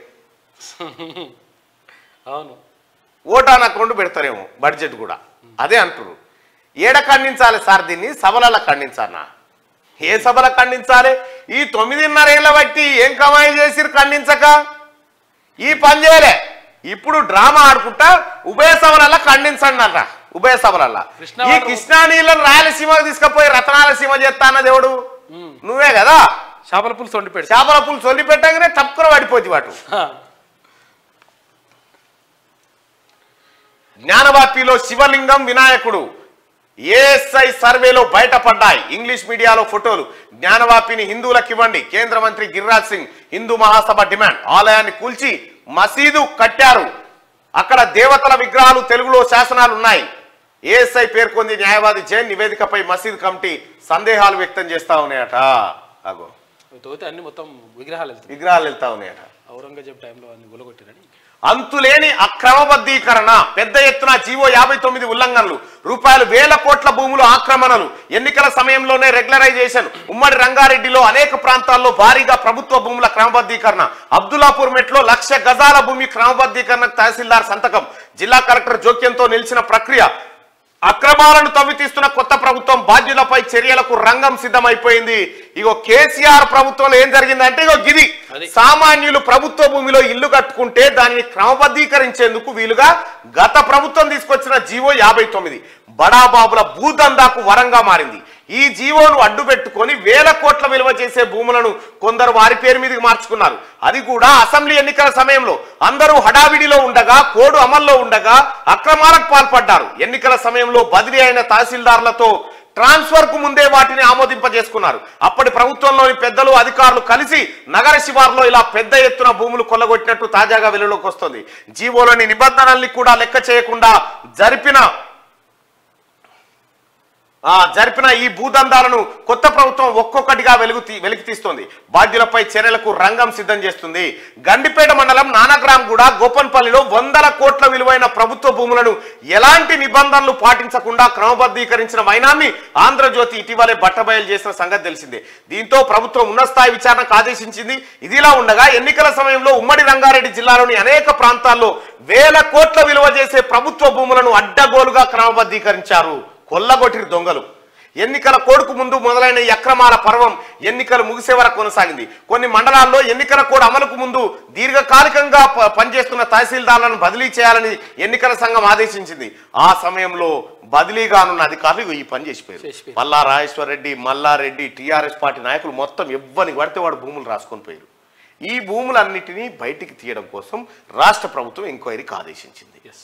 అవును ఓటాన్ అకౌంట్ పెడతారేమో బడ్జెట్ కూడా అదే అంటారు ఏడ ఖండించాలి సార్ దీన్ని సభలలో ఖండించాలనా ఏ సభలో ఖండించాలి ఈ తొమ్మిదిన్నర ఏళ్ళ బట్టి ఏం కమాయి చేసిరు ఖండించక ఈ పని చేయలే ఇప్పుడు డ్రామా ఆడుకుంటా ఉభయ సభలలో ఖండించండి అంట ఉభయ సభలలో కృష్ణా ఈ వారు- కృష్ణా నీళ్ళని రాయలసీమకు తీసుకుపోయి రత్నాలసీమ చేస్తా అన్న దేవుడు నువ్వే కదా చేపల పులుసు వండి పెడతా చేపల పులు చొల్లి పెట్టగానే తప్పుకున పడిపోతుంది వాటు జ్ఞానవాపిలో శివలింగం వినాయకుడు ఏఎస్ఐ సర్వేలో బయటపడ్డాయి ఇంగ్లీష్ మీడియాలో ఫోటోలు జ్ఞానవాపిని హిందువులకు ఇవ్వండి కేంద్ర మంత్రి గిరిరాజ్ సింగ్ హిందూ మహాసభ డిమాండ్ ఆలయాన్ని కూల్చి మసీదు కట్టారు అక్కడ దేవతల విగ్రహాలు తెలుగులో శాసనాలు ఉన్నాయి ఏఎస్ఐ పేర్కొంది న్యాయవాది జైన్ నివేదికపై మసీద్ కమిటీ సందేహాలు వ్యక్తం చేస్తా ఉన్నాయట అగో తోతే అన్ని మొత్తం విగ్రహాలు వెళ్తాయి విగ్రహాలు వెళ్తా ఉన్నాయట ఔరంగజేబ్ టైంలో అన్ని గులగొట్టిరని అంతులేని అక్రమబద్ధీకరణ పెద్ద ఎత్తున జీవో యాభై తొమ్మిది ఉల్లంఘనలు రూపాయలు వేల కోట్ల భూములు ఆక్రమణలు ఎన్నికల సమయంలోనే రెగ్యులరైజేషన్ ఉమ్మడి రంగారెడ్డిలో అనేక ప్రాంతాల్లో భారీగా ప్రభుత్వ భూముల క్రమబద్ధీకరణ అబ్దుల్లాపూర్ మెట్లో లక్ష గజాల భూమి క్రమబద్ధీకరణకు తహసీల్దార్ సంతకం జిల్లా కలెక్టర్ జోక్యంతో నిలిచిన ప్రక్రియ అక్రమాలను తవ్వితీస్తున్న కొత్త ప్రభుత్వం బాధ్యులపై చర్యలకు రంగం సిద్ధమైపోయింది ఇగో కేసీఆర్ ప్రభుత్వంలో ఏం జరిగిందంటే ఇగో గిది అది. సామాన్యులు ప్రభుత్వ భూమిలో ఇల్లు కట్టుకుంటే దానిని క్రమబద్ధీకరించేందుకు వీలుగా గత ప్రభుత్వం తీసుకొచ్చిన జీవో యాభై తొమ్మిది బడాబాబుల భూదందాకు వరంగా మారింది ఈ జీవోను అడ్డు పెట్టుకొని వేల కోట్ల విలువ చేసే భూములను కొందరు వారి పేరు మీదకి మార్చుకున్నారు అది కూడా అసెంబ్లీ ఎన్నికల సమయంలో అందరూ హడావిడిలో ఉండగా కోడ్ అమల్లో ఉండగా అక్రమాలకు పాల్పడ్డారు ఎన్నికల సమయంలో బదిలీ అయిన తహసీల్దార్లతో ట్రాన్స్ఫర్ కు ముందే వాటిని ఆమోదింపజేసుకున్నారు అప్పటి ప్రభుత్వంలోని పెద్దలు అధికారులు కలిసి నగర శివార్లో ఇలా పెద్ద ఎత్తున భూములు కొల్లగొట్టినట్టు తాజాగా వెలుగులోకి వస్తుంది జీవోలోని నిబంధనల్ని కూడా లెక్క చేయకుండా జరిపిన ఆ జరిపిన ఈ భూదందాలను కొత్త ప్రభుత్వం ఒక్కొక్కటిగా వెలుగు తీ- వెలికి తీస్తోంది బాధ్యులపై చర్యలకు రంగం సిద్ధం చేస్తుంది గండిపేట మండలం నానగ్రామ్ కూడా గోపన్పల్లిలో వందల కోట్ల విలువైన ప్రభుత్వ భూములను ఎలాంటి నిబంధనలు పాటించకుండా క్రమబద్ధీకరించిన వైనాన్ని ఆంధ్రజ్యోతి ఇటీవలే బట్టబయలు చేసిన సంగతి తెలిసిందే దీంతో ప్రభుత్వం ఉన్నత స్థాయి విచారణకు ఆదేశించింది ఇదిలా ఉండగా ఎన్నికల సమయంలో ఉమ్మడి రంగారెడ్డి జిల్లాలోని అనేక ప్రాంతాల్లో వేల కోట్ల విలువ చేసే ప్రభుత్వ భూములను అడ్డగోలుగా క్రమబద్ధీకరించారు కొల్లగొట్టిన దొంగలు ఎన్నికల కోడ్కు ముందు మొదలైన ఈ అక్రమాల పర్వం ఎన్నికలు ముగిసే వరకు కొనసాగింది కొన్ని మండలాల్లో ఎన్నికల కోడ్ అమలుకు ముందు దీర్ఘకాలికంగా ప- పనిచేస్తున్న తహసీల్దార్లను బదిలీ చేయాలని ఎన్నికల సంఘం ఆదేశించింది ఆ సమయంలో బదిలీ కానున్న అధికారులు ఇగో ఈ పని చేసిపోయారు చేసిపోయారు. మల్లా రాజేశ్వర రెడ్డి మల్లారెడ్డి టీఆర్ఎస్ పార్టీ నాయకులు మొత్తం ఎవ్వరికి పడితే వాడు భూములు రాసుకొని పోయారు ఈ భూములన్నిటినీ బయటికి తీయడం కోసం రాష్ట్ర ప్రభుత్వం ఎంక్వైరీకి ఆదేశించింది ఎస్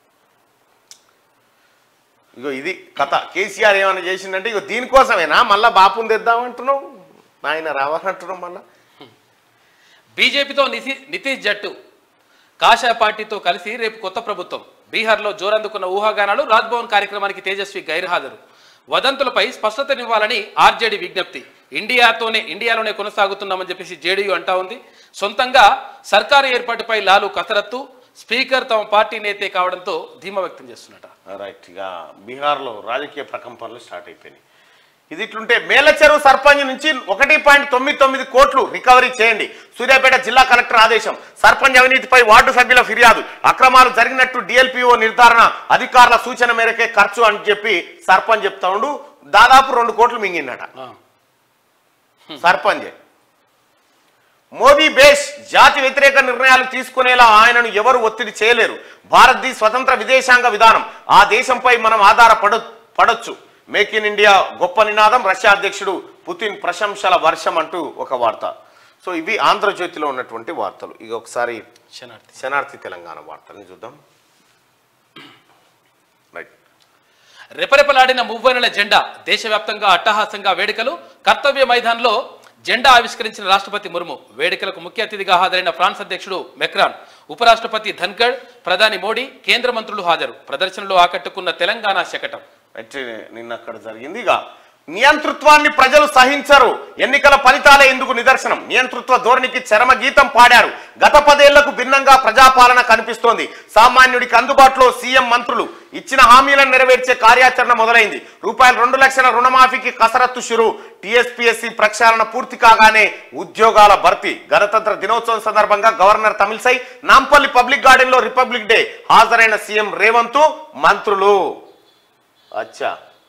ఇగో ఇది కథ కేసీఆర్ ఏమైనా చేసిందంటే ఇగో దీనికోసమేనా మళ్ళా బాపుని తెద్దామంటున్నావు నాయన రావాలంటున్నావు మళ్ళా బీజేపీతో నితి నితీష్ జట్టు కాషాయ పార్టీతో కలిసి రేపు కొత్త ప్రభుత్వం బీహార్లో జోరందుకున్న ఊహాగానాలు రాజ్భవన్ కార్యక్రమానికి తేజస్వి గైర్హాజరు వదంతులపై స్పష్టతనివ్వాలని ఆర్జేడీ విజ్ఞప్తి ఇండియాతోనే ఇండియాలోనే కొనసాగుతున్నామని చెప్పేసి జేడీయూ అంటా ఉంది సొంతంగా సర్కారు ఏర్పాటుపై లాలు కసరత్తు స్పీకర్ తమ పార్టీ నేతే కావడంతో ధీమా వ్యక్తం చేస్తున్నట రైట్ ఇక బీహార్లో రాజకీయ ప్రకంపనలు స్టార్ట్ అయిపోయినాయి ఇది ఇట్లుంటే మేలచెరువు సర్పంచ్ నుంచి ఒకటి పాయింట్ తొమ్మిది తొమ్మిది కోట్లు రికవరీ చేయండి సూర్యాపేట జిల్లా కలెక్టర్ ఆదేశం సర్పంచ్ అవినీతిపై వార్డు సభ్యుల ఫిర్యాదు అక్రమాలు జరిగినట్టు డిఎల్పిఓ నిర్ధారణ అధికారుల సూచన మేరకే ఖర్చు అని చెప్పి సర్పంచ్ చెప్తా ఉండు దాదాపు రెండు కోట్లు మింగిందట సర్పంచ్ మోదీ బేష్ జాతి వ్యతిరేక నిర్ణయాలు తీసుకునేలా ఆయనను ఎవరు ఒత్తిడి చేయలేరు భారత్ది స్వతంత్ర విదేశాంగ విధానం ఆ దేశంపై మనం ఆధారపడ పడొచ్చు మేక్ ఇన్ ఇండియా గొప్ప నినాదం రష్యా అధ్యక్షుడు పుతిన్ ప్రశంసల వర్షం అంటూ ఒక వార్త సో ఇవి ఆంధ్రజ్యోతిలో ఉన్నటువంటి వార్తలు ఇక ఒకసారి శనార్థి శనార్థి తెలంగాణ వార్తల్ని చూద్దాం రైట్ రెపరెపలాడిన మువ్వనెల జెండా దేశవ్యాప్తంగా అట్టహాసంగా వేడుకలు కర్తవ్య మైదాన్లో జెండా ఆవిష్కరించిన రాష్ట్రపతి ముర్ము వేడుకలకు ముఖ్య అతిథిగా హాజరైన ఫ్రాన్స్ అధ్యక్షుడు మెక్రాన్ ఉపరాష్ట్రపతి ధన్ఖడ్ ప్రధాని మోడీ కేంద్ర మంత్రులు హాజరు ప్రదర్శనలో ఆకట్టుకున్న తెలంగాణ శకటం అయితే నిన్న అక్కడ జరిగింది ఇక నియంతృత్వాన్ని ప్రజలు సహించరు ఎన్నికల ఫలితాలే ఇందుకు నిదర్శనం నియంతృత్వ ధోరణికి చరమ గీతం పాడారు గత పదేళ్లకు భిన్నంగా ప్రజాపాలన కనిపిస్తోంది సామాన్యుడికి అందుబాటులో సీఎం మంత్రులు ఇచ్చిన హామీలను నెరవేర్చే కార్యాచరణ మొదలైంది రూపాయలు రెండు లక్షల రుణమాఫీకి కసరత్తు షురు టీఎస్పీఎస్సీ ప్రక్షాళన పూర్తి కాగానే ఉద్యోగాల భర్తీ గణతంత్ర దినోత్సవం సందర్భంగా governor Tamilisai Nampally public garden లో రిపబ్లిక్ డే హాజరైన సీఎం రేవంత్ మంత్రులు అచ్చా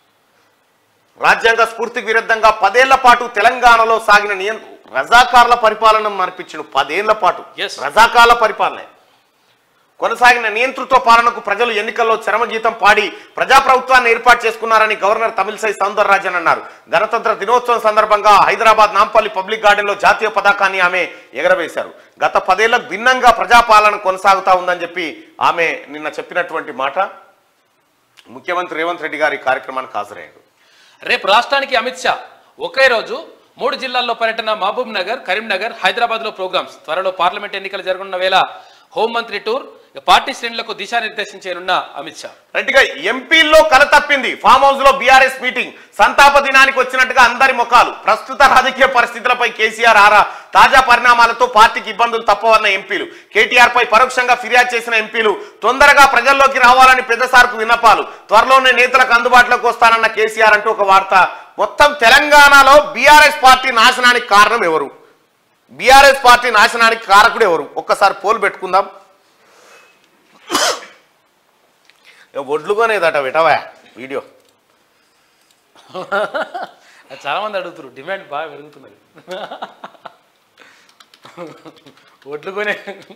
రాజ్యాంగ స్ఫూర్తికి విరుద్ధంగా పదేళ్ల పాటు తెలంగాణలో సాగిన నియం రజాకార్ల పరిపాలన మర్పించిన పదేళ్ల పాటు Yes. రజాకార్ల పరిపాలన కొనసాగిన నియంతృత్వ పాలనకు ప్రజలు ఎన్నికల్లో చరమగీతం పాడి ప్రజాప్రభుత్వాన్ని ఏర్పాటు చేసుకున్నారని గవర్నర్ తమిళసై సౌందరరాజన్ అన్నారు గణతంత్ర దినోత్సవం సందర్భంగా హైదరాబాద్ నాంపల్లి పబ్లిక్ గార్డెన్లో జాతీయ పతాకాన్ని ఆమె ఎగరవేశారు గత పదేళ్లకు భిన్నంగా ప్రజాపాలన కొనసాగుతా ఉందని చెప్పి ఆమె నిన్న చెప్పినటువంటి మాట ముఖ్యమంత్రి రేవంత్ రెడ్డి గారి ఈ కార్యక్రమానికి హాజరయ్యాడు రేపు రాష్ట్రానికి అమిత్ షా ఒకే రోజు మూడు జిల్లాల్లో పర్యటన మహబూబ్ నగర్ కరీంనగర్ హైదరాబాద్ లో ప్రోగ్రామ్స్ త్వరలో పార్లమెంట్ ఎన్నికలు జరగనున్న వేళ హోంమంత్రి టూర్ ఇక పార్టీ శ్రేణులకు దిశానిర్దేశం చేయనున్న అమిత్ షా రైట్గా ఎంపీల్లో కల తప్పింది ఫామ్ హౌస్ లో బీఆర్ఎస్ మీటింగ్ సంతాప దినానికి వచ్చినట్టుగా అందరి ముఖాలు ప్రస్తుత రాజకీయ పరిస్థితులపై కేసీఆర్ ఆరా తాజా పరిణామాలతో పార్టీకి ఇబ్బందులు తప్పవన్న ఎంపీలు కేటీఆర్ పై పరోక్షంగా ఫిర్యాదు చేసిన ఎంపీలు తొందరగా ప్రజల్లోకి రావాలని పెద్దసార్కు విన్నపాలు త్వరలోనే నేతలకు అందుబాటులోకి వస్తానన్న కేసీఆర్ అంటూ ఒక వార్త మొత్తం తెలంగాణలో బీఆర్ఎస్ పార్టీ నాశనానికి కారణం ఎవరు బీఆర్ఎస్ పార్టీ నాశనానికి కారకుడు ఎవరు ఒక్కసారి పోలు పెట్టుకుందాం ఇక ఒడ్లుగానేదట విటవా వీడియో అది చాలా మంది అడుగుతారు డిమాండ్ బాగా పెరుగుతున్నది ఒడ్లుకొనే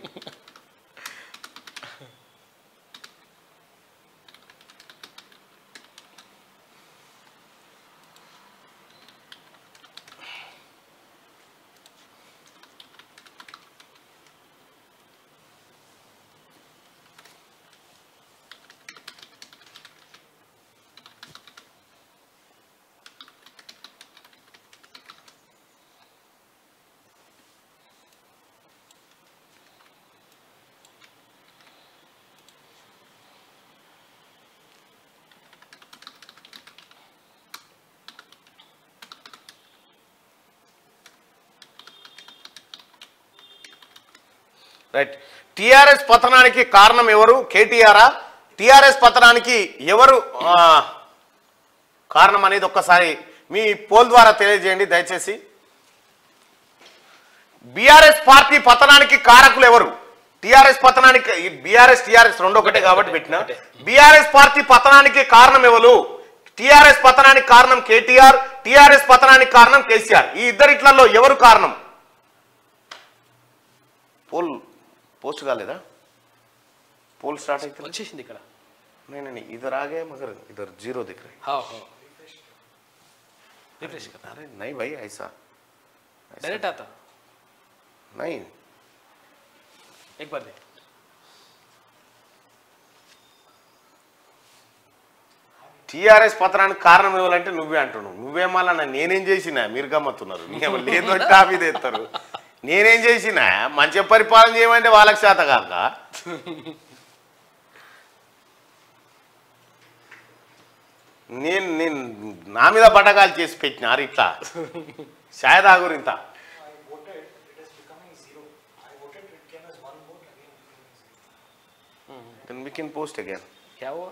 రైట్ టిఆర్ఎస్ పతనానికి కారణం ఎవరు కేటీఆరా టిఆర్ఎస్ పతనానికి ఎవరు ఆ, కారణం అనేది ఒక్కసారి మీ పోల్ ద్వారా తెలియజేయండి దయచేసి బీఆర్ఎస్ పార్టీ పతనానికి కారకులు ఎవరు టిఆర్ఎస్ పతనానికి బీఆర్ఎస్ టిఆర్ఎస్ రెండు ఒకటే కాబట్టి పెట్టిన బీఆర్ఎస్ పార్టీ పతనానికి కారణం ఎవరు టిఆర్ఎస్ పతనానికి కారణం కేటీఆర్ టిఆర్ఎస్ పతనానికి కారణం కేసీఆర్ ఈ ఇద్దరిట్లలో ఎవరు కారణం పోల్ పోస్ట్ కాలేదా పోల్ స్టార్ట్ అయితే వచ్చేసింది ఇక్కడ नहीं नहीं नहीं इधर आ गए मगर इधर जीरो दिख रहे हाँ हाँ रिफ्रेश करना अरे नहीं भाई ऐसा डायरेक्ट आता नहीं एक बार दे టీఆర్ఎస్ పత్రానికి కారణం ఇవ్వాలంటే నువ్వే అంటున్నావు నువ్వే మళ్ళా నా నేనేం చేసినా మీరు గమ్మత్తున్నారు నీకేమో లేదు టాపీ తెస్తారు నేనేం చేసినా మంచిగా పరిపాలన చేయమంటే వాళ్ళకి శాత కాక నేను నేను నా మీద బటకాలు చేసి పెట్టినారు ఇట్లా షాయదా గురింత Then we can post again. क्या हुआ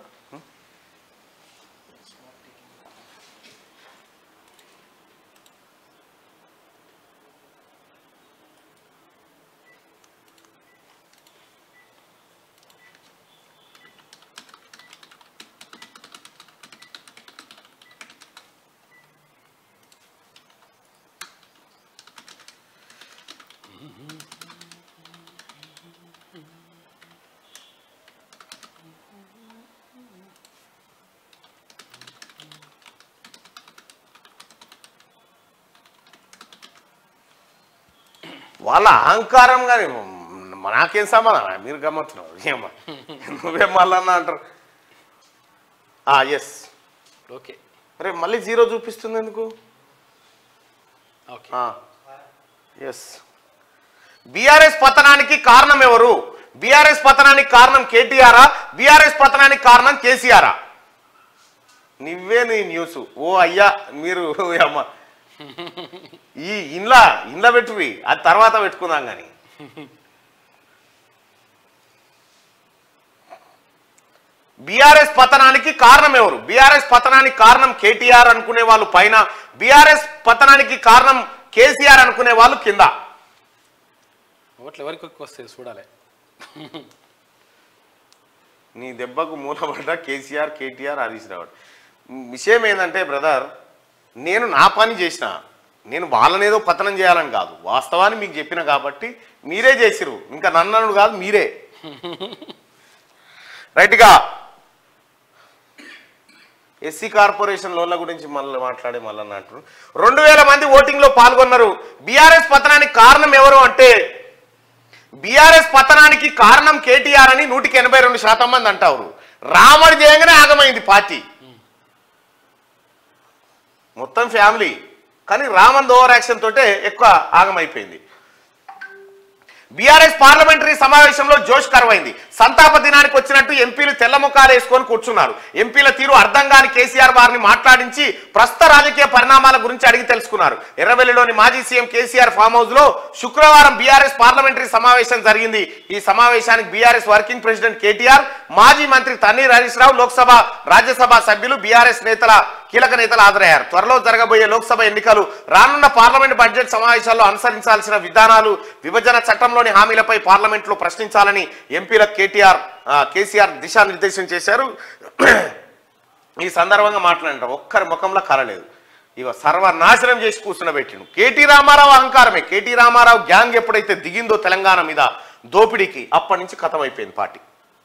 వాళ్ళ అహంకారం కానీ నాకేం సమాధానం మీరు గమ్మత్తున్నావు ఏమా నువ్వేం మళ్ళా అంటారు ఎస్ ఓకే అరే మళ్ళీ జీరో చూపిస్తుంది ఎందుకు ఓకే ఎస్ బీఆర్ఎస్ పతనానికి కారణం ఎవరు బీఆర్ఎస్ పతనానికి కారణం కేటీఆరా బీఆర్ఎస్ పతనానికి కారణం కేసీఆరా నువ్వే నీ న్యూస్ ఓ అయ్యా మీరు అమ్మ ఈ ఇండ్ల ఇండ్ల పెట్టువి అది తర్వాత పెట్టుకుందాం కానీ బీఆర్ఎస్ పతనానికి కారణం ఎవరు బీఆర్ఎస్ పతనానికి కారణం కేటీఆర్ అనుకునే వాళ్ళు పైన బీఆర్ఎస్ పతనానికి కారణం కేసీఆర్ అనుకునే వాళ్ళు కింద ఓట్లు ఎవరికి ఎక్కువ వస్తాయి చూడాలి నీ దెబ్బకు మూలపడ్డ కేసీఆర్ కేటీఆర్ హరీష్ రావు విషయం ఏంటంటే బ్రదర్ నేను నా పని చేసిన నేను వాళ్ళనేదో పతనం చేయాలని కాదు వాస్తవాన్ని మీకు చెప్పిన కాబట్టి మీరే చేసిరు ఇంకా నన్నను కాదు మీరే రైట్గా ఎస్సీ కార్పొరేషన్ లోన్ల గురించి మళ్ళీ మాట్లాడే మళ్ళీ అంటారు రెండు వేల మంది ఓటింగ్లో పాల్గొన్నారు బీఆర్ఎస్ పతనానికి కారణం ఎవరు అంటే బీఆర్ఎస్ పతనానికి కారణం కేటీఆర్ అని నూటికి ఎనభై రెండు శాతం మంది అంటారు రామడి చేయంగానే ఆగమైంది పార్టీ మొత్తం ఫ్యామిలీ కానీ రామంద్ ఓవర్ యాక్షన్ తోటే ఎక్కువ ఆగమైపోయింది బీఆర్ఎస్ పార్లమెంటరీ సమావేశంలో జోష్ కరువైంది సంతాప దినానికి వచ్చినట్టు ఎంపీలు తెల్ల ముఖాలు వేసుకొని కూర్చున్నారు ఎంపీల తీరు అర్థం కాని కేసీఆర్ వారిని మాట్లాడించి ప్రస్తుత రాజకీయ పరిణామాల గురించి అడిగి తెలుసుకున్నారు ఎర్రవెల్లిలోని మాజీ సీఎం కేసీఆర్ ఫామ్ హౌస్ లో శుక్రవారం బీఆర్ఎస్ పార్లమెంటరీ సమావేశం జరిగింది ఈ సమావేశానికి బీఆర్ఎస్ వర్కింగ్ ప్రెసిడెంట్ కేటీఆర్ మాజీ మంత్రి తన్నీర్ హరీష్ రావు లోక్సభ రాజ్యసభ సభ్యులు బీఆర్ఎస్ నేతల కీలక నేతలు హాజరయ్యారు త్వరలో జరగబోయే లోక్సభ ఎన్నికలు రానున్న పార్లమెంట్ బడ్జెట్ సమావేశాల్లో అనుసరించాల్సిన విధానాలు విభజన చట్టంలోని హామీలపై పార్లమెంట్లో ప్రశ్నించాలని ఎంపీలకు కేటీఆర్ ఆ, కేసీఆర్ దిశానిర్దేశం చేశారు ఈ సందర్భంగా మాట్లాడినారు ఒక్కరి ముఖంలో కలలేదు ఇక సర్వనాశనం చేసి కూర్చున్నబెట్టిండు కేటీ రామారావు అహంకారమే కేటీ రామారావు గ్యాంగ్ ఎప్పుడైతే దిగిందో తెలంగాణ మీద దోపిడీకి అప్పటి నుంచి ఖతమైపోయింది పార్టీ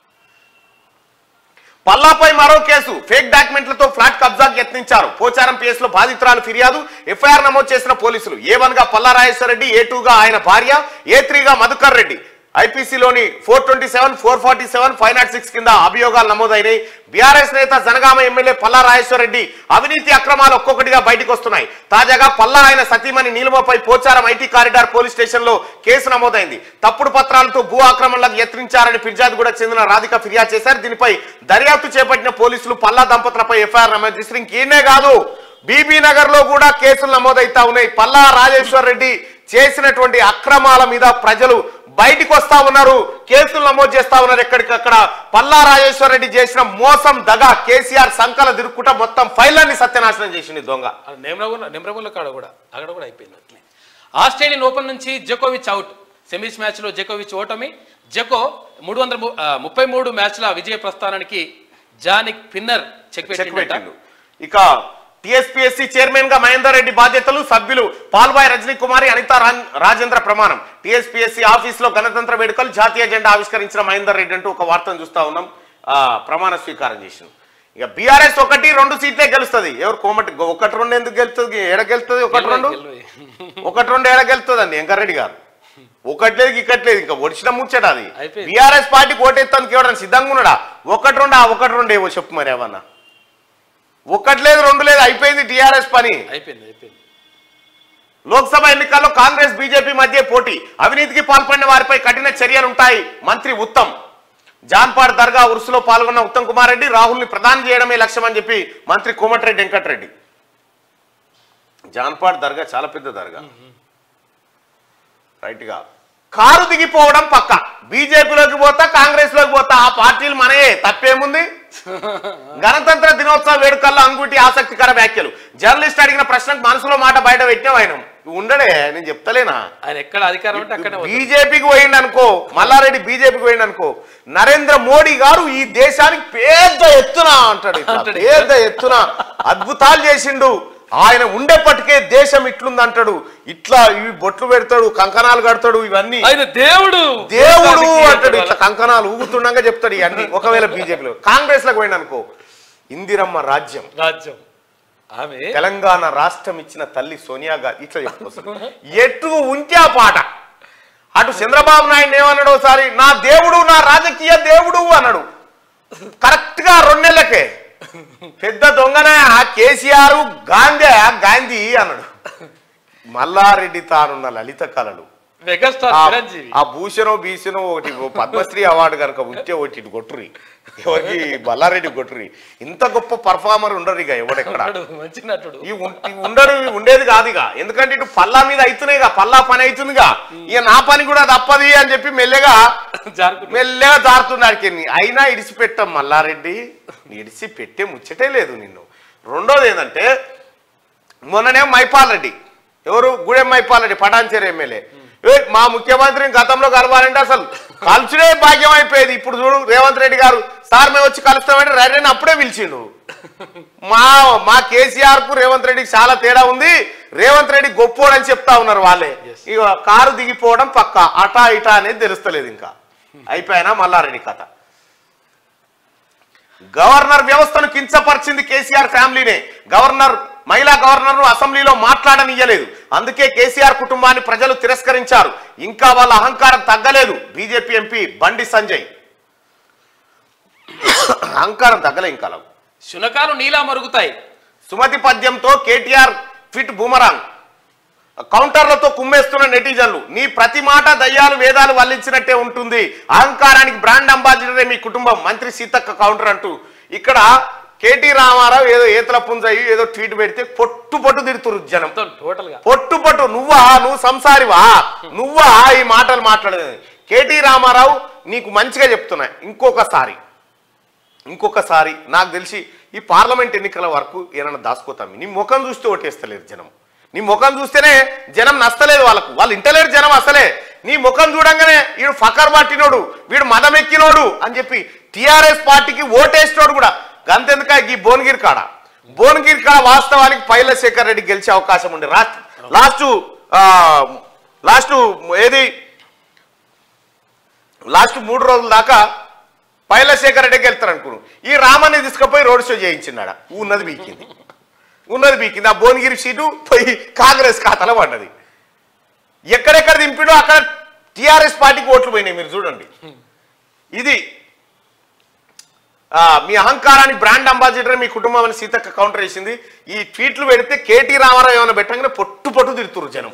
పల్లాపై మరో కేసు ఫేక్ డాక్యుమెంట్లతో ఫ్లాట్ కబ్జాకు యత్నించారు పోచారం పిఎస్ లో బాధితురాలు ఫిర్యాదు ఎఫ్ఐఆర్ నమోదు చేసిన పోలీసులు ఏ వన్ గా పల్లా రాజేశ్వర రెడ్డి ఏ టూ గా ఆయన భార్య ఏ త్రీ గా మధుకర్ రెడ్డి ఐపీసీలోని four twenty seven four forty seven five not six కింద అభియోగాలు నమోదైనాయి బీఆర్ఎస్ నేత జనగామ ఎమ్మెల్యే పల్లా రాజేశ్వర రెడ్డి అవినీతి అక్రమాలు ఒక్కొక్కటిగా బయటకు వస్తున్నాయి తాజాగా పల్లా ఆయన సతీమణి నీలిమపై Pocharam IT corridor police station లో కేసు నమోదైంది తప్పుడు పత్రాలతో భూ ఆక్రమణలకు యత్నించారని ఫిర్యాదు కూడా చెందిన రాధిక ఫిర్యాదు చేశారు దీనిపై దర్యాప్తు చేపట్టిన పోలీసులు పల్లా దంపతులపై ఎఫ్ఐఆర్ నమోదు చేశారు ఇంకేనే కాదు బీబీ నగర్ లో కూడా కేసులు నమోదైతా ఉన్నాయి పల్లా రాజేశ్వర్ రెడ్డి చేసినటువంటి అక్రమాల మీద ప్రజలు బయటికి వస్తా ఉన్నారు కేసులు నమోదు చేస్తా ఉన్నారు ఎక్కడికక్కడ పల్లా రాజేశ్వర రెడ్డి చేసిన మోసం దగ కేసీఆర్ సంకల దిరుక్కుంటా మొత్తం ఫైళ్ళని సత్యనాశనం చేసింది దొంగ నెమ్రగుల నెమ్రగుల కాడ కూడా అక్కడ కూడా అయిపోయింది అట్లే ఆస్ట్రేలియన్ ఓపెన్ నుంచి జకోవిచ్ అవుట్ సెమీస్ మ్యాచ్లో జకోవిచ్ ఓటమి జకో మూడు వందల ము- ఆ, ముప్పై మూడు మ్యాచ్ల విజయ ప్రస్థానానికి జానిక్ పిన్నర్ చెక్ చెక్ పెట్టిండట పెట్టిండు ఇక టిఎస్పిఎస్సి చైర్మన్ గా మహేందర్ రెడ్డి బాధ్యతలు సభ్యులు పాల్బాయ్ రజనీ కుమారి అనిత రా- రాజేంద్ర ప్రమాణం టిఎస్పిఎస్సి ఆఫీస్ లో గణతంత్ర వేడుకలు జాతీయ జెండా ఆవిష్కరించిన మహేందర్ రెడ్డి అంటూ ఒక వార్తను చూస్తా ఉన్నాం ఆ, ప్రమాణ స్వీకారం చేసిండు ఇక బీఆర్ఎస్ ఒకటి రెండు సీట్లే గెలుస్తుంది ఎవరు కోమటి ఒకటి రెండు ఎందుకు గెలుస్తుంది ఎడ గెలుస్తుంది ఒకటి రెండు ఒకటి రెండు ఏడ గెలుస్తుంది అండి వెంకరెడ్డి గారు ఒకటి లేదు ఇక్కటి లేదు ఇంకా వచ్చిన ముచ్చట అది అయిపోయింది. బీఆర్ఎస్ పార్టీకి ఓటేస్తానికి ఎవడన్నా సిద్ధంగా ఉన్నాడా ఒకటి రెండు ఆ ఒకటి రెండు ఏవో చెప్పు మరి ఏమన్నా ఒకటి లేదు రెండు లేదు అయిపోయింది టీఆర్ఎస్ పని అయిపోయింది అయిపోయింది లోక్సభ ఎన్నికల్లో కాంగ్రెస్ బీజేపీ మధ్య పోటీ అవినీతికి పాల్పడిన వారిపై కఠిన చర్యలుంటాయి మంత్రి ఉత్తమ్ జాన్పాడ్ దర్గా ఉరుసులో పాల్గొన్న ఉత్తమ్ కుమార్ రెడ్డి రాహుల్ ని ప్రధాని చేయడమే లక్ష్యం అని చెప్పి మంత్రి కోమటిరెడ్డి వెంకటరెడ్డి జాన్పాడ్ దర్గా చాలా పెద్ద దర్గా రైట్ గా కారు దిగిపోవడం పక్క బీజేపీలోకి పోతా కాంగ్రెస్ లోకి పోతా ఆ పార్టీలు మనయే తప్పేముంది గణతంత్ర దినోత్సవ వేడుకల్లో అంగుటి ఆసక్తికర వ్యాఖ్యలు జర్నలిస్ట్ అడిగిన ప్రశ్నకు మనసులో మాట బయట పెట్టావు ఆయన నువ్వు ఉండడే నేను చెప్తలేనా ఆయన ఎక్కడ అధికారం ఉంటే అక్కడే పోతాడు. బీజేపీకి పోయిండు అనుకో మల్లారెడ్డి బీజేపీకి పోయిండు అనుకో నరేంద్ర మోడీ గారు ఈ దేశానికి పెద్ద ఎత్తున అంటాడు ఇట్లా. అంటాడు. పెద్ద ఎత్తున అద్భుతాలు చేసిండు ఆయన ఉండేపటికే దేశం ఇట్లుంది అంటాడు ఇట్లా ఇవి బొట్లు పెడతాడు కంకణాలు కడతాడు ఇవన్నీ ఆయన దేవుడు దేవుడు దేశానికి అంటాడు ఇట్లా అంటాడు. కంకణాలు ఊగుతుండగా చెప్తాడు ఇవన్నీ ఒకవేళ బీజేపీలో కాంగ్రెస్ లకు పోయిండు అనుకో ఇందిరమ్మ రాజ్యం రాజ్యం ఆమె తెలంగాణ రాష్ట్రం ఇచ్చిన తల్లి సోనియా గాంధీ ఇట్లా చెప్పుకొస్తాడు ఎటు ఉంటే ఆ పాట అటు చంద్రబాబు నాయుడు ఏమన్నాడు ఒకసారి నా దేవుడు నా రాజకీయ దేవుడు అన్నాడు కరెక్ట్ గా రెండు నెలలకే పెద్ద దొంగనే ఆ కేసీఆర్ గాంధీ గాంధీ అన్నాడు మల్లారెడ్డి తానున్న లలిత కళలు మెగాస్టార్ ఆ- చిరంజీవి ఆ భూషణో భీషణో ఒకటి ఓ పద్మశ్రీ అవార్డు కనుక ఉంటే ఒకటి ఇటు కొట్టురి ఎవరికి మల్లారెడ్డి కొట్టురి ఇంత గొప్ప పర్ఫార్మర్ ఉండరు ఇక ఎవడెక్కడ నటుడు, మంచి నటుడు ఈ ఉం- ఈ ఉండడు ఇవి ఉండేది కాదు ఇక ఎందుకంటే ఇటు పల్లా మీద అవుతున్నాయిగా పల్లా పని అవుతుందిగా ఇక నా పని కూడా తప్పది అని చెప్పి మెల్లగా జారుకుంటు మెల్లగా జారుతున్నాడికి అయినా ఇడిచిపెట్టాం మల్లారెడ్డి ఇడిచి పెట్టే ముచ్చటే లేదు నిన్ను రెండోది ఏంటంటే మొన్ననే మైపాల్ రెడ్డి ఎవరు గూడెం మైపాల్ రెడ్డి పటాన్చేరు ఎమ్మెల్యే ఏ, మా ముఖ్యమంత్రిని గతంలో కలవాలంటే అసలు కలుచుడే భాగ్యం అయిపోయేది ఇప్పుడు చూడు రేవంత్ రెడ్డి గారు సార్ మేము వచ్చి కలుస్తామంటే రెడ్డిని అప్పుడే పిలిచిండు మా మా కేసీఆర్ కు రేవంత్ రెడ్డికి చాలా తేడా ఉంది రేవంత్ రెడ్డి గొప్పోడని చెప్తా ఉన్నారు వాళ్ళే ఇక కారు దిగిపోవడం పక్క అటా ఇటా అనేది తెలుస్తలేదు ఇంకా అయిపోయినా మల్లారెడ్డి కథ గవర్నర్ వ్యవస్థను కించపరిచింది కేసీఆర్ ఫ్యామిలీనే గవర్నర్ మహిళా గవర్నర్ అసెంబ్లీలో మాట్లాడనియ్యలేదు అందుకే కేసీఆర్ కుటుంబాన్ని ప్రజలు తిరస్కరించారు ఇంకా వాళ్ళ అహంకారం తగ్గలేదు బీజేపీ ఎంపీ బండి సంజయ్ అహంకారం తగ్గలే ఇంకా వాళ్ళకు. శునకాలు నీలా మరుగుతాయి సుమతి పద్యంతో కేటీఆర్ ఫిట్ బూమరాంగ్ కౌంటర్లతో కుమ్మేస్తున్న నెటిజన్లు నీ ప్రతి మాట దయ్యాలు వేదాలు వల్లించినట్టే ఉంటుంది అహంకారానికి బ్రాండ్ అంబాసిడరే మీ కుటుంబం మంత్రి సీతక్క కౌంటర్ అంటూ ఇక్కడ కేటీ రామారావు ఏదో ఏతల పుంజయ్యి ఏదో ట్వీట్ పెడితే పొట్టు పొట్టు తిడుతురు జనం మొత్తం టోటల్ గా పొట్టు పొట్టు నువ్వా నువ్వు సంసారివా నువ్వా ఈ మాటలు మాట్లాడేది కేటీ రామారావు నీకు మంచిగా చెప్తున్నా ఇంకొకసారి ఇంకొకసారి నాకు తెలిసి ఈ పార్లమెంట్ ఎన్నికల వరకు ఏమైనా దాచుకోతాం నీ ముఖం చూస్తే ఓటేస్తలేరు జనం నీ ముఖం చూస్తేనే జనం నస్తలేదు వాళ్ళకు వాళ్ళు ఇంటలేరు జనం అసలే నీ ముఖం చూడంగానే వీడు ఫకర్ పట్టినోడు వీడు మదం ఎక్కినోడు అని చెప్పి టిఆర్ఎస్ పార్టీకి ఓటేసినోడు కూడా గంతెందుక ఈ భువనగిరి కాడ భువనగిరి కాడ వాస్తవానికి పైల శేఖర్ రెడ్డి గెలిచే అవకాశం ఉండే లాస్ట్ లాస్ట్ లాస్ట్ ఏది లాస్ట్ మూడు రోజుల దాకా పైలశేఖర్ రెడ్డికి వెళ్తారు అనుకున్నాను ఈ రామాన్ని తీసుకుపోయి రోడ్ షో చేయించినాడ ఉన్నది బీకింది ఉన్నది బీకింది ఆ భువనగిరి సీటు పోయి కాంగ్రెస్ ఖాతాలో పడ్డది ఎక్కడెక్కడ దింపిడో అక్కడ టిఆర్ఎస్ పార్టీకి ఓట్లు పోయినాయి మీరు చూడండి ఇది ఆ, మీ అహంకారానికి బ్రాండ్ అంబాసిడర్ మీ కుటుంబం అని సీతక్క కౌంటర్ వేసింది ఈ ట్వీట్లు పెడితే కేటీ రామారావు ఏమైనా పెట్టగానే పొట్టు పొట్టు తిడుతురు జనం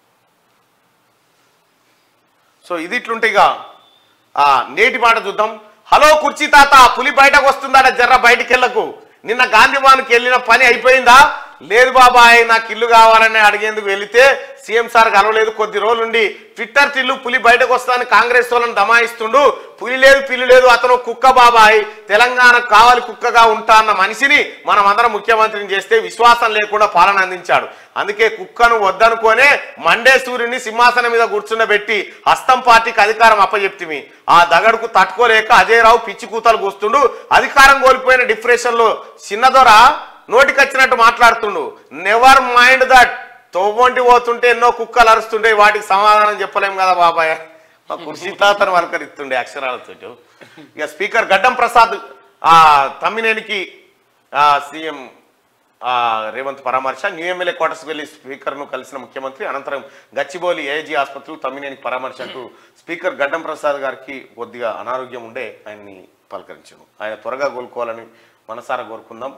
సో ఇది ఇట్లుంటే ఇక ఆ, నేటి మాట చూద్దాం హలో కుర్చీ తాత పులి బయటకు వస్తుందాడ జర్ర బయటికి వెళ్ళకు నిన్న గాంధీభవన్కి వెళ్ళిన పని అయిపోయిందా లేదు బాబాయ్ నాకు ఇల్లు కావాలని అడిగేందుకు వెళితే సీఎం సార్ కలవలేదు కొద్ది రోజులుండి ట్విట్టర్ తిల్లు పులి బయటకు వస్తానని కాంగ్రెస్ వాళ్ళని దమాయిస్తుండు పులి లేదు పిల్లి లేదు అతను కుక్క బాబాయ్ తెలంగాణకు కావాలి కుక్కగా ఉంటా అన్న మనిషిని మనం అందరం ముఖ్యమంత్రిని చేస్తే విశ్వాసం లేకుండా పాలన అందించాడు అందుకే కుక్కను వద్దనుకోనే మండే సూర్యుని సింహాసనం మీద కూర్చుండబెట్టి హస్తం పార్టీకి అధికారం అప్పచెప్తిమి ఆ దగడుకు తట్టుకోలేక అజయరావు పిచ్చి కూతలు కూస్తుండు అధికారం కోల్పోయిన డిప్రెషన్ లో చిన్నదొర నోటికొచ్చినట్టు మాట్లాడుతుండు నెవర్ మైండ్ దట్ తోవంటి పోతుంటే ఎన్నో కుక్కలు అరుస్తుండే వాటికి సమాధానం చెప్పలేం కదా బాబాయ్ మా కుర్చీ తాతను వలకరిస్తుండే అక్షరాలతో ఇక స్పీకర్ గడ్డం ప్రసాద్ ఆ తమ్మినేనికి ఆ సీఎం ఆ రేవంత్ పరామర్శ న్యూ ఎమ్మెల్యే క్వార్టర్స్ వెళ్లి స్పీకర్ ను కలిసిన ముఖ్యమంత్రి అనంతరం గచ్చిబౌలి ఏజీ ఆసుపత్రి తమ్మినేనికి పరామర్శ అంటూ స్పీకర్ గడ్డం ప్రసాద్ గారికి కొద్దిగా అనారోగ్యం ఉండే ఆయన్ని పలకరించాను ఆయన త్వరగా కోలుకోవాలని మనసారా కోరుకుందాం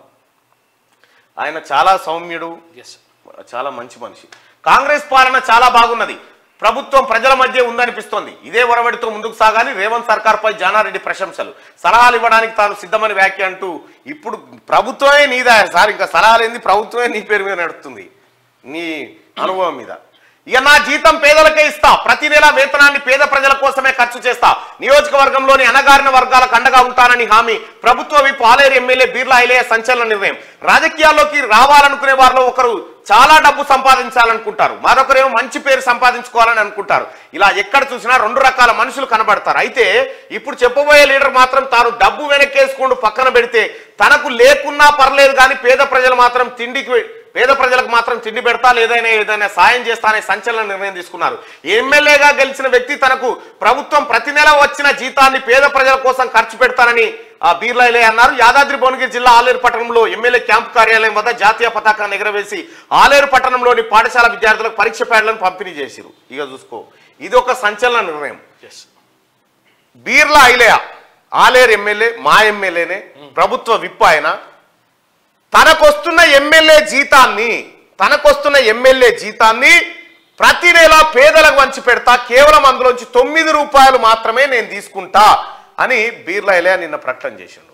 ఆయన చాలా సౌమ్యుడు ఎస్ చాలా మంచి మనిషి కాంగ్రెస్ పాలన చాలా బాగున్నది ప్రభుత్వం ప్రజల మధ్య ఉందనిపిస్తోంది ఇదే ఒరవడితో ముందుకు సాగాలి రేవంత్ సర్కార్పై జానారెడ్డి ప్రశంసలు సలహాలు ఇవ్వడానికి తాను సిద్ధమని వ్యాఖ్య అంటూ ఇప్పుడు ప్రభుత్వమే నీదా సార్ ఇంకా సలహాలు ఏంది ప్రభుత్వమే నీ పేరు మీద నడుస్తుంది నీ అనుభవం మీద ఇక నా జీతం పేదలకే ఇస్తా ప్రతి నెల వేతనాన్ని పేద ప్రజల కోసమే ఖర్చు చేస్తా నియోజకవర్గంలోని అణగారిన వర్గాలకు అండగా ఉంటానని హామీ ప్రభుత్వ విప్ ఆలేరు ఎమ్మెల్యే బీర్లా ఐలయ్య సంచలన నిర్ణయం రాజకీయాల్లోకి రావాలనుకునే వారిలో ఒకరు చాలా డబ్బు సంపాదించాలనుకుంటారు మరొకరేమో మంచి పేరు సంపాదించుకోవాలని అనుకుంటారు ఇలా ఎక్కడ చూసినా రెండు రకాల మనుషులు కనబడతారు అయితే ఇప్పుడు చెప్పబోయే లీడర్ మాత్రం తాను డబ్బు వెనక్కేసుకుంటూ పక్కన పెడితే తనకు లేకున్నా పర్లేదు కానీ పేద ప్రజలు మాత్రం తిండికి పేద ప్రజలకు మాత్రం తిండి పెడతా లేదైనా ఏదైనా సాయం చేస్తా అనే సంచలన నిర్ణయం తీసుకున్నారు ఎమ్మెల్యేగా గెలిచిన వ్యక్తి తనకు ప్రభుత్వం ప్రతి నెల వచ్చిన జీతాన్ని పేద ప్రజల కోసం ఖర్చు పెడతానని ఆ బీర్లైలే అన్నారు యాదాద్రి భువనగిరి జిల్లా ఆలేరు పట్టణంలో ఎమ్మెల్యే క్యాంప్ కార్యాలయం వద్ద జాతీయ పతాకాన్ని ఎగరవేసి ఆలేరు పట్టణంలోని పాఠశాల విద్యార్థులకు పరీక్ష ప్యాడ్లను పంపిణీ చేసిరు ఇక చూసుకో ఇది ఒక సంచలన నిర్ణయం ఎస్ బీర్ల ఐలయ ఆలేరు ఎమ్మెల్యే మా ఎమ్మెల్యేనే ప్రభుత్వ విప్ ఆయన తనకొస్తున్న ఎమ్మెల్యే జీతాన్ని తనకొస్తున్న ఎమ్మెల్యే జీతాన్ని ప్రతి నెల పేదలకు వంచి పెడతా కేవలం అందులోంచి తొమ్మిది రూపాయలు మాత్రమే నేను తీసుకుంటా అని బీర్ల ఐలయ నిన్న ప్రకటన చేసిండు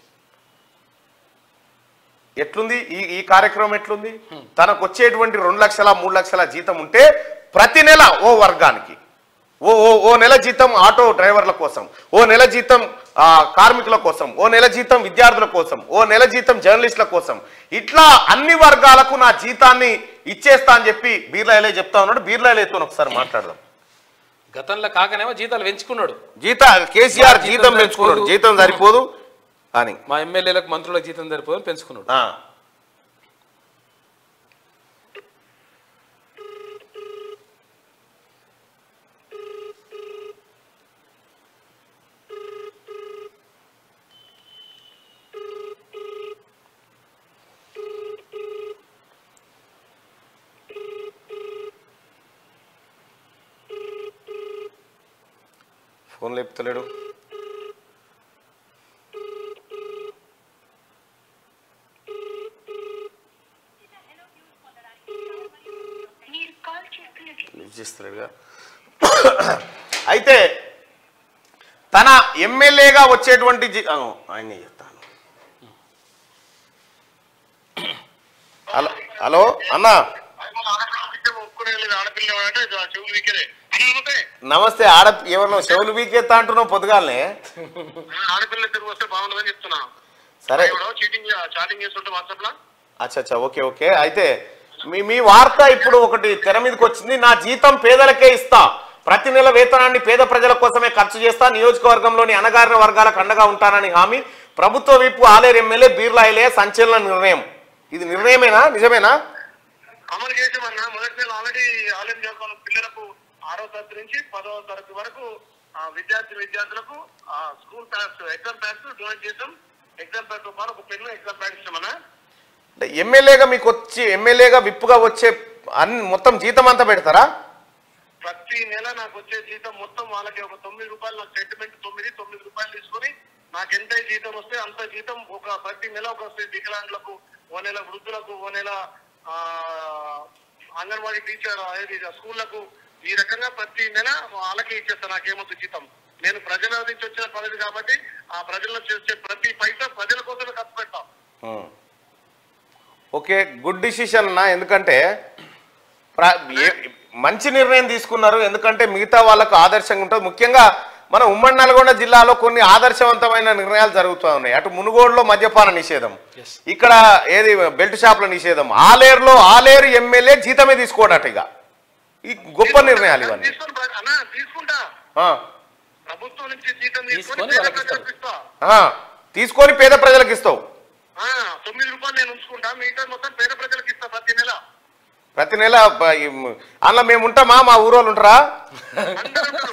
ఎట్లుంది ఈ ఈ కార్యక్రమం ఎట్లుంది తనకు వచ్చేటువంటి రెండు లక్షల మూడు లక్షల జీతం ఉంటే ప్రతి నెల ఓ వర్గానికి ఓ ఓ ఓ నెల జీతం ఆటో డ్రైవర్ల కోసం ఓ నెల జీతం ఆ, కార్మికుల కోసం ఓ నెల జీతం విద్యార్థుల కోసం ఓ నెల జీతం జర్నలిస్టుల కోసం ఇట్లా అన్ని వర్గాలకు నా జీతాన్ని ఇచ్చేస్తా అని చెప్పి బీర్లాయలే చెప్తా ఉన్నాడు బీర్లాయలేతో ఒకసారి మాట్లాడదాం గతంలో కాకనేమో జీతాలు పెంచుకున్నాడు జీత కేసీఆర్ జీతం పెంచుకున్నాడు జీతం సరిపోదు అని మా ఎమ్మెల్యేలకు మంత్రులకు జీతం సరిపోదని పెంచుకున్నాడు ఆ. ఫోన్ లేపుతలేడు మీరు కాల్ చేస్తున్నది లిఫ్ట్ చేస్తున్నాడుగా అయితే తన ఎమ్మెల్యేగా వచ్చేటువంటి జి- ఆ, ఆయనే చెప్తాను హలో హలో అన్న ఆడపిల్ల అంటే చెవులు వీకరే నమస్తే ఆడ ఎవరినో చెవులు వీకెత్తా అంటున్నావు పొద్దుగాలనే ఆడపిల్ల తిరిగి వస్తే బాగుంటుందని చెప్తున్నా సరే చీటింగ్ చాటింగ్ చేస్తుంటే వాట్సాప్ లో అచ్చా అచ్చా ఓకే ఓకే అయితే మీ మీ వార్త ఇప్పుడు ఒకటి తెర మీదకి వచ్చింది నా జీతం పేదలకే ఇస్తా ప్రతి నెల వేతనాన్ని పేద ప్రజల కోసమే ఖర్చు చేస్తా నియోజకవర్గంలోని అణగారిన వర్గాలకు అండగా ఉంటానని హామీ ప్రభుత్వ విప్పు ఆలేరు ఎమ్మెల్యే బీర్లాయిలే సంచలన నిర్ణయం ఇది నిర్ణయమేనా నిజమేనా అమలు చేసామన్నా మొదటి నెల ఆల్రెడీ ఆలయం చదువుకున్న పిల్లలకు ఆరో తరగతి నుంచి పదవ తరగతి వరకు ఆ, విద్యార్థి విద్యార్థులకు ఆ, school pads exam pads donate చేసాం ఎగ్జామ్ ప్యాడ్ తో పాటు ఒక పెన్ను ఎగ్జామ్ ప్యాడ్ ఇస్తామన్నా అంటే ఎమ్మెల్యేగా మీకు వచ్చి ఎమ్మెల్యేగా విప్పుగా వచ్చే అన్ని మొత్తం జీతం అంతా పెడతారా ప్రతి నెల నాకు వచ్చే జీతం మొత్తం వాళ్ళకి ఒక తొమ్మిది రూపాయలు నాకు సెంటిమెంట్ తొమ్మిది తొమ్మిది రూపాయలు తీసుకొని నాకు ఎంత జీతం వస్తే అంత జీతం ఒక ప్రతి నెల ఒక వికలాంగులకు ఓ నెల వృద్ధులకు ఓ నెల ఆ, అంగన్వాడీ టీచర్ అనేది స్కూళ్లకు ఈ రకంగా ప్రతి నెల వాళ్ళకి ఇచ్చేస్తాను నాకేమొద్దు జీతం నేను ప్రజల నుంచి వచ్చిన పదవి కాబట్టి ఆ ప్రజల్లో చేసే ప్రతి పైసా ప్రజల కోసమే ఖర్చు పెడతాం ఉం. ఓకే గుడ్ డిసిషన్ అన్న ఎందుకంటే ప్ర- ఏ- మంచి నిర్ణయం తీసుకున్నారు ఎందుకంటే మిగతా వాళ్ళకు ఆదర్శంగా ఉంటుంది ముఖ్యంగా మన ఉమ్మడి నల్గొండ జిల్లాలో కొన్ని ఆదర్శవంతమైన నిర్ణయాలు జరుగుతూ ఉన్నాయి అటు మునుగోడులో మద్యపాన నిషేధం Yes. ఇక్కడ ఏది బెల్ట్ షాప్ల నిషేధం ఆలేరులో ఆలేరు ఎమ్మెల్యే జీతమే తీసుకోడట ఇక ఈ గొప్ప నిర్ణయాలు ఇవన్నీ తీసుకొని ప్ర- అన్నా తీసుకుంటా ఆ, ప్రభుత్వం నుంచి జీతం తీసుకొని తీసుకొని పేద వాళ్ళకి ప్రజలకు ఇస్తా ఆ, తీసుకొని పేద ప్రజలకు ఇస్తావు ఆ, తొమ్మిది రూపాయలు నేను ఉంచుకుంటా మిగతా మొత్తం పేద ప్రజలకు ఇస్తా ప్రతి నెల ప్రతి నెల బ- ఈ మ్- అందులో మేము ఉంటామా మా ఊరోళ్ళు ఉంటారా అందరూ ఉంటారు.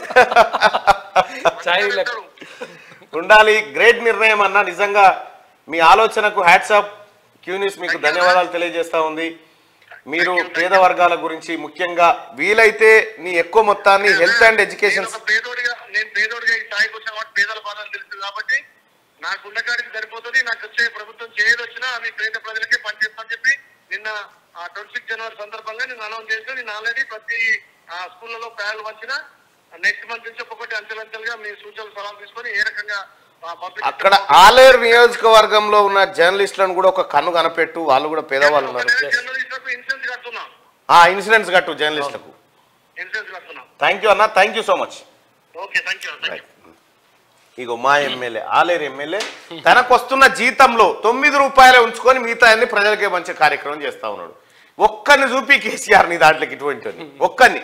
చాయ్ అందరూ లెక్క. ఉంటారు. ఉండాలి గ్రేట్ నిర్ణయం అన్న నిజంగా మీ ఆలోచనకు హ్యాట్సాప్ క్యూనిస్ మీకు ధన్యవాదాలు తెలియజేస్తా ఉంది మీరు పేద వర్గాల గురించి ముఖ్యంగా వీలైతే నీ ఎక్కువ మొత్తాన్ని హెల్త్ అండ్ ఎడ్యుకేషన్ నేను ఒక పేదోడిగా నేను పేదోడిగా ఈ స్థాయికి వచ్చిన కాబట్టి పేదల బాధలు తెలుసు కాబట్టి నాకు ఉండకాడికి సరిపోతుంది నాకు వచ్చే ప్రభుత్వం చేయదు వచ్చినా అవి పేద ప్రజలకే పనిచేస్తా చెప్పి నిన్న ట్వంటీ సిక్స్ జనవరి సందర్భంగా నేను అనౌన్స్ చేసిన నేను ఆల్రెడీ ప్రతి ఆ, స్కూళ్ళలో ప్యాడ్లు వచ్చిన నెక్స్ట్ మంత్ నుంచి ఒక్కొక్కటి అంచెలంచెలుగా మీ సూచనలు సలహా తీసుకొని ఏ రకంగా ఆ, పంపించి- అక్కడ ఆలేరు నియోజకవర్గంలో ఉన్న జర్నలిస్టులను కూడా ఒక కన్ను కనపెట్టు వాళ్ళు కూడా పేదవాళ్ళు ఒక ఉన్నారు నెల జర్నలిస్టులకు ఇన్సూరెన్స్ కడుతున్నాం ఆ ఇన్సూరెన్స్ కట్టు జర్నలిస్టులకు ఇన్సూరెన్స్ కడుతున్నాం థ్యాంక్ యూ అన్న thank you so much okay thank you thank you ఇగో మా ఎమ్మెల్యే ఆలేరు ఎమ్మెల్యే తనకు వస్తున్న జీతంలో తొమ్మిది రూపాయలే ఉంచుకొని మిగతా అన్ని ప్రజలకే మంచి కార్యక్రమం చేస్తా ఉన్నాడు ఒక్కరిని చూపి కేసీఆర్ నీ దాంట్లోకి ఇటువంటి వాడిని. ఒక్కరిని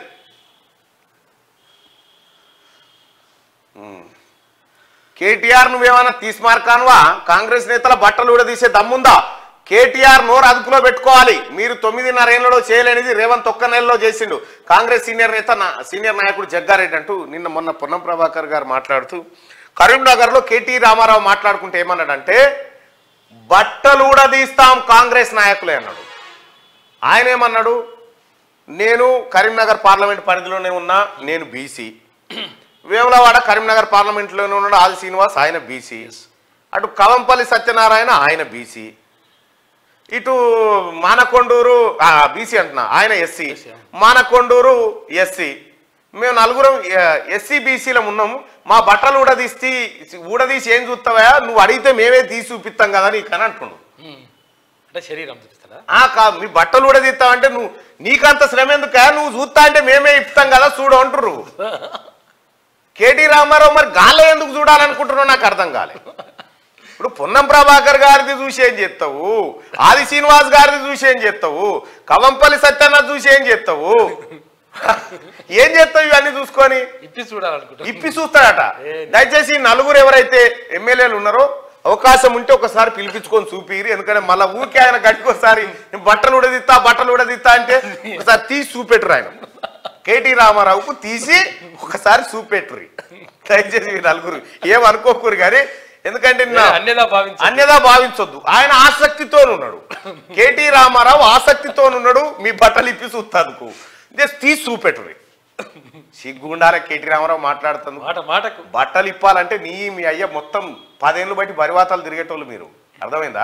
ఉమ్. కేటీఆర్ నువ్వేమన్నా తీసుమార్కానువా కాంగ్రెస్ నేతల బట్టలు కూడా తీసే దమ్ముందా కేటీఆర్ నోరు అదుపులో పెట్టుకోవాలి మీరు తొమ్మిదిన్నర ఏళ్ళలో చేయలేనిది రేవంత్ ఒక్క నెలలో చేసిండు కాంగ్రెస్ సీనియర్ నేత నా- సీనియర్ నాయకుడు జగ్గారెడ్డి అంటూ నిన్న మొన్న పొన్నం ప్రభాకర్ గారు మాట్లాడుతూ కరీంనగర్లో కేటీ రామారావు మాట్లాడుకుంటే ఏమన్నాడంటే బట్టలు కూడా తీస్తాం కాంగ్రెస్ నాయకులే అన్నాడు ఆయన ఏమన్నాడు నేను కరీంనగర్ పార్లమెంట్ పరిధిలోనే ఉన్నా నేను బీసీ వేములవాడ కరీంనగర్ పార్లమెంట్లోనే ఉన్నాడు ఆది శ్రీనివాస్ ఆయన బీసీ అటు కవంపల్లి సత్యనారాయణ ఆయన బీసీ ఇటు మానకొండూరు బీసీ అంటున్నా ఆయన ఎస్సీ మానకొండూరు ఎస్సీ మేము నలుగురం ఎస్సీ బీసీలం ఉన్నాము మా బట్టలు ఊడదీసి ఊడదీసి ఏం చూస్తావా నువ్వు అడిగితే మేమే తీసి చూపిస్తాం కదా నీకు అని అంటున్నాడు ఉమ్. అంటే శరీరం చూపిస్తాడా ఆ కా మీ బట్టలు కూడా తీస్తావంటే నువ్వు నీకంత శ్రమ ఎందుక నువ్వు చూస్తా అంటే మేమే ఇస్తాం కదా చూడు అంటుర్రు కేటీ రామారావు మరి గాలే ఎందుకు చూడాలనుకుంటున్నావు నాకు అర్థం కాలే ఇప్పుడు పొన్నం ప్రభాకర్ గారిది చూసి ఏం చేస్తావు ఆది శ్రీనివాస్ గారిది చూసి ఏం చేస్తావు కవంపల్లి సత్యనాథ్ చూసి ఏం చేస్తావు ఏం చేస్తావు ఇవన్నీ చూసుకొని ఇప్పి చూడాలనుకుంటా ఇప్పి చూస్తాడట దయచేసి ఈ నలుగురు ఎవరైతే ఎమ్మెల్యేలు ఉన్నారో అవకాశం ఉంటే ఒకసారి పిలిపించుకొని చూపిరి ఎందుకంటే మళ్ళీ ఊరికే ఆయన గడికోసారి నేను బట్టలు ఉడదిత్తా బట్టలు ఉడదిత్తా అంటే ఒకసారి తీసి చూపెట్టరు ఆయన కేటీ రామారావుకు తీసి ఒకసారి చూపెట్టుర్రి దయచేసి మీరు నలుగురు ఏమనుకోకూరు కానీ ఎందుకంటే నా- అన్యదా భావించ అన్యదా భావించొద్దు ఆయన ఆసక్తితో ఉన్నాడు కేటీ రామారావు ఆసక్తితో ఉన్నాడు మీ బట్టలు ఇప్పి చూస్తాదుకు జస్ట్ తీసి చూపెట్టుర్రి సిగ్గుండాలే కేటీ రామారావు మాట్లాడుతుంది మాట మాటకు బట్టలు ఇప్పాలంటే నీ మీ అయ్య మొత్తం పదేళ్ళు బట్టి బరివాతాలు తిరిగేటోళ్ళు మీరు అర్థమైందా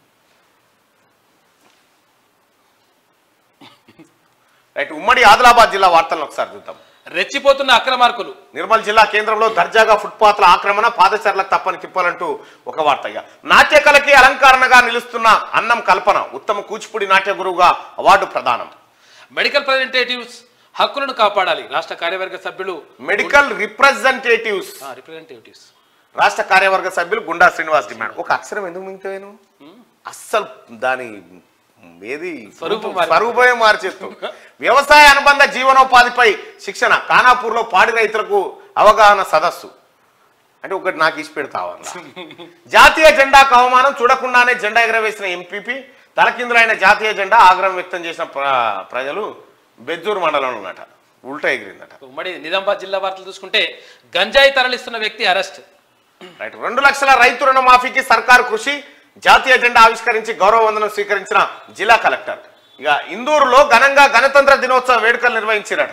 రైట్ ఉమ్మడి ఆదిలాబాద్ జిల్లా వార్తలను ఒకసారి చూద్దాం రెచ్చిపోతున్న అక్రమార్కులు నిర్మల్ జిల్లా కేంద్రంలో దర్జాగా ఫుట్పాత్ల ఆక్రమణ పాదచారులకు తప్పని తిప్పాలంటూ ఒక వార్త ఇక నాట్య కళకి అలంకరణగా నిలుస్తున్న అన్నం కల్పన ఉత్తమ కూచిపూడి నాట్య గురువుగా అవార్డు ప్రదానం మెడికల్ రిప్రజెంటేటివ్స్ హక్కులను కాపాడాలి రాష్ట్ర కార్యవర్గ సభ్యులు మెడికల్ రిప్రజెంటేటివ్స్ రిప్రజెంటేటివ్స్ రాష్ట్ర కార్యవర్గ సభ్యులు గుండా శ్రీనివాస్ డిమాండ్ ఒక అక్షరం ఎందుకు మింగిపోయాను అస్సలు దాని ఏది స్వరూపం మారి- స్వరూపమే మార్చేస్తాం వ్యవసాయ అనుబంధ జీవనోపాధిపై శిక్షణ ఖానాపూర్లో పాడి రైతులకు అవగాహన సదస్సు అంటే ఒకటి నాకు ఇచ్చి పెడతావన్న జాతీయ జెండాకు అవమానం చూడకుండానే జెండా ఎగరవేసిన ఎంపీపీ తలకిందులైన జాతీయ జెండా ఆగ్రహం వ్యక్తం చేసిన ప్ర- ప్రజలు బెజ్జూరు మండలంలో ఉన్నట ఉల్టా ఎగిరిందట ఉమ్మడి నిజామాబాద్ జిల్లా వార్తలు చూసుకుంటే గంజాయి తరలిస్తున్న వ్యక్తి అరెస్ట్ రైట్ రెండు లక్షల రైతు రుణమాఫీకి సర్కారు కృషి జాతీయ జెండా ఆవిష్కరించి గౌరవ వందనం స్వీకరించిన జిల్లా కలెక్టర్ ఇక ఇందూరులో ఘనంగా గణతంత్ర దినోత్సవ వేడుకలు నిర్వహించారట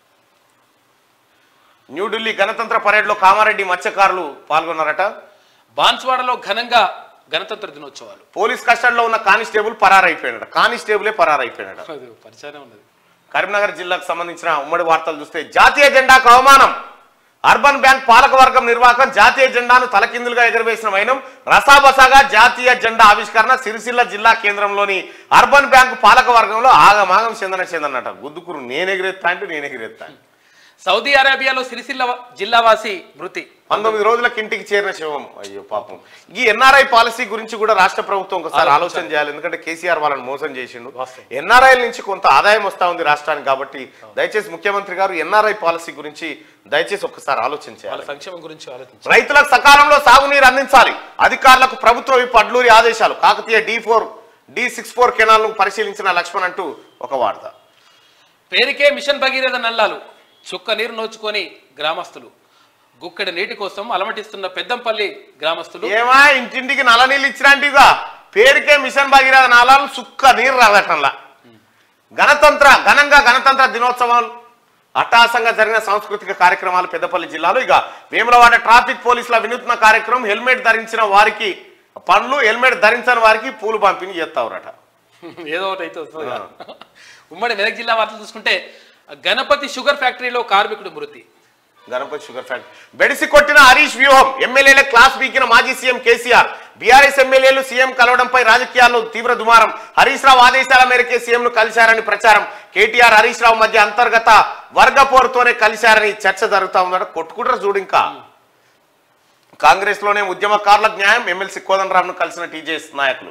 న్యూఢిల్లీ గణతంత్ర పరేడ్లో కామారెడ్డి మత్స్యకారులు పాల్గొన్నారట బాన్స్వాడలో ఘనంగా గణతంత్ర దినోత్సవాలు పోలీస్ కస్టడీలో ఉన్న కానిస్టేబుల్ పరారైపోయాడట కానిస్టేబులే పరారైపోయాడట అది పరిచయం ఉన్నది కరీంనగర్ జిల్లాకు సంబంధించిన ఉమ్మడి వార్తలు చూస్తే జాతీయ జెండాకు అవమానం అర్బన్ బ్యాంక్ పాలకవర్గం నిర్వాహకం జాతీయ జెండాను తలకిందులుగా ఎగరవేసిన వైనం రసాబసాగా జాతీయ జెండా ఆవిష్కరణ సిరిసిల్ల జిల్లా కేంద్రంలోని అర్బన్ బ్యాంక్ పాలకవర్గంలో ఆగమాగం చెందన చెందనట గుద్దుకురు నేను ఎగిరెత్తా అంటే నేను ఎగిరెత్తా సౌదీ అరేబియాలో సిరిసిల్ల జిల్లావాసి మృతి పంతొమ్మిది రోజులకి ఇంటికి చేరిన శివం అయ్యో పాపం ఈ ఎన్ఆర్ఐ పాలసీ గురించి కూడా రాష్ట్ర ప్రభుత్వం ఒకసారి ఆలోచన చేయాలి ఎందుకంటే కేసీఆర్ వాళ్ళని మోసం చేసిండు వాస్తవం. ఎన్ఆర్ఐల నుంచి కొంత ఆదాయం వస్తా ఉంది రాష్ట్రానికి కాబట్టి దయచేసి ముఖ్యమంత్రి గారు ఎన్ఆర్ఐ పాలసీ గురించి దయచేసి ఒకసారి ఆలోచన వాళ్ళ చేయాలి సంక్షేమం గురించి ఆలోచించారు రైతులకు సకాలంలో సాగునీరు అందించాలి అధికారులకు ప్రభుత్వ విప్ అడ్లూరి ఆదేశాలు Kakatiya D four D six four కెనాల్ను పరిశీలించిన లక్ష్మణ్ అంటూ ఒక వార్త పేరుకే మిషన్ భగీరథ నల్లాలు చుక్క నీరు నోచుకొని గ్రామస్తులు గుక్కడి నీటి కోసం అలమటిస్తున్న పెద్దంపల్లి గ్రామస్తులు ఏమా ఇంటింటికి నల్ల నీళ్ళు ఇచ్చినట్టుగా పేరుకే మిషన్ భగీరథ నాళాలు సుక్క నీరు రాగటంలా గణతంత్ర ఘనంగా గణతంత్ర దినోత్సవాలు అట్టాసంగా జరిగిన సాంస్కృతిక కార్యక్రమాలు పెద్దపల్లి జిల్లాలో ఇక వేములవాడ ట్రాఫిక్ పోలీసుల వినూత్న కార్యక్రమం హెల్మెట్ ధరించిన వారికి పండ్లు హెల్మెట్ ధరించని వారికి పూలు పంపిణీ చేస్తావురట ఏదో ఒకటి అయితే వస్తుంది కదా. ఉమ్మడి మెదక్ జిల్లా వార్తలు చూసుకుంటే గణపతి షుగర్ ఫ్యాక్టరీలో కార్మికుడు మృతి గణపతి షుగర్ ఫ్యాక్టరీ బెడిసి కొట్టిన హరీష్ వ్యూహం ఎమ్మెల్యేల క్లాస్ బీకిన మాజీ సీఎం కేసీఆర్ బీఆర్ఎస్ ఎమ్మెల్యేలు సీఎం కలవడంపై రాజకీయాల్లో తీవ్ర దుమారం హరీష్ రావు ఆదేశాల మేరకే సీఎం ను కలిశారని ప్రచారం కేటీఆర్ హరీష్ రావు మధ్య అంతర్గత వర్గ పోరుతోనే కలిశారని చర్చ జరుగుతా ఉందట కొట్టుకుంటారు చూడు ఇంకా కాంగ్రెస్ లోనే ఉద్యమకారులకు న్యాయం ఎమ్మెల్సీ కోదండరామ్ను కలిసిన టీజేఎస్ నాయకులు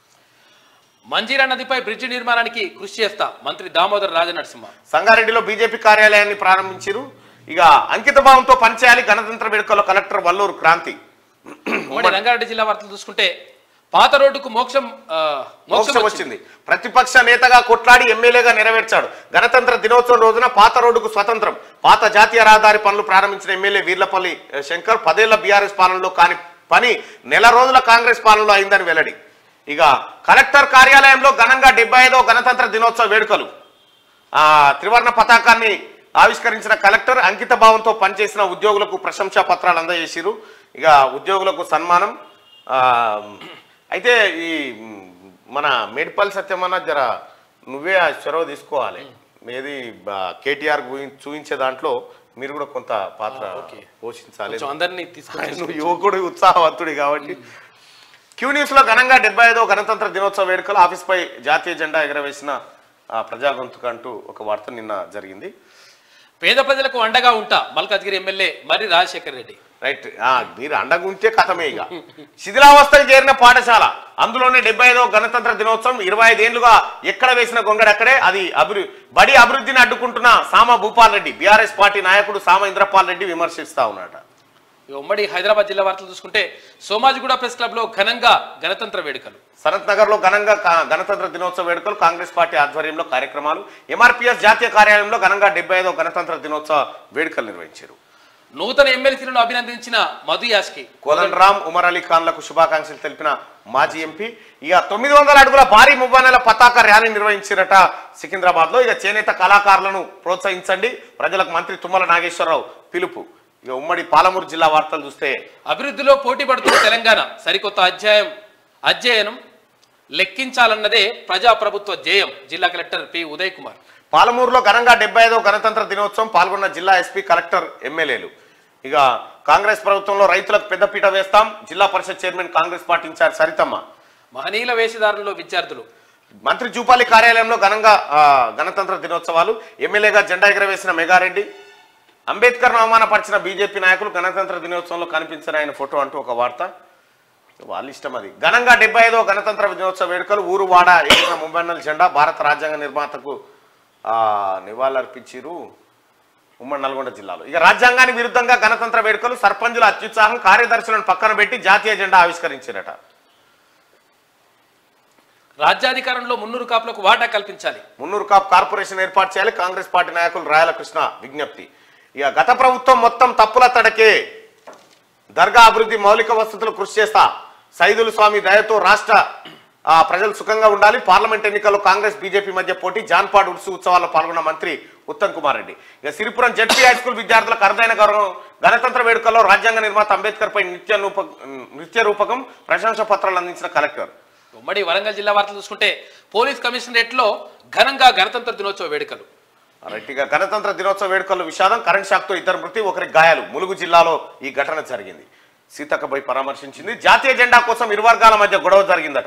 మంజీరా నదిపై బ్రిడ్జి నిర్మాణానికి కృషి చేస్తా మంత్రి దామోదర్ రాజనరసింహ సంగారెడ్డిలో బీజేపీ కార్యాలయాన్ని ప్రారంభించారు ఇక అంకిత భావంతో పనిచేయాలి గణతంత్ర వేడుకల్లో కలెక్టర్ వల్లూరు క్రాంతి ఉమ్మడి రంగారెడ్డి జిల్లా వార్తలు చూసుకుంటే పాత రోడ్డుకు మోక్షం ఆ, మోక్షం వచ్చింది ప్రతిపక్ష నేతగా కొట్లాడి ఎమ్మెల్యేగా నెరవేర్చాడు గణతంత్ర దినోత్సవం రోజున పాత రోడ్డుకు స్వతంత్రం పాత జాతీయ రహదారి పనులు ప్రారంభించిన ఎమ్మెల్యే వీర్లపల్లి ఆ, శంకర్ పదేళ్ల బీఆర్ఎస్ పాలనలో కాని పని నెల రోజుల కాంగ్రెస్ పాలనలో అయిందని వెల్లడి ఇక కలెక్టర్ కార్యాలయంలో ఘనంగా డెబ్బై ఐదో గణతంత్ర దినోత్సవ వేడుకలు ఆ త్రివర్ణ పతాకాన్ని ఆవిష్కరించిన కలెక్టర్ అంకిత భావంతో పనిచేసిన ఉద్యోగులకు ప్రశంసా పత్రాలు అందజేసిరు ఇక ఉద్యోగులకు సన్మానం ఆ, అయితే ఈ మ్, మన మేడిపల్లి సత్యమన్న జర నువ్వే ఆ చొరవ తీసుకోవాలి ఏది కేటీఆర్ చూపించే దాంట్లో మీరు కూడా కొంత పాత్ర పోషించాలి కొంచెం అందరినీ తీసుకొని నువ్వు యువకుడు ఉత్సాహవంతుడి కాబట్టి క్యూ న్యూస్ లో ఘనంగా డెబ్బై ఐదో గణతంత్ర దినోత్సవ వేడుకలు ఆఫీస్ పై జాతీయ జెండా ఎగరవేసిన ఆ, ప్రజా గొంతుక అంటూ ఒక వార్త నిన్న జరిగింది పేద ప్రజలకు అండగా ఉంటా మల్కాజ్గిరి ఎమ్మెల్యే మరి రాజశేఖర్ రెడ్డి రైట్ ఆ, మీరు అండగుంటే కథమే ఇక శిథిలావస్థకు చేరిన పాఠశాల అందులోనే డెబ్బై ఐదో గణతంత్ర దినోత్సవం ఇరవై ఐదేళ్లుగా ఎక్కడ వేసిన గొంగడక్కడే అది అభివృద్ధి బడి అభివృద్ధిని అడ్డుకుంటున్న సామ భూపాల్ రెడ్డి బీఆర్ఎస్ పార్టీ నాయకుడు సామ ఇంద్రపాల్ రెడ్డి విమర్శిస్తా ఉన్నాడు ఇక ఉమ్మడి హైదరాబాద్ జిల్లా వార్తలు చూసుకుంటే సోమాజిగూడ ప్రెస్ క్లబ్ లో ఘనంగా గణతంత్ర వేడుకలు సనత్ నగర్ లో ఘనంగా కా- గణతంత్ర దినోత్సవ వేడుకలు కాంగ్రెస్ పార్టీ ఆధ్వర్యంలో కార్యక్రమాలు ఎంఆర్పీఎస్ జాతీయ కార్యాలయంలో ఘనంగా డెబ్బై ఐదో గణతంత్ర దినోత్సవ వేడుకలు నిర్వహించారు నూతన ఎమ్మెల్సీలను అభినందించిన మధు యాష్కి కోదండరామ్ ఉమర్ అలీ ఖాన్లకు శుభాకాంక్షలు తెలిపిన మాజీ ఎంపీ ఇక తొమ్మిది వందల అడుగుల భారీ మువ్వనెల పతాక ర్యాలీ నిర్వహించారట సికింద్రాబాద్ లో ఇక చేనేత కళాకారులను ప్రోత్సహించండి ప్రజలకు మంత్రి తుమ్మల నాగేశ్వరరావు పిలుపు ఇక ఉమ్మడి పాలమూరు జిల్లా వార్తలు చూస్తే అభివృద్ధిలో పోటీ పడుతున్న తెలంగాణ సరికొత్త అధ్యాయం అధ్యయనం లెక్కించాలన్నదే ప్రజాప్రభుత్వ ధ్యేయం జిల్లా కలెక్టర్ పి ఉదయ్ కుమార్ పాలమూరులో ఘనంగా డెబ్బై ఐదో గణతంత్ర దినోత్సవం పాల్గొన్న జిల్లా ఎస్పీ కలెక్టర్ ఎమ్మెల్యేలు ఇక కాంగ్రెస్ ప్రభుత్వంలో రైతులకు పెద్దపీట వేస్తాం Zilla Parishad chairman Congress party incharge Sarithamma మహనీయుల వేషధారణలో విద్యార్థులు మంత్రి జూపాలి కార్యాలయంలో ఘనంగా ఆ, గణతంత్ర దినోత్సవాలు ఎమ్మెల్యేగా జెండా ఎగరవేసిన మెగారెడ్డి అంబేద్కర్ను అవమానపరిచిన బీజేపీ నాయకులు గణతంత్ర దినోత్సవంలో కనిపించిన ఆయన ఫోటో అంటూ ఒక వార్త వాళ్ళ ఇష్టం అది ఘనంగా డెబ్బై ఐదో గణతంత్ర దినోత్సవ వేడుకలు ఊరు వాడ ఎగిరిన ముంబన్నల జెండా భారత రాజ్యాంగ నిర్మాతకు ఆ, నివాళులర్పించిరు ఉమ్మడి నల్గొండ జిల్లాలో ఇక రాజ్యాంగానికి విరుద్ధంగా గణతంత్ర వేడుకలు సర్పంచుల అత్యుత్సాహం కార్యదర్శులను పక్కన పెట్టి జాతీయ జెండా ఆవిష్కరించారట రాజ్యాధికారంలో మున్నూరు కాపులకు వాటా కల్పించాలి మున్నూరు కాప్ కార్పొరేషన్ ఏర్పాటు చేయాలి కాంగ్రెస్ పార్టీ నాయకులు రాయల కృష్ణ విజ్ఞప్తి ఇక గత ప్రభుత్వం మొత్తం తప్పుల తడకే దర్గా అభివృద్ధి మౌలిక వసతులు కృషి చేస్తా సైదులు స్వామి దయతో రాష్ట్ర ఆ, ప్రజలు సుఖంగా ఉండాలి పార్లమెంట్ ఎన్నికల్లో కాంగ్రెస్ బీజేపీ మధ్య పోటీ జాన్పాడ్ ఉర్సు ఉత్సవాల్లో పాల్గొన్న మంత్రి ఉత్తమ్ కుమార్ రెడ్డి ఇక సిరిపురం జడ్పీ హై స్కూల్ విద్యార్థులకు అరుదైన గౌరవం గణతంత్ర వేడుకల్లో రాజ్యాంగ నిర్మాత అంబేద్కర్ పై నిత్య రూప నృత్య రూపకం ప్రశంస పత్రాలు అందించిన కలెక్టర్ ఉమ్మడి వరంగల్ జిల్లా వార్తలు చూసుకుంటే పోలీస్ కమిషనరేట్ లో ఘనంగా గణతంత్ర దినోత్సవ వేడుకలు రైట్ ఇక గణతంత్ర దినోత్సవ వేడుకల్లో విషాదం కరెంట్ షాక్ తో ఇద్దరు మృతి ఒకరికి గాయాలు ములుగు జిల్లాలో ఈ ఘటన జరిగింది సీతక్కపై పరామర్శించింది జాతీయ జెండా కోసం ఇరు వర్గాల మధ్య గొడవ జరిగిందట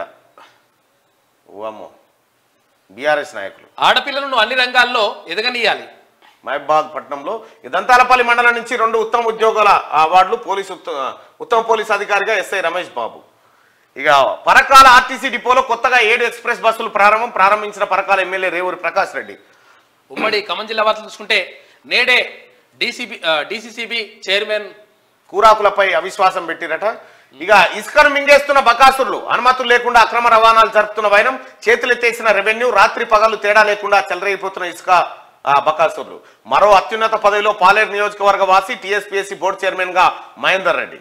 ఓమ్మో బీఆర్ఎస్ నాయకులు ఆడపిల్లలను అన్ని రంగాల్లో ఎదగనీయాలి మహబాద్ పట్టణంలో ఈ దంతాలపల్లి మండలం నుంచి రెండు ఉత్తమ ఉద్యోగాల అవార్డులు పోలీసు ఉత్త- ఉత్తమ పోలీస్ అధికారిగా ఎస్ఐ రమేష్ బాబు ఇక పరకాల ఆర్టీసీ డిపోలో కొత్తగా ఏడు ఎక్స్ప్రెస్ బస్సులు ప్రారంభం ప్రారంభించిన పరకాల ఎమ్మెల్యే రేవూరి ప్రకాష్ రెడ్డి ఉమ్మడి ఖమ్మం జిల్లా వార్తలు చూసుకుంటే నేడే డీసీబీ డిసిసిబి చైర్మన్ కూరాకులపై అవిశ్వాసం పెట్టిరట ఇక ఇసుకను మింగేస్తున్న బకాసురులు అనుమతులు లేకుండా అక్రమ రవాణాలు జరుపుతున్న వైనం చేతులెత్తేసిన రెవెన్యూ రాత్రి పగలు తేడా లేకుండా చెలరేగిపోతున్న ఇసుక ఆ, బకాసురులు మరో అత్యున్నత పదవిలో పాలేరు నియోజకవర్గ వాసి టీఎస్పీఎస్సీ బోర్డు చైర్మన్ గా మహేందర్ రెడ్డి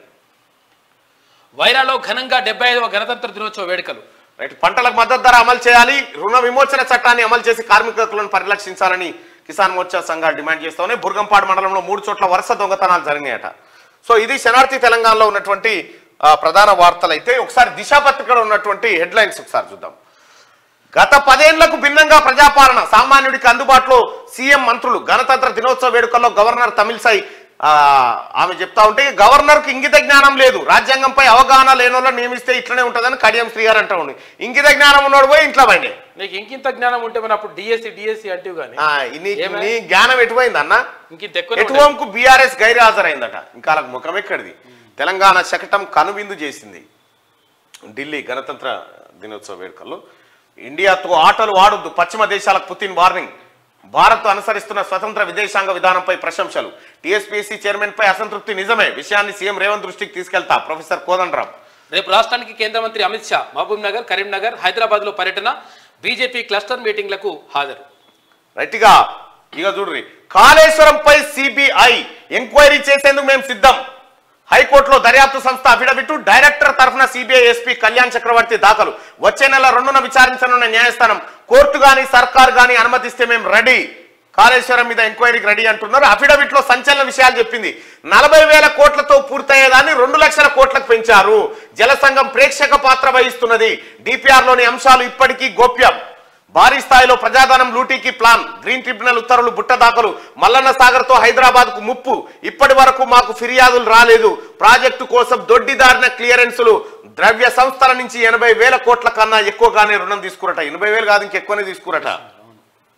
వైరాలో ఘనంగా డెబ్బై ఐదవ గణతంత్ర దినోత్సవ వేడుకలు రైట్ పంటలకు మద్దతు ధర అమలు చేయాలి రుణ విమోచన చట్టాన్ని అమలు చేసి కార్మికులను పరిరక్షించాలని కిసాన్ మోర్చా సంఘాలు డిమాండ్ చేస్తూనే బుర్గంపాడు మండలంలో మూడు చోట్ల వరుస దొంగతనాలు జరిగినాయట సో ఇది శనార్థి తెలంగాణలో ఉన్నటువంటి ఆ, ప్రధాన వార్తలు అయితే ఒకసారి దిశ పత్రికలో ఉన్నటువంటి హెడ్లైన్స్ ఒకసారి చూద్దాం గత పదేళ్లకు భిన్నంగా ప్రజాపాలన సామాన్యుడికి అందుబాటులో సీఎం మంత్రులు గణతంత్ర దినోత్సవ వేడుకల్లో గవర్నర్ తమిళసై ఆ, ఆమె చెప్తా ఉంటే గవర్నర్ కు ఇంగిత జ్ఞానం లేదు రాజ్యాంగంపై అవగాహన లేనోళ్ళని నియమిస్తే ఇట్లనే ఉంటుందని కడియం శ్రీగారు అంటా ఉంది ఇంగిత జ్ఞానం ఉన్నోడు పోయి ఇంట్లో బండి నీకు ఇంకింత జ్ఞానం ఉంటే మరి అప్పుడు డిఎస్సి డిఎస్సి అంటే కానీ ఆ, నీ- ఏమే? నీ జ్ఞానం ఎటుపోయింది అన్న ఇంకింత ఎక్కువ ఎటువంకు బీఆర్ఎస్ గైర్హాజరైందట ఇంకా వాళ్ళకి ముఖం ఎక్కడిది తెలంగాణ శకటం కనువిందు చేసింది ఢిల్లీ గణతంత్ర దినోత్సవ వేడుకల్లో ఇండియాతో ఆటలు ఆడొద్దు పశ్చిమ దేశాలకు పుతిన్ వార్నింగ్ భారత్ అనుసరిస్తున్న స్వతంత్ర విదేశాంగ విధానంపై ప్రశంసలు టీఎస్పీఎస్సీ చైర్మన్ పై అసంతృప్తి నిజమే విషయాన్ని సీఎం రేవంత్ దృష్టికి తీసుకెళ్తా ప్రొఫెసర్ కోదండరాం రేపు రాష్ట్రానికి కేంద్ర మంత్రి అమిత్ షా మహబూబ్ నగర్ కరీంనగర్ హైదరాబాద్ లో పర్యటన బీజేపీ క్లస్టర్ మీటింగ్లకు హాజరు రైట్గా ఇక చూడ్రి కాళేశ్వరంపై సిబిఐ ఎంక్వైరీ చేసేందుకు మేము సిద్ధం హైకోర్టులో దర్యాప్తు సంస్థ అఫిడవిట్ డైరెక్టర్ తరఫున సిబిఐ ఎస్పీ కళ్యాణ్ చక్రవర్తి దాఖలు వచ్చే నెల రెండున విచారించనున్న న్యాయస్థానం కోర్టు గాని సర్కార్ గాని అనుమతిస్తే మేము రెడీ కాళేశ్వరం మీద ఎంక్వైరీకి రెడీ అంటున్నారు అఫిడవిట్ లో సంచలన విషయాలు చెప్పింది నలభై వేల కోట్లతో పూర్తయ్యేదాన్ని రెండు లక్షల కోట్లకు పెంచారు జల సంఘం ప్రేక్షక పాత్ర వహిస్తున్నది డిపిఆర్ లోని అంశాలు ఇప్పటికీ గోప్యం భారీ స్థాయిలో ప్రజాధనం లూటీకి ప్లాన్ గ్రీన్ ట్రిబ్యునల్ ఉత్తర్వులు బుట్ట దాఖలు మల్లన్న సాగర్ తో హైదరాబాద్ కు ముప్పు ఇప్పటి వరకు మాకు ఫిర్యాదులు రాలేదు ప్రాజెక్టు కోసం దొడ్డిదారిన క్లియరెన్సులు ద్రవ్య సంస్థల నుంచి ఎనభై వేల కోట్ల కన్నా ఎక్కువగానే రుణం తీసుకురట ఎనభై వేలు కాదు ఇంకెక్కువనే తీసుకురట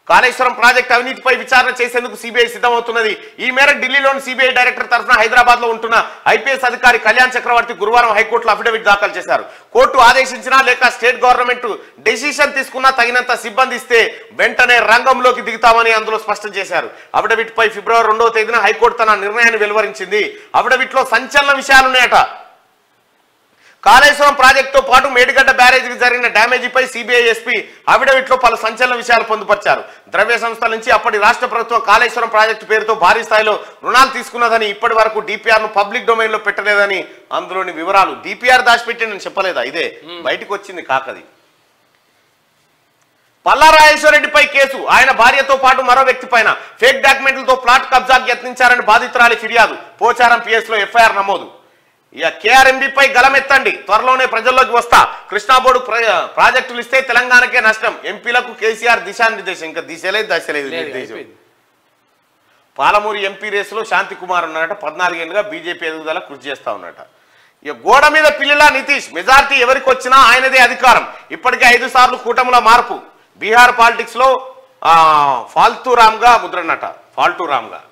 కాళేశ్వరం ప్రాజెక్టు అవినీతిపై విచారణ చేసేందుకు సిబిఐ సిద్ధమవుతున్నది ఈ మేరకు ఢిల్లీలోని సిబిఐ డైరెక్టర్ తరఫున హైదరాబాద్ లో ఉంటున్న ఐపీఎస్ అధికారి కళ్యాణ్ చక్రవర్తి గురువారం హైకోర్టులో అఫిడవిట్ దాఖలు చేశారు కోర్టు ఆదేశించినా లేక స్టేట్ గవర్నమెంట్ డెసిషన్ తీసుకున్నా తగినంత సిబ్బంది ఇస్తే వెంటనే రంగంలోకి దిగుతామని అందులో స్పష్టం చేశారు అఫిడవిట్ పై ఫిబ్రవరి రెండవ తేదీన హైకోర్టు తన నిర్ణయాన్ని వెలువరించింది అఫిడవిట్ లో సంచలన విషయాలున్నాయట కాళేశ్వరం ప్రాజెక్టుతో పాటు మేడిగడ్డ బ్యారేజీకి జరిగిన డ్యామేజీపై సిబిఐ ఎస్పీ అఫిడవిట్ లో పలు సంచలన విషయాలు పొందుపరిచారు ద్రవ్య సంస్థల నుంచి అప్పటి రాష్ట్ర ప్రభుత్వం కాళేశ్వరం ప్రాజెక్టు పేరుతో భారీ స్థాయిలో రుణాలు తీసుకున్నదని ఇప్పటి వరకు డిపిఆర్ ను పబ్లిక్ డొమైన్ లో పెట్టలేదని అందులోని వివరాలు డిపిఆర్ దాచిపెట్టి నేను చెప్పలేదా ఇదే బయటకు వచ్చింది కాకది పల్లారాజేశ్వరరెడ్డిపై కేసు ఆయన భార్యతో పాటు మరో వ్యక్తి పైన ఫేక్ డాక్యుమెంట్లతో ప్లాట్ కబ్జాకు యత్నించారని బాధితురాలి ఫిర్యాదు పోచారం పిఎస్ లో ఎఫ్ఐఆర్ నమోదు ఇక కేఆర్ఎంబిపై గలమెత్తండి త్వరలోనే ప్రజల్లోకి వస్తా కృష్ణా బోర్డు ప్ర- ప్రాజెక్టులు ఇస్తే తెలంగాణకే నష్టం ఎంపీలకు కేసీఆర్ దిశానిర్దేశం ఇంకా దిశలేదు దశలేదు లేదు, నిర్దేశం అయిపోయింది. పాలమూరు ఎంపీ రేసులో శాంతి కుమార్ ఉన్నారట పద్నాలుగేళ్ళుగా బీజేపీ ఎదుగుదల కృషి చేస్తా ఉన్నట ఇక గోడ మీద పిల్లిలా నితీష్ మెజార్టీ ఎవరికి వచ్చినా ఆయనదే అధికారం ఇప్పటికే ఐదు సార్లు కూటమిలో మార్పు బీహార్ పాలిటిక్స్ లో ఆ, ఫాల్తూ రామ్ గా ముద్రన్నట ఫాల్తూ రామ్ గా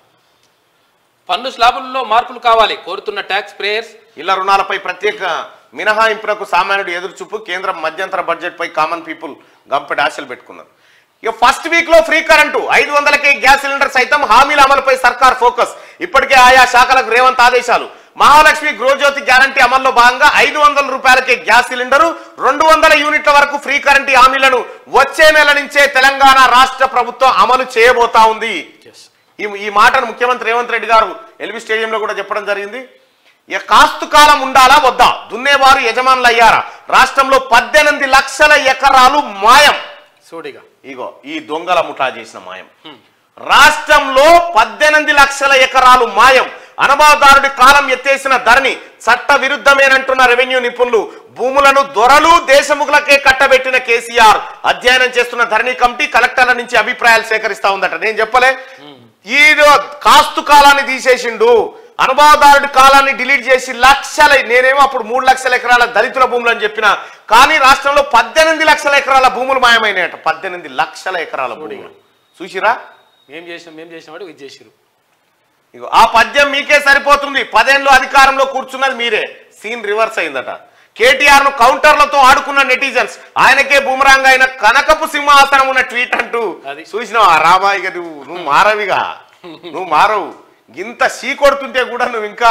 పన్ను స్లాబుల్లో మార్పులు కావాలి కోరుతున్న ట్యాక్స్ ప్రేయర్స్ ఇళ్ల రుణాలపై ప్రత్యేక మినహాయింపులకు సామాన్యుడు ఎదురుచూపు కేంద్రం మధ్యంతర బడ్జెట్ పై కామన్ పీపుల్ గంపెడి ఆశలు పెట్టుకున్నారు ఇక ఫస్ట్ వీక్ లో ఫ్రీ కరెంటు ఐదు వందలకే గ్యాస్ సిలిండర్ సైతం హామీల అమలుపై సర్కార్ ఫోకస్ ఇప్పటికే ఆయా శాఖలకు రేవంత్ ఆదేశాలు మహాలక్ష్మి గృహజ్యోతి గ్యారంటీ అమల్లో భాగంగా ఐదు వందల రూపాయలకే గ్యాస్ సిలిండరు రెండు వందల యూనిట్ల వరకు ఫ్రీ కరెంటు హామీలను వచ్చే నెల నుంచే తెలంగాణ రాష్ట్ర ప్రభుత్వం అమలు చేయబోతా ఉంది ఈ ఈ మాటను ముఖ్యమంత్రి రేవంత్ రెడ్డి గారు ఎల్బీ స్టేడియంలో కూడా చెప్పడం జరిగింది ఇక కాస్తు కాలం ఉండాలా వద్దా దున్నేవారు యజమానులు అయ్యారా రాష్ట్రంలో పద్దెనిమిది లక్షల ఎకరాలు మాయం సూడిగా ఇగో ఈ దొంగల ముఠా చేసిన మాయం రాష్ట్రంలో పద్దెనిమిది లక్షల ఎకరాలు మాయం అనుభవదారుడి కాలం ఎత్తేసిన ధరణి చట్ట విరుద్ధమేనంటున్న రెవెన్యూ నిపుణులు భూములను దొరలు దేశముఖులకే కట్టబెట్టిన కేసీఆర్ అధ్యయనం చేస్తున్న ధరణి కమిటీ కలెక్టర్ల నుంచి అభిప్రాయాలు సేకరిస్తా ఉందట నేను చెప్పలే ఈ కాస్తు కాలాన్ని తీసేసిండు అనుభవదారుడి కాలాన్ని డిలీట్ చేసి లక్షల నేనేమో అప్పుడు మూడు లక్షల ఎకరాల దళితుల భూములు అని చెప్పిన కానీ రాష్ట్రంలో పద్దెనిమిది లక్షల ఎకరాల భూములు మాయమైనాయట పద్దెనిమిది లక్షల ఎకరాల భూములు చూసిరా మేం చేసినాం మేం చేసిన వాడు ఇది చేసిరు ఇగో ఆ పద్యం మీకే సరిపోతుంది పదేళ్ళు అధికారంలో కూర్చున్నది మీరే సీన్ రివర్స్ అయిందట కేటీఆర్ ను కౌంటర్లతో ఆడుకున్న నెటిజన్స్ ఆయనకే బూమరాంగ్ అయిన కనకపు సింహాసనం ఉన్న ట్వీట్ అంటూ అది. చూసినావా రాబా ఇక నువ్వు నువ్వు మారవిగా నువ్వు మారవు ఇంత సీ కొడుతుంటే కూడా నువ్వు ఇంకా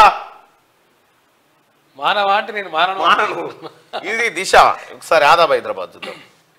మానవా అంటే నేను మానను మానను ఇది దిశ ఒకసారి ఆదాబ్ హైదరాబాద్ చూద్దాం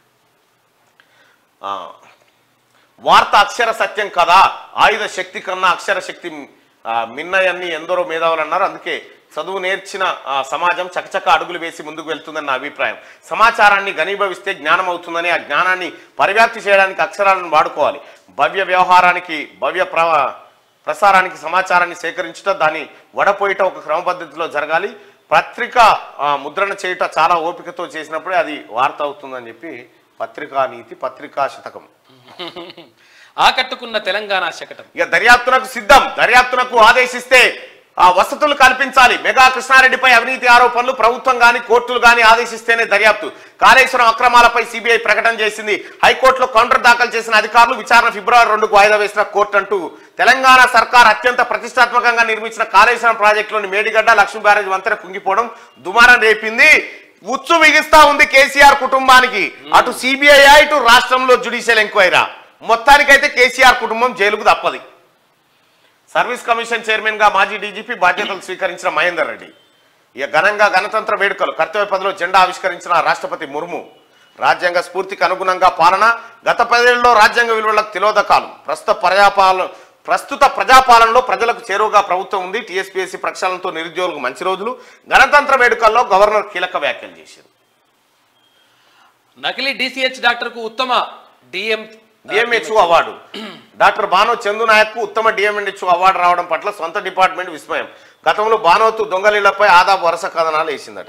ఆ, వార్త అక్షర సత్యం కదా ఆయుధ శక్తి కన్నా అక్షర శక్తి ఆ, మిన్నయన్ని ఎందరో మేధావులు అన్నారు అందుకే చదువు నేర్చిన ఆ, సమాజం చకచక అడుగులు వేసి ముందుకు వెళ్తుందన్న నా అభిప్రాయం సమాచారాన్ని ఘనీభవిస్తే జ్ఞానం అవుతుందని ఆ జ్ఞానాన్ని పరివ్యాప్తి చేయడానికి అక్షరాలను వాడుకోవాలి భవ్య వ్యవహారానికి భవ్య ప్ర ప్రసారానికి సమాచారాన్ని సేకరించుట దాన్ని వడపోయిట ఒక క్రమపద్ధతిలో జరగాలి పత్రిక ఆ, ముద్రణ చేయుట చాలా ఓపికతో చేసినప్పుడే అది వార్త అవుతుందని చెప్పి పత్రికా నీతి పత్రికా శతకం ఆకట్టుకున్న తెలంగాణ శకటం ఇక దర్యాప్తునకు సిద్ధం దర్యాప్తునకు ఆదేశిస్తే ఆ వసతులు కల్పించాలి మెగా కృష్ణారెడ్డిపై అవినీతి ఆరోపణలు ప్రభుత్వం గాని కోర్టులు గాని ఆదేశిస్తేనే దర్యాప్తు కాళేశ్వరం అక్రమాలపై సిబిఐ ప్రకటన చేసింది హైకోర్టులో కౌంటర్ దాఖలు చేసిన అధికారులు విచారణ ఫిబ్రవరి రెండుకు వాయిదా వేసిన కోర్టు అంటూ తెలంగాణ సర్కార్ అత్యంత ప్రతిష్టాత్మకంగా నిర్మించిన కాళేశ్వరం ప్రాజెక్టులోని మేడిగడ్డ లక్ష్మీ బ్యారేజ్ వంతెన కుంగిపోవడం దుమారం రేపింది ఉచ్చు బిగిస్తా ఉంది కేసీఆర్ కుటుంబానికి అటు సిబిఐ ఇటు రాష్ట్రంలో జుడిషియల్ ఎంక్వైరా మొత్తానికైతే కేసీఆర్ కుటుంబం జైలుకు తప్పది సర్వీస్ కమిషన్ చైర్మన్ గా మాజీ డీజీపీ బాధ్యతలు స్వీకరించిన మహేందర్ రెడ్డి ఇక ఘనంగా గణతంత్ర వేడుకలు కర్తవ్య పదిలో జెండా ఆవిష్కరించిన రాష్ట్రపతి ముర్ము రాజ్యాంగ స్ఫూర్తికి అనుగుణంగా పాలన గత పదేళ్లలో రాజ్యాంగ విలువలకు తిలోదకాలు ప్రస్తుత ప్రజాపాలన ప్రస్తుత ప్రజాపాలనలో ప్రజలకు చేరువగా ప్రభుత్వం ఉంది టీఎస్పీఎస్సీ ప్రక్షాళనతో నిరుద్యోగులకు మంచి రోజులు గణతంత్ర వేడుకల్లో గవర్నర్ కీలక వ్యాఖ్యలు చేశారు నకిలీ డిసిహెచ్ డాక్టర్ కు ఉత్తమ DM DMHO award doctor Bano Chandu Naik ఉత్తమ డిఎంహెచ్ఓ అవార్డు రావడం పట్ల సొంత డిపార్ట్మెంట్ విస్మయం గతంలో బానోతు దొంగలీలపై ఆదాపు వరుస కథనాలు వేసిందట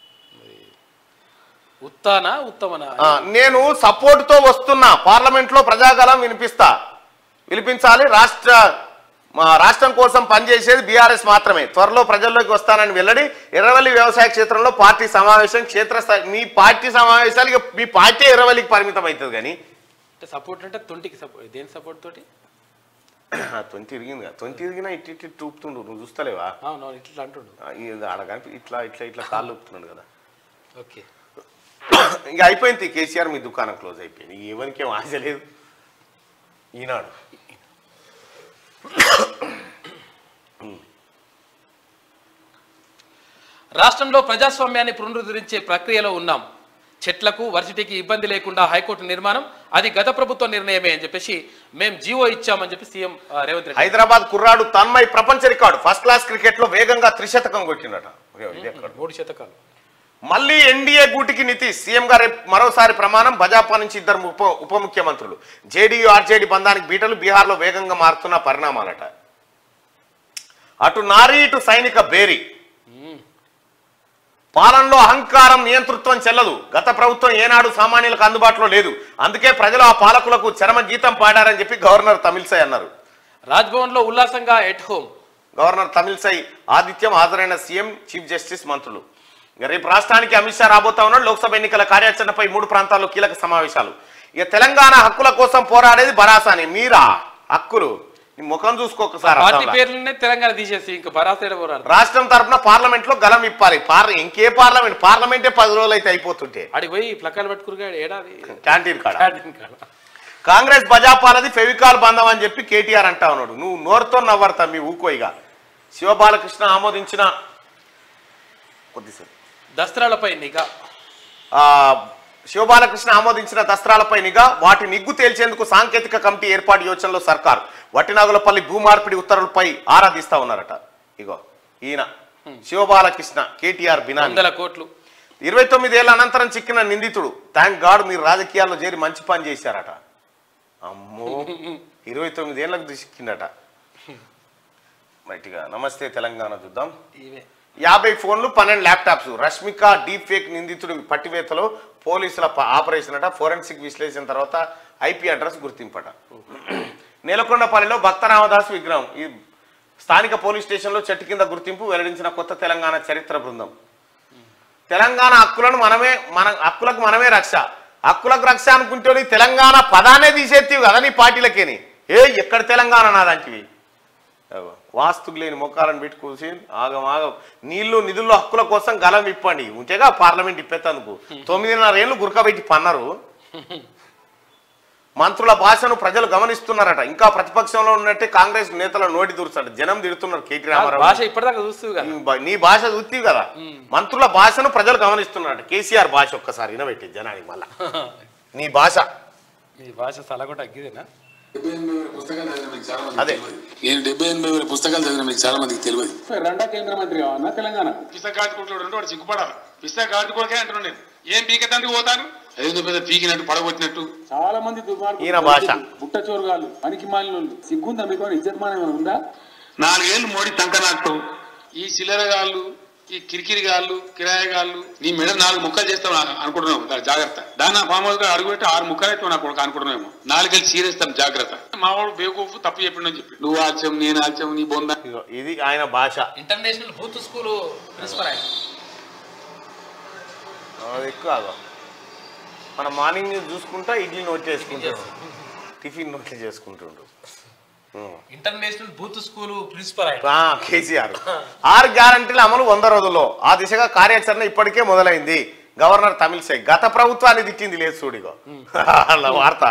ఉత్తానా ఉత్తమనా ఆ, నేను సపోర్ట్ తో వస్తున్నా పార్లమెంట్ లో ప్రజాగలం వినిపిస్తా వినిపించాలి రాష్ట్ర మా రాష్ట్రం కోసం పనిచేసేది బీఆర్ఎస్ మాత్రమే త్వరలో ప్రజల్లోకి వస్తానని వెల్లడి ఎర్రవల్లి వ్యవసాయ క్షేత్రంలో పార్టీ సమావేశం క్షేత్రస్థాయి మీ పార్టీ సమావేశాలు ఇక మీ పార్టీ ఎర్రవల్లికి పరిమితం అవుతుంది కానీ అంటే సపోర్ట్ అంటే తొంటికి సపోర్ట్ దేని సపోర్ట్ తోటి తొంతి ఇరిగింది కదా తొంతి ఇరిగినా ఇట్టి ఇట్టి చూపుతుండు నువ్వు చూస్తలేవా అవును అవును, ఇట్లా అంటుండు ఆ, ఇది ఆడ కనిపి ఇట్లా ఇట్లా ఇట్లా కాళ్ళు ఊపుతున్నాడు కదా ఓకే ఇంకా అయిపోయింది కేసీఆర్ మీ దుకాణం క్లోజ్ అయిపోయింది ఎవరికి ఏం ఆశ లేదు ఈనాడు రాష్ట్రంలో ప్రజాస్వామ్యాన్ని పునరుద్ధరించే ప్రక్రియలో ఉన్నాం చెట్లకు వర్సిటీకి ఇబ్బంది లేకుండా హైకోర్టు నిర్మాణం అది గత ప్రభుత్వ నిర్ణయమే అని చెప్పేసి మేము జీవో ఇచ్చామని చెప్పి సీఎం ఆ, రేవంత్ రెడ్డి హైదరాబాద్ కుర్రాడు తన్మయ్ ప్రపంచ రికార్డు ఫస్ట్ క్లాస్ క్రికెట్ లో వేగంగా త్రిశతకం కొట్టినట ఇది ఎక్కడ? మూడు శతకాలు మళ్ళీ ఎన్డీఏ గూటికి నితీష్ సీఎం గా రేపు మరోసారి ప్రమాణం భాజపా నుంచి ఇద్దరు ఉప ఉప ముఖ్యమంత్రులు జేడీయూ ఆర్జేడీ బంధానికి బీటలు బీహార్లో వేగంగా మారుతున్న పరిణామాలట అటు నారీ ఇటు సైనిక బేరీ పాలనలో అహంకారం నియంతృత్వం చెల్లదు గత ప్రభుత్వం ఏనాడు సామాన్యులకు అందుబాటులో లేదు అందుకే ప్రజలు ఆ పాలకులకు చరమ గీతం పాడారని చెప్పి గవర్నర్ తమిళసై అన్నారు రాజ్భవన్ లో ఉల్లాసంగా ఎట్ హోమ్ గవర్నర్ తమిళసై ఆదిత్యం హాజరైన సీఎం చీఫ్ జస్టిస్ మంత్రులు ఇక రేపు రాష్ట్రానికి అమిత్ షా రాబోతా ఉన్నాడు లోక్సభ ఎన్నికల కార్యాచరణపై మూడు ప్రాంతాల్లో కీలక సమావేశాలు ఇక తెలంగాణ హక్కుల కోసం పోరాడేది బరాసాని మీరా హక్కులు నీ ముఖం చూసుకోకసారి పార్టీ అర్థంలా. పేర్లనే తెలంగాణ తీసేసి ఇంకా బరాసేడ పోరాడు రాష్ట్రం తరపున పార్లమెంట్ లో గలం ఇప్పాలి పార్ ఇంకే పార్లమెంట్ పార్లమెంటే పది రోజులు అయితే అయిపోతుంటే ఆడికి పోయి ప్లకాలు పెట్టుకురుగా ఏడాది క్యాంటీన్ కాడ క్యాంటీన్ కాడ. కాంగ్రెస్ బజాపాలది ఫెవికాల్ బంధం అని చెప్పి కేటీఆర్ అంటా ఉన్నాడు నువ్వు నోరుతో నవ్వడతా మీ ఊకోయిగా శివబాలకృష్ణ ఆమోదించిన కొద్దిసేపు దసరాలపై నిఘా ఆ, శివబాలకృష్ణ ఆమోదించిన దస్త్రాలపై నిఘా వాటి నిగ్గు తేల్చేందుకు సాంకేతిక కమిటీ ఏర్పాటు యోచనలో సర్కార్ వట్టినాగులపల్లి భూమార్పిడి ఉత్తర్వులపై ఆరాధిస్తా ఉన్నారట ఇగో ఈయన శివబాలకృష్ణ కేటీఆర్ బినామీ వందల కోట్లు ఇరవై తొమ్మిదేళ్ల అనంతరం చిక్కిన నిందితుడు థ్యాంక్ గాడ్ మీరు రాజకీయాల్లో చేరి మంచి పని చేశారట అమ్మో ఇరవై తొమ్మిదేళ్లకు చిక్కిండట రైట్గా నమస్తే తెలంగాణ చూద్దాం ఇవే యాభై ఫోన్లు పన్నెండు ల్యాప్టాప్స్ రష్మిక డీప్ ఫేక్ నిందితుడి పట్టివేతలో పోలీసుల ప- ఆపరేషన్ అట ఫోరెన్సిక్ విశ్లేషణ తర్వాత ఐపీ అడ్రస్ గుర్తింపట నేలకొండపల్లిలో భక్త రామదాస్ విగ్రహం ఈ స్థానిక పోలీస్ స్టేషన్లో చెట్టు కింద గుర్తింపు వెల్లడించిన కొత్త తెలంగాణ చరిత్ర బృందం తెలంగాణ హక్కులను మనమే మన హక్కులకు మనమే రక్ష హక్కులకు రక్ష అనుకుంటే నీ తెలంగాణ పదానే తీసేత్తివి కదా నీ పార్టీలకేని ఏ ఎక్కడ తెలంగాణ నాదంటివి అగో, వాస్తుకు లేని మొక్కాలను పెట్టి కూర్చి ఆగం ఆగం నీళ్లు నిధుల్లో హక్కుల కోసం గలం ఇప్పండి ఉంటేగా పార్లమెంట్ ఇప్పేతందుకు తొమ్మిదిన్నర ఏళ్ళు గురకబెట్టి పన్నారు మంత్రుల భాషను ప్రజలు గమనిస్తున్నారట ఇంకా ప్రతిపక్షంలో ఉన్నట్టే కాంగ్రెస్ నేతల నోటి దూర్చాడు జనం తిడుతున్నారు కేటీ రామారావు భాష ఇప్పటిదాకా చూస్తూ కదా నీ బా- నీ భాష చూస్తీవి కదా మంత్రుల భాషను ప్రజలు గమనిస్తున్నారట కేసీఆర్ భాష ఒక్కసారి వినబెట్టి జనానికి మళ్ళా నీ భాష మీ భాష సలగొట్ట అగ్గిదేనా డెబ్బై ఎనభై వేల పుస్తకాలు చదివిన మీకు చాలా మంది అదే. తెలియదు నేను డెబ్బై ఎనభై వేల పుస్తకాలు చదివిన మీకు చాలా మందికి తెలియదు రెండో కేంద్ర మంత్రి కావన్నా తెలంగాణ పిస్తా గాడి కొట్టుడు అంటే వాడు సిగ్గుపడాలి పిస్తా గాడి కొడుకే అంటున్నాను నేను ఏం పీకెత్తందుకు పోతాను ఏదో పెద్ద పీకినట్టు పడగొట్టినట్టు చాలా మంది దుర్మార్గులు ఈయన భాష. బుట్ట చోరుగాలు పనికి మాలినోళ్ళు సిగ్గుందా మీకు ఇజ్జతమానం ఏమైనా ఉందా నాలుగేళ్లు మోడీ సంకనాక్తం ఈ చిల్లరగాళ్ళు ఈ కిరికిరిగాళ్ళు కిరాయగాళ్ళు నీ మెడ నాలుగు ముక్కలు చేస్తాం అనుకుంటున్నావు దాని జాగ్రత్త దాన్ని ఆ ఫామ్ హౌస్ గా అడుగు పెట్టి ఆరు ముక్కలు అయితే నాకు అనుకుంటున్నాము నాలుగేళ్ళు చీరేస్తాం జాగ్రత్త మా వాడు బేకూఫ్ తప్పు చెప్పిండని చెప్పి నువ్వు ఆల్చాం నేను ఆల్చాం నీ బొంద ఇదిగో, ఇది ఆయన భాష ఇంటర్నేషనల్ బూత్ స్కూల్ ప్రిన్సిపల్ ఆయన అది ఎక్కువ ఆగో. మన మార్నింగ్ న్యూస్ చూసుకుంటా ఇడ్లీ నోట్ చేసుకుంటాడు టిఫిన్ నోట్లు చేసుకుంటుండు ఉం. ఇంటర్నేషనల్ బూత్ స్కూల్ ప్రిన్సిపల్ ఆయన ఆ, కేసీఆర్ ఆరు గ్యారంటీల అమలు వంద రోజుల్లో ఆ దిశగా కార్యాచరణ ఇప్పటికే మొదలైంది గవర్నర్ తమిళసై గత ప్రభుత్వాన్ని తిట్టింది లేదు చూడిగో అలా వార్త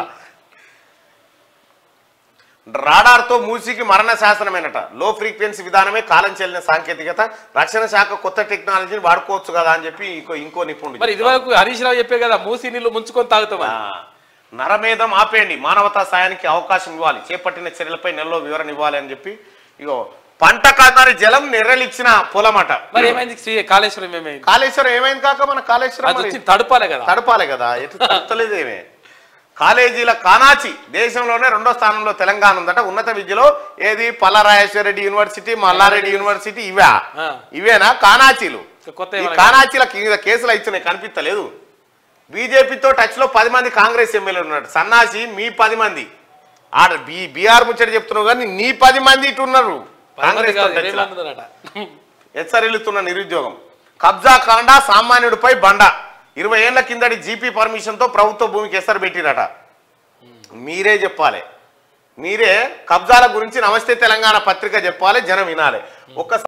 రాడార్తో మూసికి మరణ శాసనమేనట లో ఫ్రీక్వెన్సీ విధానమే కాలం చెల్లిన సాంకేతికత రక్షణ శాఖ కొత్త టెక్నాలజీని వాడుకోవచ్చు కదా అని చెప్పి ఇంకో ఇంకో నిపుణుడు మరి ఇదివరకు హరీష్ రావు చెప్పే కదా మూసి నీళ్లు ముంచుకొని తాగుతామని ఆ, నరమేధం ఆపేయండి మానవతా సాయానికి అవకాశం ఇవ్వాలి చేపట్టిన చర్యలపై నెలలో వివరణ ఇవ్వాలి అని చెప్పి ఇగో పంట కాదారి జలం నెర్రలిచ్చిన పొలమట మరి ఏమైంది శ్రీ కాళేశ్వరం ఏమైంది కాళేశ్వరం ఏమైంది కాక మన కాళేశ్వరం అది మరి వచ్చి తడపాలే కదా తడపాలి కదా ఎటు తడతలేదేమే కాలేజీల కానాచి దేశంలోనే రెండో స్థానంలో తెలంగాణ ఉందట ఉన్నత విద్యలో ఏది పల్లరాజేశ్వర రెడ్డి యూనివర్సిటీ మల్లారెడ్డి యూనివర్సిటీ ఇవా ఆ. ఇవేనా కానాచీలు ఇంకా కొత్త ఈ ఏమైనా కానాచీల కింద కేసులు ఇచ్చినాయి కనిపించలేదు బీజేపీతో టచ్ లో పది మంది కాంగ్రెస్ ఎమ్మెల్యేలు ఉన్నారు సన్నాసి మీ పది మంది ఆడ బీ బీఆర్ ముచ్చట చెప్తున్నావు కానీ నీ పది మంది ఇటు ఉన్నారు పది మంది కాంగ్రెస్ కాదు, ఇరవై మంది ఉన్నారట. హెచ్చరిల్లుతున్న నిరుద్యోగం కబ్జా కాండ సామాన్యుడిపై బండ ఇరవై ఏళ్ల కిందటి జీపీ పర్మిషన్ తో ప్రభుత్వ భూమికి ఎసరు పెట్టిరట మీరే చెప్పాలి మీరే కబ్జాల గురించి నమస్తే తెలంగాణ పత్రిక చెప్పాలి జనం వినాలి ఒక్క